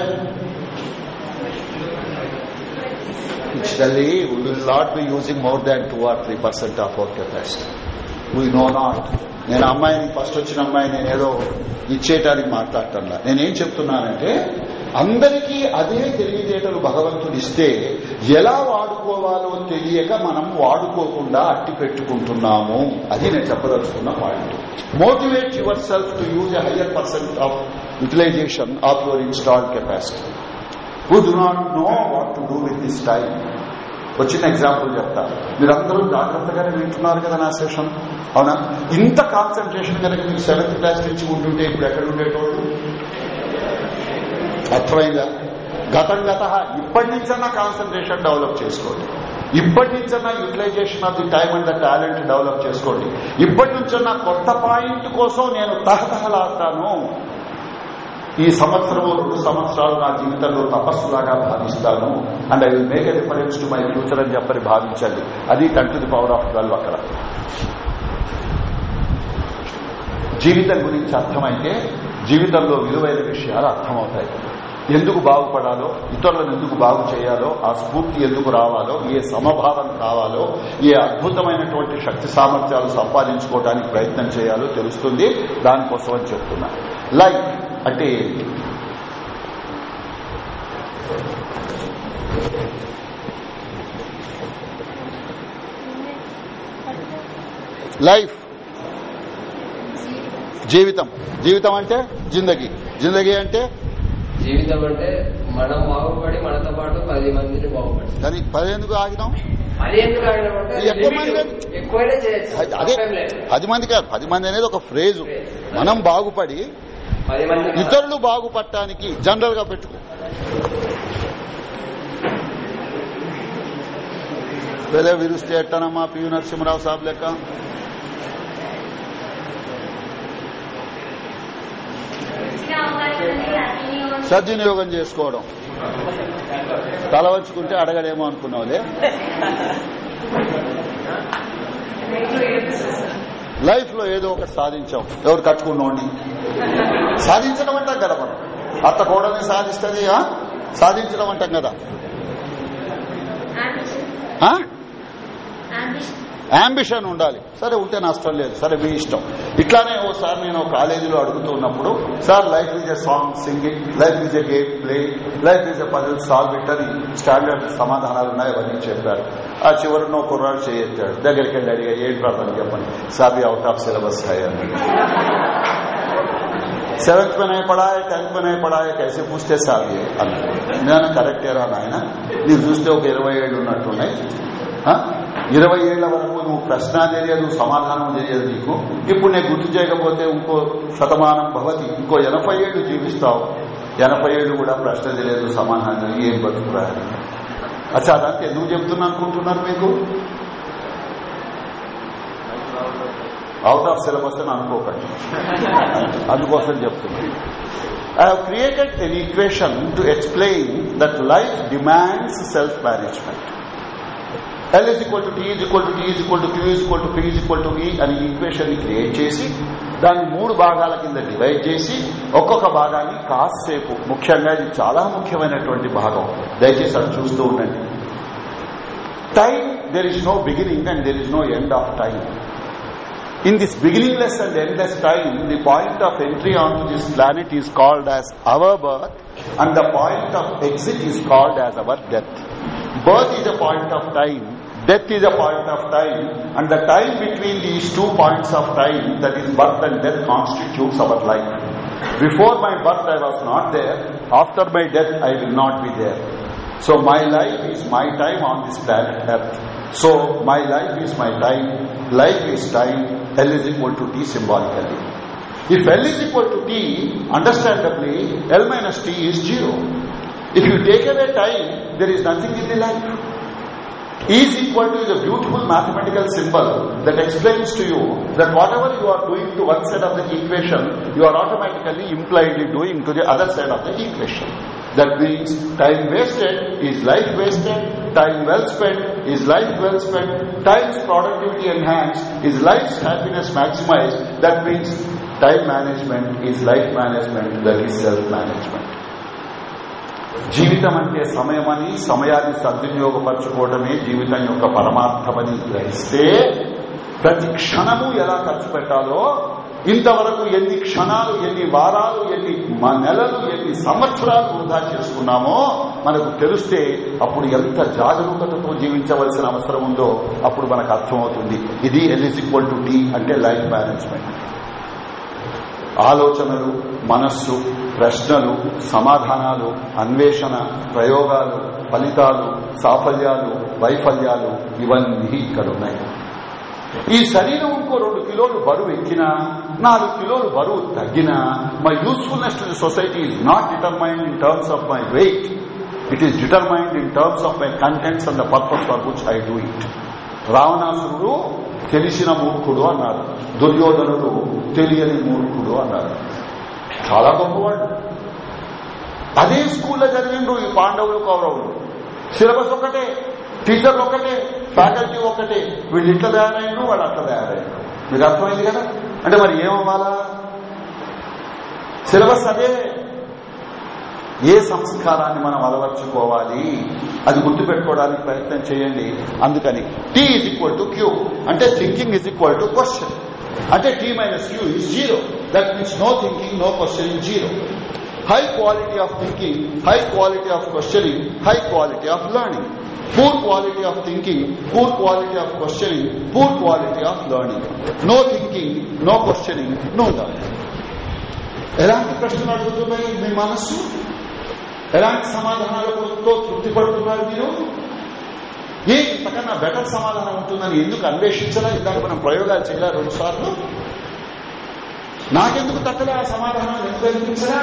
Actually, we will not be using more than 2 or 3 percent of our capacity. We know not. నేను అమ్మాయిని first వచ్చిన అమ్మాయి నేను ఏదో ఇచ్చేయటానికి మాట్లాడటంలా నేనేం చెప్తున్నానంటే అందరికీ అదే తెలివితేటలు భగవంతుడు ఇస్తే ఎలా వాడుకోవాలో తెలియక మనం వాడుకోకుండా అట్టి పెట్టుకుంటున్నాము అది నేను చెప్పదలుచుకున్న point motivate your self to use a higher percent of utilization of your installed capacity who do not know what to do with this time వచ్చిన ఎగ్జాంపుల్ చెప్తా మీరందరూ జాగ్రత్తగానే వింటున్నారు కదా నా సెషన్ అవునా ఇంత కాన్సన్ట్రేషన్ కనుక మీరు సెవెంత్ క్లాస్ నుంచి ఉంటుంటే ఇప్పుడు ఎక్కడ ఉండేటోళ్ళు అర్థమైందా గతం గత ఇప్పటి నుంచన్నా కాన్సన్ట్రేషన్ డెవలప్ చేసుకోండి ఇప్పటి నుంచన్నా utilization of the time and the talent develop చేసుకోండి ఇప్పటి నుంచన్నా కొత్త పాయింట్ కోసం నేను తహతహలాడతాను ఈ సంవత్సరం రెండు సంవత్సరాలు నా జీవితంలో తపస్సులాగా భావిస్తాను and I will make a reference to my future అని చెప్పని భావించండి అది ten to the power of twelve అక్కడ జీవితం గురించి అర్థమైతే జీవితంలో విలువైన విషయాలు అర్థమవుతాయి ఎందుకు బాగుపడాలో ఇతరులను ఎందుకు బాగు చేయాలో ఆ స్ఫూర్తి ఎందుకు రావాలో ఏ సమభావం కావాలో ఏ అద్భుతమైనటువంటి శక్తి సామర్థ్యాలు సంపాదించుకోవడానికి ప్రయత్నం చేయాలో తెలుస్తుంది దానికోసం అని చెప్తున్నా లైక్ అంటే ఏంటి లైఫ్ జీవితం జీవితం అంటే జిందగీ జిందగీ అంటే జీవితం అంటే మనం బాగుపడి మనతో పాటు పది మందిని బాగుపడి కానీ పదేందుకు ఆగినాం అది ఎందుకు ఆడినామంటే ఎక్కువ మంది limit ఎక్కువైనా చేయొచ్చు అది- అదే తప్పేం లేదు. పది మంది కాదు పది మంది అనేది ఒక ఫ్రేజు మనం బాగుపడి పది మంది ఇతరులు బాగుపడటానికి జనరల్ గా పెట్టుకో పెదే విరుస్తే ఎట్టనమ్మా పియు నరసింహరావు సాబ్ లెక్క సద్వినియోగం చేసుకోవడం తల వంచుకుంటే అడగడేమో అనుకున్నావులే లైఫ్ లో ఏదో ఒకటి సాధించాం ఎవరు కట్టుకున్నోడిని సాధించడం అంటాం కదా మనం అత్త కోడల్ని సాధిస్తుంది ఆ? సాధించడం అంటాం కదా ఆ? అంబిషన్ ఉండాలి సరే ఉంటే నష్టం లేదు సరే మీ ఇష్టం ఇట్లానే ఓసారి నేను కాలేజీలో అడుగుతూ ఉన్నప్పుడు sir life is a song singing life is a game play life is a puzzle solve it అని స్టాండర్డ్ సమాధానాలు ఉన్నాయి అవన్నీ చెప్పారు ఆ చివరినో కుర్రాడు చేయొచ్చాడు దగ్గరికి వెళ్ళి అడిగా ఏంటి ప్రార్థన చెప్పండి సాబి అవుట్ ఆఫ్ సిలబస్ అయ్యాను సెవెంత్ में नहीं पढ़ा है टेंथ में नहीं पढ़ा है कैसे पूछते సార్ ये అన్నాడు నేను కరెక్ట్ రా నాయన నీకు చూస్తే ఒక ఇరవై ఏళ్ళు ఉన్నట్టున్నాయి ఆ? ఇరవై ఏళ్ల వరకు నువ్వు ప్రశ్న తెలియదు సమాధానం తెలియదు నీకు ఇప్పుడు నేను గుర్తు చేయకపోతే ఇంకో శతమానం భవతి ఇంకో ఎనభై ఏళ్ళు జీవిస్తావు ఎనభై ఏళ్ళు కూడా ప్రశ్న తెలియదు సమాధానం తెలియదు ఏం బతుకురా అచ్చా అదంతా ఎందుకు చెప్తున్నా అనుకుంటున్నారు మీకు అవుట్ ఆఫ్ సిలబస్ అని అనుకోకండి అందుకోసం చెప్తున్నా I have created an equation to explain that life demands self-management. L is equal to T is equal to T is equal to Q is equal to P is equal to E అనే equation ని create చేసి దాన్ని మూడు భాగాల కింద divide చేసి ఒక్కొక్క భాగాన్ని కాసేపు ముఖ్యంగా ఇది చాలా ముఖ్యమైనటువంటి భాగం దయచేసి అది చూస్తూ ఉండండి time there is no beginning and there is no end of time In this beginningless and endless time, the point of entry onto this planet is called as our birth and the point of exit is called as our death. Birth is a point of time, death is a point of time and the time between these two points of time, that is birth and death constitutes our life. Before my birth I was not there, after my death I will not be there. So my life is my time on this planet earth. So my life is my time, life is time, L is equal to T symbolically. If L is equal to T, understandably, L minus T is zero. If you take away time, there is nothing in the life. E is equal to is a beautiful mathematical symbol that explains to you that whatever you are doing to one side of the equation, you are automatically impliedly doing to the other side of the equation. That means time wasted is life wasted, time well spent is life well spent, time's productivity enhanced is life's happiness maximized. That means time management is life management, that is self-management. జీవితం అంటే సమయమని సమయాన్ని సద్వినియోగపరచుకోవడమే జీవితం యొక్క పరమార్థమని గ్రహిస్తే ప్రతి క్షణము ఎలా ఖర్చు పెట్టాలో ఇంతవరకు ఎన్ని క్షణాలు ఎన్ని వారాలు ఎన్ని నెలలు ఎన్ని సంవత్సరాలు వృధా చేసుకున్నామో మనకు తెలిస్తే అప్పుడు ఎంత జాగరూకతతో జీవించవలసిన అవసరం ఉందో అప్పుడు మనకు అర్థమవుతుంది ఇది ఎల్ ఈక్వల్ టు టీ అంటే లైఫ్ మేనేజ్మెంట్ ఆలోచనలు మనస్సు ప్రశ్నలు సమాధానాలు అన్వేషణ ప్రయోగాలు ఫలితాలు సాఫల్యాలు వైఫల్యాలు ఇవన్నీ ఇక్కడ ఉన్నాయి ఈ శరీరం ఇంకో రెండు కిలోలు బరువు ఎక్కినా నాలుగు కిలోలు బరువు తగ్గినా my usefulness to the society is not determined in terms of my weight it is determined in terms of my contents and the purpose for which I do it రావణాసురుడు తెలిసిన మూర్ఖుడు అన్నారు దుర్యోధనుడు తెలియని మూర్ఖుడు అన్నారు చాలా గొప్పవాడు అదే స్కూల్లో జరిగిండ్రు ఈ పాండవులు కౌరవులు సిలబస్ ఒకటే టీచర్లు ఒకటే ఫ్యాకల్టీ ఒకటే వీళ్ళు ఇట్లా తయారైండు వాళ్ళు అట్లా తయారైండు మీకు అర్థమైంది కదా అంటే మరి ఏమవ్వాలా సిలబస్ అదే ఏ సంస్కారాన్ని మనం అలవర్చుకోవాలి అది గుర్తుపెట్టుకోవడానికి ప్రయత్నం చేయండి అందుకని T is equal to Q అంటే thinking is equal to question అంటే T minus Q is zero that means no thinking no question zero high quality of thinking high quality of questioning high quality of learning poor quality of thinking poor quality of questioning poor quality of learning no thinking no questioning no learning ఎలాంటి ప్రశ్నలు అడుగుతున్నాయి మీ మనస్సు ఎలాంటి సమాధానాలతో తృప్తి పడుతున్నారు మీరు ఏ ఇంతకన్నా better సమాధానం ఉంటుందని ఎందుకు అన్వేషించలా ఇందాక మనం ప్రయోగాలు చేయాలి రెండు సార్లు నాకెందుకు తక్కలే ఆ సమాధానం ఎందుకు అనిపించరా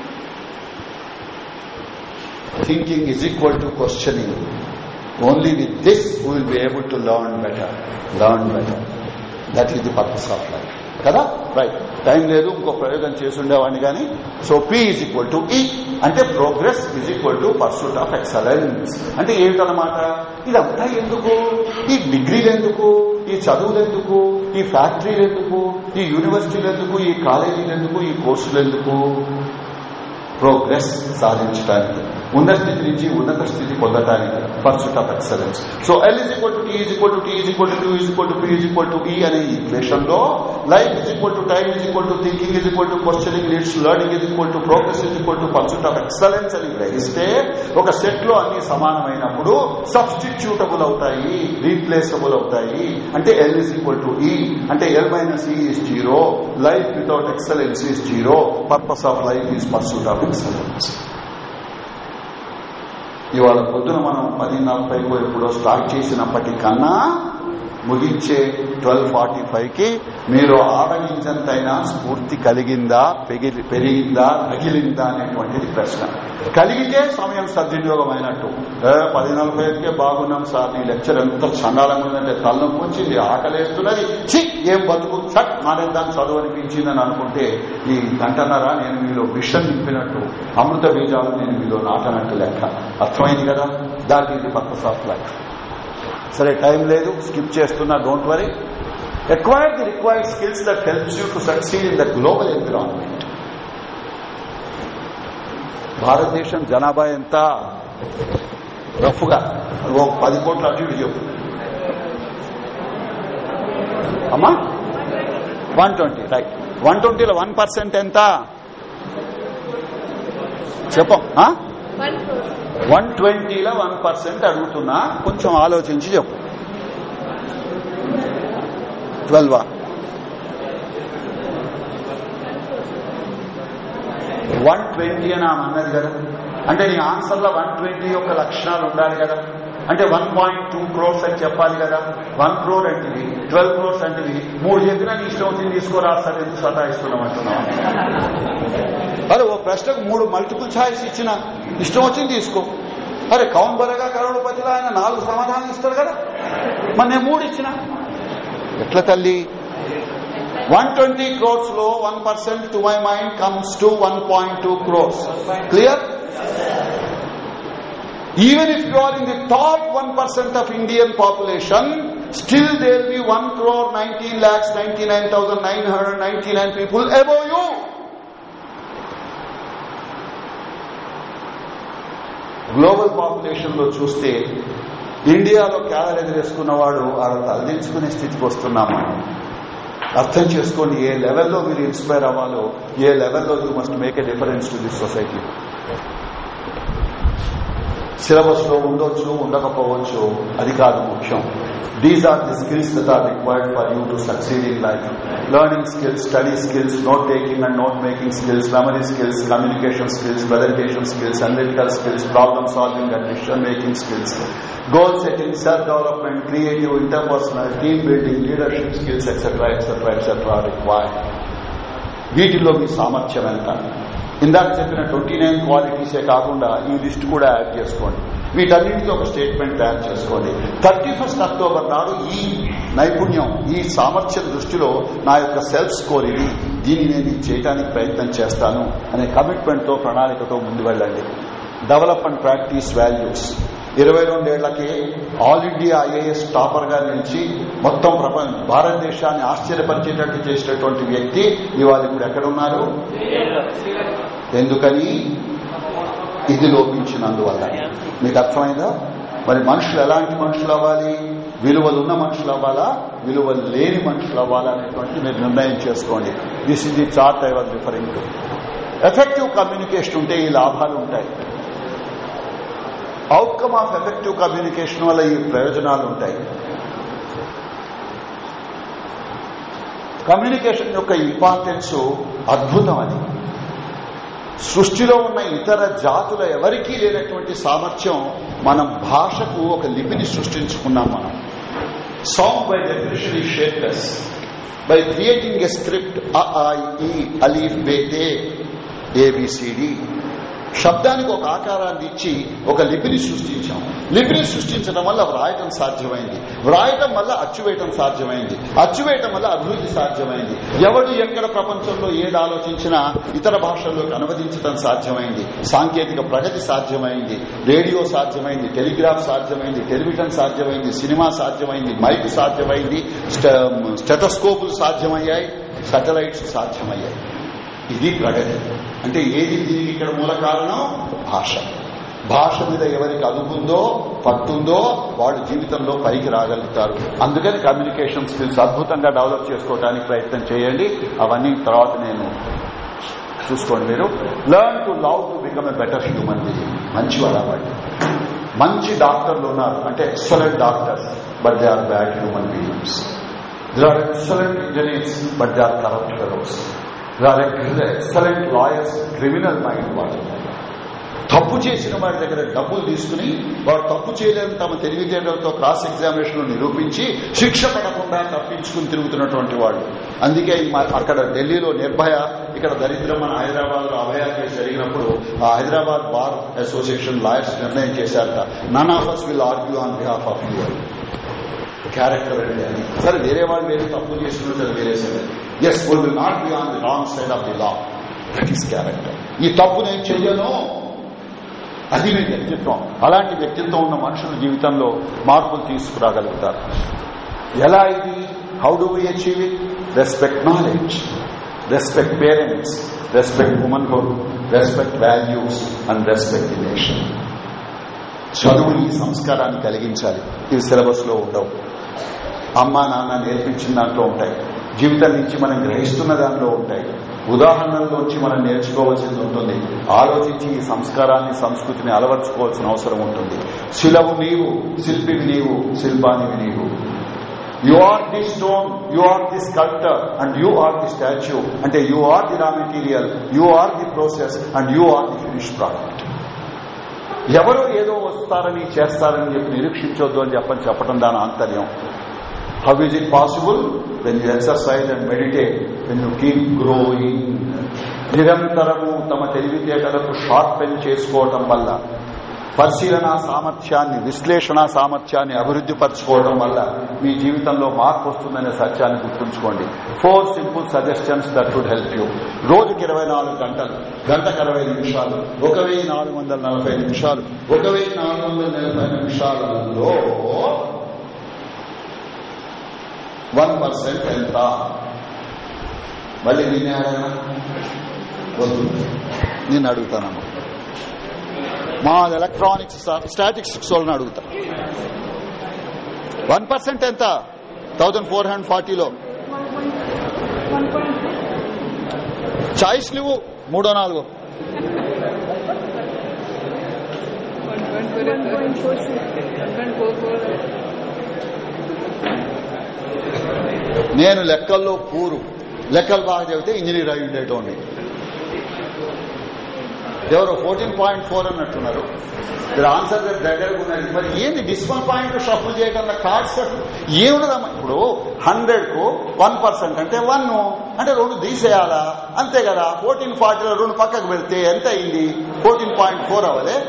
thinking is equal to questioning only with this will be able to learn better learn better that is the purpose of life కదా రైట్ టైం లేదు ఇంకో ప్రయోగం చేసి ఉండేవాడిని కానీ so P is equal to E అంటే progress is equal to pursuit of excellence అంటే ఏమిటనమాట ఇదంతా ఎందుకు ఈ డిగ్రీలు ఎందుకు ఈ చదువులు ఎందుకు ఈ ఫ్యాక్టరీలు ఎందుకు ఈ యూనివర్సిటీలు ఎందుకు ఈ కాలేజీలు ఎందుకు ఈ కోర్సులు ఎందుకు ప్రోగ్రెస్ సాధించడానికి ఉన్న స్థితి నుంచి ఉన్నత స్థితి పొందడానికి pursuit of excellence so L is equal to T is equal to T is equal to two is equal to P is equal to E అనే ఈక్వేషన్ లో life is equal to time is equal to thinking is equal to questioning leads learning is equal to progress is equal to pursuit of excellence అని గ్రహిస్తే ఒక set లో అన్ని సమానమైనప్పుడు substitutable అవుతాయి replaceable అవుతాయి అంటే L is equal to E అంటే L minus E is zero life without excellence is zero purpose of life is pursuit of excellence ఇవాళ పొద్దున మనం పది నలభైకో ఎప్పుడో స్టార్ట్ చేసినప్పటికన్నా ముగించే ట్వెల్వ్ ఫార్టీ ఫైవ్ కి మీరు ఆడగించంతైనా స్ఫూర్తి కలిగిందా పెరిగిందా రగిలిందా అనేటువంటిది ప్రశ్న కలిగితే సమయం సద్వినియోగం అయినట్టు ఏ, పది నలభై ఐదుకే బాగున్నాం సార్ నీ లెక్చర్ ఎంత చండాలంగా ఉందంటే తలనొప్పి వచ్చింది ఆకలేస్తున్నది చి ఏం బతుకు చట్ మానేద్దాం చదువు అనిపించిందని అనుకుంటే ఈ గంటన్నరా నేను మీలో విషం నింపినట్టు అమృత బీజాలు నేను మీలో నాటనట్టు లెక్క అర్థమైంది కదా that is the purpose of life సరే టైం లేదు స్కిప్ చేస్తున్నా don't worry acquire the required skills that helps you to succeed in the global environment భారతదేశం జనాభా ఎంత రఫ్గా ఓ పది కోట్ల అటు ఇటు చెప్పు అమ్మా వన్ ట్వంటీ రైట్ వన్ ట్వంటీలో వన్ పర్సెంట్ ఎంత చెప్పం వన్ ట్వంటీలో వన్ పర్సెంట్ అడుగుతున్నా కొంచెం ఆలోచించి చెప్పు ట్వెల్వా వన్ ట్వంటీ అని ఆమె అన్నది కదా అంటే నీ ఆన్సర్ లో వన్ ట్వంటీ యొక్క లక్షణాలు ఉండాలి కదా అంటే వన్ పాయింట్ టూ క్రోర్స్ అని చెప్పాలి కదా వన్ క్రోర్ అంటివి ట్వెల్వ్ క్రోర్స్ అంటివి మూడు చెప్పినా నీ ఇష్టం వచ్చింది తీసుకోరా సార్ ఎందుకు సతాయిస్తున్నాం అంటున్నావు అరే ఓ ప్రశ్నకు మూడు మల్టిపుల్ ఛాయిస్ ఇచ్చిన ఇష్టం వచ్చింది తీసుకో అరే కౌన్ బరగా కరోడపతిలో ఆయన నాలుగు సమాధానం ఇస్తాడు కదా మరి నేను మూడు ఇచ్చిన ఎట్లా తల్లి వన్ ట్వంటీ క్రోర్స్ లో one percent to my mind comes to one point two crores clear even if you are in the top 1% of Indian population, still there will be 1 crore 19 lakhs 99,999 people above you. Global population లో చూస్తే ఇండియాలో క్యాలర్ ఎదురేసుకున్నవాడు ఆడ తలదించుకునే స్థితికి వస్తున్నాం మనం అర్థం చేసుకోండి ఏ లెవెల్లో మీరు ఇన్స్పైర్ అవ్వాలో ఏ లెవెల్లో you must make a difference to this society syllabus లో ఉండొచ్చు ఉండకపోవచ్చు అది కాదు ముఖ్యం these are the skills that are required for you to succeed in life learning skills study skills note taking and note making skills memory skills communication skills presentation skills analytical skills problem solving and decision making skills goal setting self development creative interpersonal team building leadership skills etcetera etcetera etcetera required వీటిల్లో మీ సామర్థ్యం ఎంత ఇందాక చెప్పిన twenty nine క్వాలిటీసే కాకుండా ఈ list కూడా add చేసుకోండి వీటన్నింటితో ఒక స్టేట్మెంట్ తయారు చేసుకోండి థర్టీ ఫస్ట్ అక్టోబర్ నాడు ఈ నైపుణ్యం ఈ సామర్థ్యం దృష్టిలో నా యొక్క సెల్ఫ్ స్కోర్ ఇది దీన్ని నేను ఇది చేయడానికి ప్రయత్నం చేస్తాను అనే కమిట్మెంట్ తో ప్రణాళికతో ముందు వెళ్ళండి డెవలప్ అండ్ ప్రాక్టీస్ వాల్యూస్ ఇరవై రెండేళ్లకి ఆల్ ఇండియా ఐఏఎస్ టాపర్ గా నిలిచి మొత్తం ప్రపంచ భారతదేశాన్ని ఆశ్చర్యపరిచేటట్టు చేసినటువంటి వ్యక్తి ఇవాళ ఇప్పుడు ఎక్కడున్నారు ఎందుకని ఇది లోపించినందువల్ల మీకు అర్థమైందా మరి మనుషులు ఎలాంటి మనుషులు అవ్వాలి విలువలు ఉన్న మనుషులు అవ్వాలా విలువలు లేని మనుషులు అవ్వాలా అనేటువంటి మీరు నిర్ణయం చేసుకోండి this is the chart I was referring to effective communication ఉంటే ఈ లాభాలు ఉంటాయి అవుట్కమ్ ఆఫ్ ఎఫెక్టివ్ కమ్యూనికేషన్ వల్ల ఈ ప్రయోజనాలు ఉంటాయి కమ్యూనికేషన్ యొక్క ఇంపార్టెన్స్ అద్భుతం అది సృష్టిలో ఉన్న ఇతర జాతుల ఎవరికీ లేనటువంటి సామర్థ్యం మనం భాషకు ఒక లిపిని సృష్టించుకున్నాం మనం సాంగ్ బై డెఫినేషన్ ఈ shapeless by creating a script అఈ అలీఫ్ బేటే ఏబిసిడి శబ్దానికి ఒక ఆకారాన్ని ఇచ్చి ఒక లిపిని సృష్టించాం లిపిని సృష్టించడం వల్ల వ్రాయటం సాధ్యమైంది వ్రాయటం వల్ల అచ్చువేయటం సాధ్యమైంది అచ్చువేయటం వల్ల అభివృద్ధి సాధ్యమైంది ఎవడు ఎక్కడ ప్రపంచంలో ఏది ఆలోచించినా ఇతర భాషల్లోకి అనువదించడం సాధ్యమైంది సాంకేతిక ప్రగతి సాధ్యమైంది రేడియో సాధ్యమైంది టెలిగ్రాఫ్ సాధ్యమైంది టెలివిజన్ సాధ్యమైంది సినిమా సాధ్యమైంది మైక్ సాధ్యమైంది స్టెటస్కోపులు సాధ్యమయ్యాయి సాటిలైట్స్ సాధ్యమయ్యాయి ఇది ప్రగతి అంటే ఏది దీనికి ఇక్కడ మూల కారణం భాష భాష మీద ఎవరికి అదుపుందో పట్టుందో వాడు జీవితంలో పైకి రాగలుగుతారు అందుకని కమ్యూనికేషన్ స్కిల్స్ అద్భుతంగా డెవలప్ చేసుకోవడానికి ప్రయత్నం చేయండి అవన్నీ తర్వాత నేను చూసుకోండి మీరు learn to love to become a better human being మంచి అలవాటు మంచి డాక్టర్లు ఉన్నారు అంటే excellent doctors but they are bad human beings they are excellent engineers but they are corrupt fellows they are excellent lawyers criminal mind వాళ్ళు తప్పు తప్పు చేసిన వాడి దగ్గర డబ్బులు తీసుకుని వాడు తప్పు చేయలేని తమ తెలివితేటలతో క్రాస్ ఎగ్జామినేషన్ నిరూపించి శిక్ష పడకుండా తప్పించుకుని తిరుగుతున్నటువంటి వాళ్ళు అందుకే ఈ మా- అక్కడ ఢిల్లీలో నిర్భయ ఇక్కడ దరిద్రం మన హైదరాబాద్ లో అభయ కేసు జరిగినప్పుడు ఆ హైదరాబాద్ బార్ అసోసియేషన్ లాయర్స్ నిర్ణయం చేశారట none of us will argue on behalf of you character అండి అని సరే వేరే వాళ్ళు వేరే తప్పు చేసిన సరే వేరే సరే yes we will not be on the wrong side of the law that is character ఈ తప్పు నేను చెయ్యను అది మీ వ్యక్తిత్వం అలాంటి వ్యక్తిత్వం ఉన్న మనుషుల జీవితంలో మార్పులు తీసుకురాగలుగుతారు ఎలా ఇది how do we achieve it respect knowledge respect parents respect womanhood respect values and respect the nation చదువు ఈ సంస్కారాన్ని కలిగించాలి ఇవి సిలబస్ లో ఉండవు అమ్మా నాన్న నేర్పించిన దాంట్లో ఉంటాయి జీవితం నుంచి మనం గ్రహిస్తున్న దాంట్లో ఉంటాయి ఉదాహరణల్లోంచి మనం నేర్చుకోవాల్సింది ఉంటుంది ఆలోచించి ఈ సంస్కారాన్ని సంస్కృతిని అలవర్చుకోవాల్సిన అవసరం ఉంటుంది శిలవు నీవు శిల్పివి నీవు శిల్పానివి నీవు you are the stone you are the sculptor and you are the statue అంటే you are the raw material you are the process and you are the finish product ఎవరో ఏదో వస్తారని చేస్తారని చెప్పి నిరీక్షించొద్దు అని చెప్పని చెప్పడం దాని ఆంతర్యం how is it possible when you exercise and meditate when you keep growing నిరంతరము తమ తెలివితేటలకు షార్ట్ పెన్ చేసుకోవటం వల్ల పరిశీలన సామర్థ్యాన్ని విశ్లేషణ సామర్థ్యాన్ని అభివృద్ధి పరచుకోవడం వల్ల మీ జీవితంలో మార్పు వస్తుందనే సత్యాన్ని గుర్తుంచుకోండి four simple suggestions that would help you రోజుకి ఇరవై నాలుగు గంటలు గంటకు అరవై నిమిషాలు ఒక వెయ్యి నాలుగు వందల నలభై నిమిషాలు ఒక వెయ్యి నాలుగు వందల నలభై నిమిషాలలో వన్ పర్సెంట్ ఎంత మళ్ళీ నేనే అడగనా వద్దు నేను అడుగుతానమ్మా మా ఎలక్ట్రానిక్స్ స్టాటిక్స్ వాళ్ళని అడుగుతా వన్ పర్సెంట్ ఎంత థౌజండ్ ఫోర్ హండ్రెడ్ ఫార్టీలో చాయిస్ లేవు మూడో నాలుగో నేను లెక్కల్లో పూరు లెక్కలు బాగా చెబితే ఇంజనీర్ అయి ఉండేటోని ఎవరో ఫోర్టీన్ పాయింట్ ఫోర్ అన్నట్టున్నారు మీరు ఆన్సర్ దగ్గర ఉన్నది మరి ఏంది డిస్కౌంట్ పాయింట్ షఫుల్ చేయగల కార్డ్స్ ఏమున్నదమ్మా ఇప్పుడు హండ్రెడ్ కు వన్ పర్సెంట్ అంటే వన్ అంటే రెండు తీసేయాలా అంతే కదా ఫోర్టీన్ ఫార్టీలో రెండు పక్కకు వెళ్తే ఎంత అయింది ఫోర్టీన్ పాయింట్ ఫోర్ అవ్వలే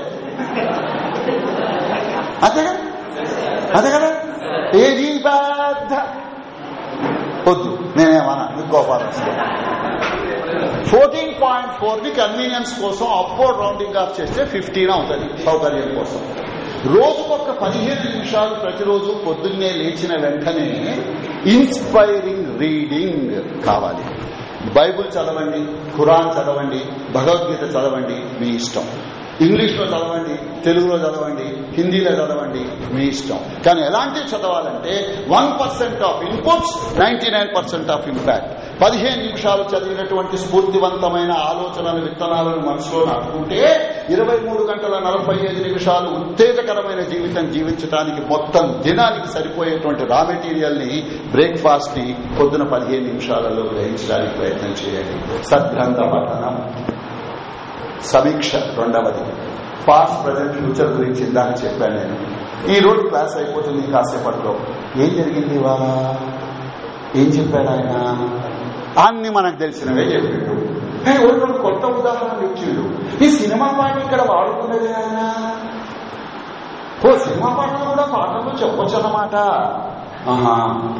అంతే కదా అంతే కదా ఏది పెద్ద వద్దు నేనేమన్నా మీకు కోపాలు వస్తాయి ఫోర్టీన్ పాయింట్ ఫోర్ ని కన్వీనియన్స్ కోసం అప్వర్డ్ రౌండింగ్ ఆఫ్ చేస్తే ఫిఫ్టీన్ అవుతుంది సౌకర్యం కోసం రోజుకొక పదిహేను నిమిషాలు ప్రతిరోజు పొద్దున్నే లేచిన వెంటనే ఇన్స్పైరింగ్ రీడింగ్ కావాలి బైబుల్ చదవండి ఖురాన్ చదవండి భగవద్గీత చదవండి మీ ఇష్టం ఇంగ్లీష్ లో చదవండి తెలుగులో చదవండి హిందీలో చదవండి మీ ఇష్టం కానీ ఎలాంటివి చదవాలంటే one percent of inputs ninety nine percent of impact పదిహేను నిమిషాలు చదివినటువంటి స్ఫూర్తివంతమైన ఆలోచనలు విత్తనాలను మనసులో నాటుకుంటే ఇరవై మూడు గంటల నలభై ఐదు నిమిషాలు ఉత్తేజకరమైన జీవితం జీవించడానికి మొత్తం దినానికి సరిపోయేటువంటి రా మెటీరియల్ ని బ్రేక్ఫాస్ట్ ని పొద్దున పదిహేను నిమిషాలలో గ్రహించడానికి ప్రయత్నం చేయండి సద్గ్రంథ పఠనం సమీక్ష రెండవది పాస్ట్ ప్రజెంట్ ఫ్యూచర్ గురించి ఇందాక చెప్పాను నేను ఈ రోజు క్లాస్ అయిపోతుంది కాసేపట్లో ఏం జరిగింది ఇవాళ ఏం చెప్పాడు ఆయన అన్ని మనకు తెలిసినవే చెప్పిండు కానీ ఒకటి రెండు కొత్త ఉదాహరణలు ఇచ్చిండు ఈ సినిమా పాట ఇక్కడ వాడుకున్నది ఆయన ఓ సినిమా పాటలు కూడా పాటలు చెప్పొచ్చు అన్నమాట ఆహా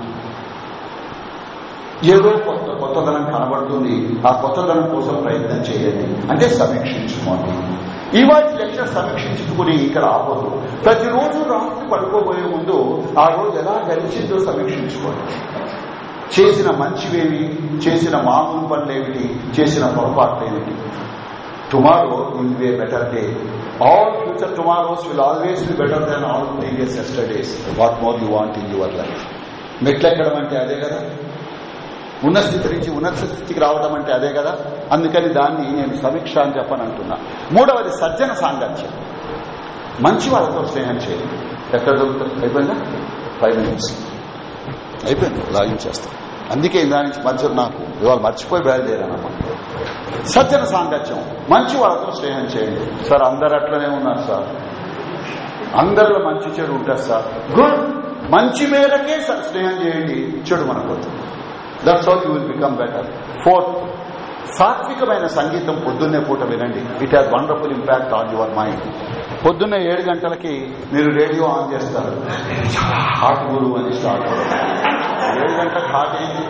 ఏదో కొత్త కొత్తదనం కనబడుతుంది ఆ కొత్తదనం కోసం ప్రయత్నం చేయండి అంటే సమీక్షించుకోండి ఇవాటి లెక్చర్ సమీక్షించుకుని ఇక్కడ ఆపదు ప్రతిరోజు రాత్రి పడుకోబోయే ముందు ఆ రోజు ఎలా గడిచిందో సమీక్షించుకోండి చేసిన మంచివేమి చేసిన మామూలు పనులేమిటి చేసిన పొరపాట్లేమిటి tomorrow will be a better day all future tomorrows will always be better than all previous yesterdays what more you want in your life మెట్లెక్కడం అంటే అదే కదా ఉన్న స్థితి నుంచి ఉన్నత స్థితికి రావడం అంటే అదే కదా అందుకని దాన్ని నేను సమీక్ష అని చెప్పని అంటున్నా మూడవది సజ్జన సాంగత్యం మంచి వాళ్ళతో స్నేహం చేయండి ఎక్కడ దొరుకుతుంది అయిపోయిందా ఫైవ్ మినిట్స్ అయిపోయింది లాగిన్ చేస్తాం అందుకే దాని నుంచి మధ్య నాకు ఇవాళ మర్చిపోయి బయలుదేరానమ్మా సజ్జన సాంగత్యం మంచి వాళ్ళతో స్నేహం చేయండి సార్ అందరు అట్లనే ఉన్నారు సార్ అందరిలో మంచి చెడు ఉంటుంది సార్ గుడ్ మంచి మేరకే స- స్నేహం చేయండి చెడు మనకొద్దు that's how you will become better fourth సాత్వికమైన సంగీతం పొద్దున్నే పూట వినండి it has wonderful impact on your mind పొద్దున్నే ఏడు గంటలకి మీరు రేడియో ఆన్ చేస్తారు హాట్ గురు అని స్టార్ట్ అవుతుంది ఏడు గంటలకు హాట్ ఏంటి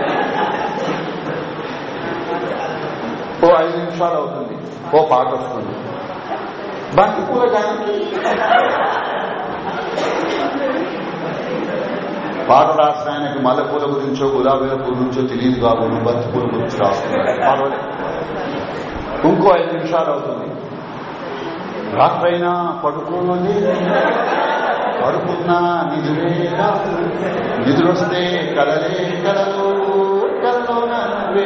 ఓ ఐదు నిమిషాలు అవుతుంది ఓ పాట వస్తుంది బంతి పూల జానకి పాట రాసిన ఆయనకి మల్లెపూల గురించో గులాబీల పూల గురించో తెలియదు కాబట్టి బంతి పూల గురించి రాస్తున్నాడు పర్వాలేదు ఇంకో ఐదు నిమిషాలు అవుతుంది రాత్రైనా పడుకోవాలి పడుకున్నా నిధులే రాదు నిధులొస్తే కలలే కలలు కలలోన నువ్వే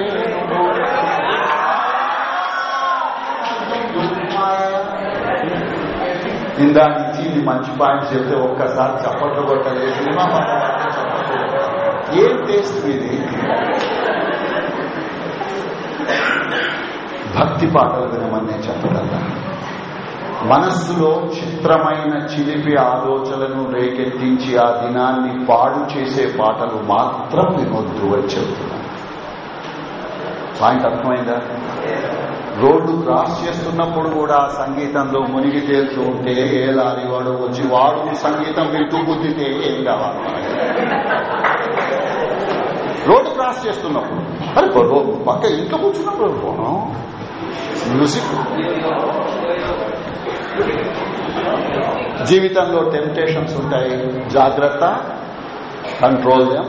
ఇందా నుంచి ఇది మంచి పాయింట్ చెప్తే ఒక్కసారి చప్పట్లు కొట్టలేదు సినిమా పాట పాడితే చప్పట్లు కొట్టాలి. ఏం టేస్ట్ మీది భక్తి పాటలు వినమని నేను చెప్పగలరా మనస్సులో చిత్రమైన చిలిపి ఆలోచనలను రేకెత్తించి ఆ దినాన్ని పాడు చేసే పాటలు మాత్రం వినొద్దు అని చెబుతున్నాను పాయింట్ అర్థమైందా రోడ్డు క్రాస్ చేస్తున్నప్పుడు కూడా ఆ సంగీతంలో మునిగి తేలుతూ ఉంటే ఏ లారీ వాడు వచ్చి వాడు సంగీతం వింటూ గుద్దితే ఏం కావాలి మనకి? రోడ్డు క్రాస్ చేస్తున్నప్పుడు అరే రో- పక్క ఇంట్లో కూర్చున్నప్పుడు ఫోను మ్యూజిక్ జీవితంలో టెంప్టేషన్స్ ఉంటాయి జాగ్రత్త control them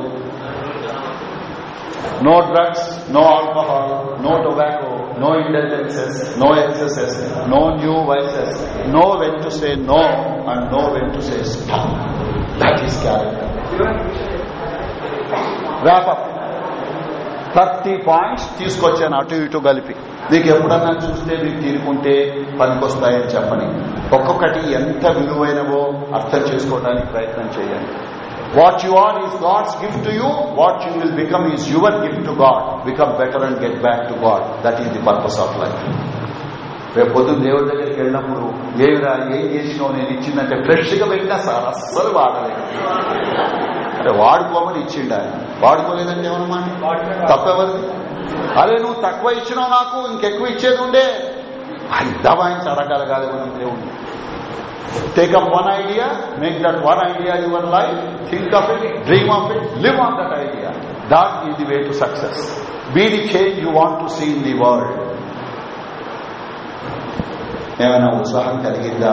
no drugs, no alcohol, no tobacco, no indulgences, no excesses, no new vices, know when to say no and know when to say stop. That is character. Wrap up. Thirty points తీసుకొచ్చాను అటు ఇటు కలిపి మీకు ఎప్పుడన్నా చూస్తే మీకు తీరుకుంటే పనికొస్తాయని చెప్పని ఒక్కొక్కటి ఎంత విలువైనవో అర్థం చేసుకోవడానికి ప్రయత్నం చేయండి what you are is God's gift to you what you will become is your gift to God become better and get back to God that is the purpose of life రేపు పొద్దున్న దేవుడి దగ్గరికి వెళ్ళినప్పుడు ఏమిరా ఏం చేసినావు నేను ఇచ్చిందంటే ఫ్రెష్ గా పెట్టినా సార్ అస్సలు వాడలేదు అంటే వాడుకోమని ఇచ్చిండు ఆయన వాడుకోలేదంటే ఏమన్నా తప్పెవరిది అరే నువ్వు తక్కువ ఇచ్చినావు నాకు ఇంకెక్కువ ఇచ్చేది ఉండే దబాయించి అడగలగాలి మనం దేవుణ్ణి Take up one idea, make that one idea your life, think of it, dream of it, live on that idea. That is the way to success. Be the change you want to see in the world. ఏమైనా ఉత్సాహం కలిగిందా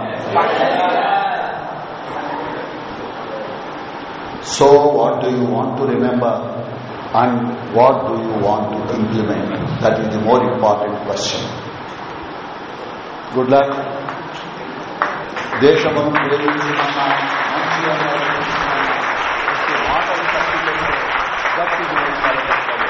so what do you want to remember and what do you want to implement that is the more important question good luck దేశమును ప్రేమించుకున్న మంచి మాటలు తప్పిపెట్టే గట్టి వివేకాలు తప్పవు.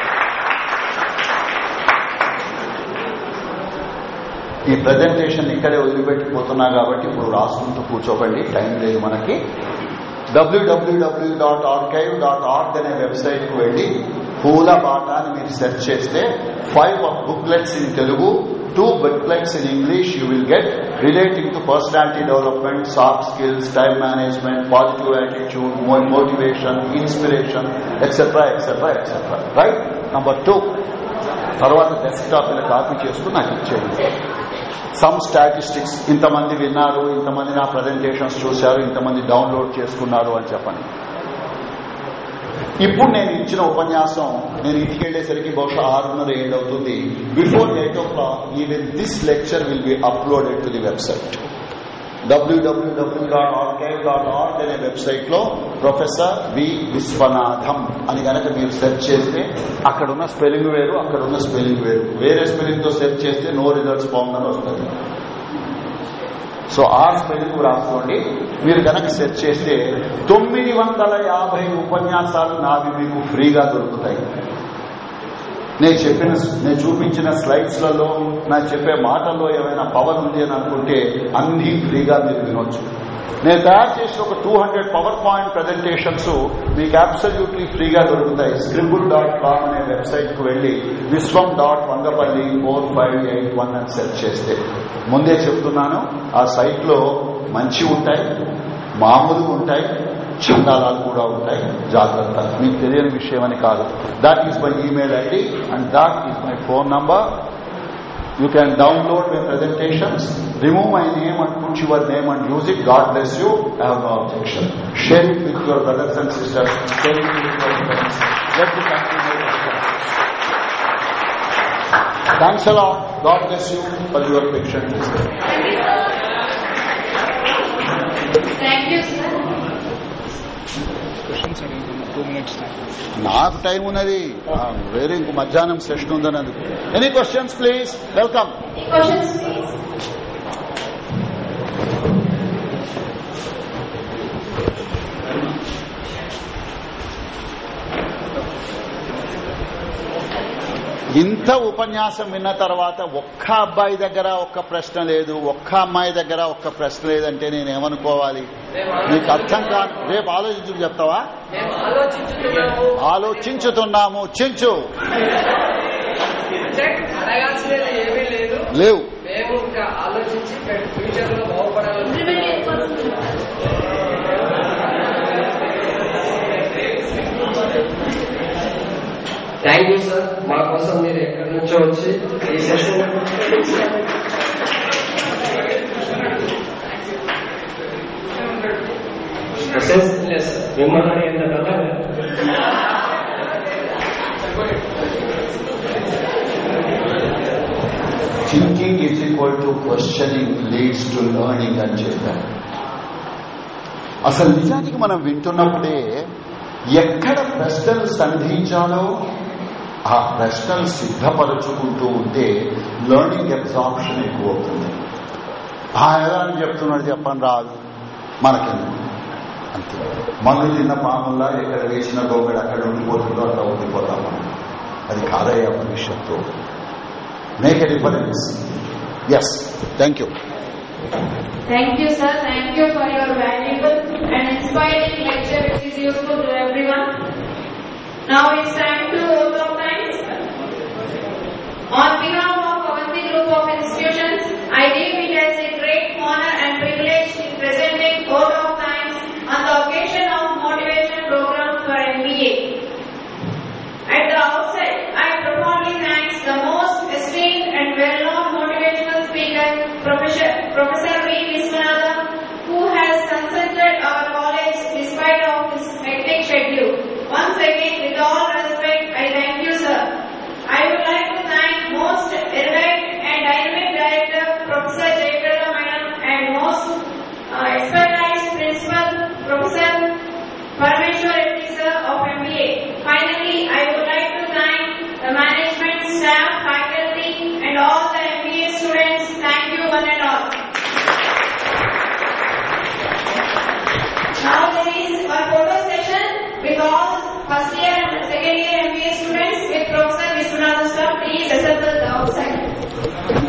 ఈ ప్రజెంటేషన్ ఇక్కడే వదిలిపెట్టిపోతున్నా కాబట్టి ఇప్పుడు రాసుకుంటూ కూర్చోకండి టైం లేదు మనకి WWW dot archive dot org అనే వెబ్సైట్ కు వెళ్లి పూల బాట అని మీరు సెర్చ్ చేస్తే five booklets in Telugu two booklets in English you will get relating to personality development soft skills time management positive attitude motivation inspiration etcetera etcetera etcetera right number two తర్వాత desktop మీద copy చేసుకుని నాకు ఇచ్చేయండి some statistics ఇంతమంది విన్నారు ఇంతమంది నా presentations చూశారు ఇంతమంది డౌన్లోడ్ చేసుకున్నారు అని చెప్పండి ఇప్పుడు నేను ఇచ్చిన ఉపన్యాసం నేను ఇంటికి వెళ్లేసరికి బహుశా ఆరున్నర ఏడు అవుతుంది before eight o'clock even this lecture will be uploaded to the website WWW dot archive dot org అనే వెబ్సైట్ లో ప్రొఫెసర్ వి విశ్వనాథం అని గనక మీరు సెర్చ్ చేస్తే అక్కడున్న స్పెల్లింగ్ వేరు అక్కడున్న స్పెల్లింగ్ వేరు వేరే స్పెల్లింగ్ తో సెర్చ్ చేస్తే నో రిజల్ట్స్ ఫామ్ అని వస్తుంది సో ఆ స్పెల్లింగ్ రాసుకోండి మీరు గనక సెర్చ్ చేస్తే తొమ్మిది వందల యాభై ఉపన్యాసాలు నావి మీకు ఫ్రీగా దొరుకుతాయి నేను చెప్పిన నేను చూపించిన స్లైడ్స్ లలో నాకు చెప్పే మాటల్లో ఏమైనా పవర్ ఉంది అని అనుకుంటే అన్ని ఫ్రీగా మీరు వినొచ్చు నేను తయారు చేసిన ఒక two hundred power point presentations మీకు అబ్సల్యూట్లీ ఫ్రీగా దొరుకుతాయి స్క్రిబుల్ డాట్ కామ్ అనే వెబ్సైట్ కు వెళ్లి Viswam dot Vangapalli four five eight one అని సెర్చ్ చేస్తే ముందే చెప్తున్నాను ఆ సైట్ లో మంచి ఉంటాయి మామూలుగా ఉంటాయి చందాలాలు కూడా ఉంటాయి జాగ్రత్త మీకు తెలియని విషయం అని కాదు that is my email ID and that is my phone number You can download my presentations, remove my name and put your name and use it. God bless you. I have no objection. Share it with your brothers and sisters. Share it with your friends. Let the country know what's going on. Thanks a lot. God bless you for your patient listening. Thank you, sir. నాకు time ఉన్నది ఆ, వేరే ఇంకో మధ్యాహ్నం session ఉందని అందుకు any questions please welcome Any questions, please? ఇంత ఉపన్యాసం విన్న తర్వాత ఒక్క అబ్బాయి దగ్గర ఒక్క ప్రశ్న లేదు ఒక్క అమ్మాయి దగ్గర ఒక్క ప్రశ్న లేదంటే నేనేమనుకోవాలి నీకు అర్థం కా రేపు ఆలోచించు చెప్తావా మేము ఆలోచించుతున్నాము ఆలోచించుతున్నాము చించు అంటే అడగాల్సినది ఏమీ లేదు లేవు మేము ఇంకా ఆలోచించి ఫ్యూచర్ లో బాగుపడాలని Implement చేసుకోవాల్సింది. థ్యాంక్ యూ సార్ మా కోసం మీరు ఎక్కడి నుంచో వచ్చి ఈ సెషన్ మిమ్మల్ని ఎంత కదా thinking is equal to questioning leads to learning అని చెప్పారు అసలు నిజానికి మనం వింటున్నప్పుడే ఎక్కడ ప్రశ్నలు సంధించాలో ఆ ప్రశ్నలు సిద్ధపరచుకుంటూ ఉంటే లర్నింగ్ ఎగ్జాంప్షన్ ఎక్కువ అవుతుంది ఆ ఎలా అని చెప్తున్నాడు చెప్పని రాదు మనకెందుకు అంతే మందు తిన్న పాముల్లా ఎక్కడ వేసిన గోగడ అక్కడ ఉండిపోతుందో అట్లా ఉండిపోతాం మనం అది కాదయ్యా భవిష్యత్తు make a difference yes thank you Thank you, sir. Thank you for your valuable and inspiring lecture which is useful to everyone. Now it's time to vote of thanks. On behalf of Avanti Group of Institutions, I deem it as a great honor and privilege in presenting vote of thanks on the occasion of motivation program for MBA. At the outset, I profoundly thank the most esteemed and well-known motivational speaker, Professor, Professor V. Viswanathan, who has consulted our college despite of his hectic schedule. Once again, with all respect, I thank you, sir. I would like to thank most erudite and dynamic director, Professor Jayprada Madam, and most uh, expertise principal, Professor Parameshwar Reddy sir of MBA. Finally, I would like to thank the management, staff, faculty and all the MBA students. Thank you one and all. Now there is a photo session with all first year and second year MBA students with Professor Vishwanathan sir. Please assemble the outside.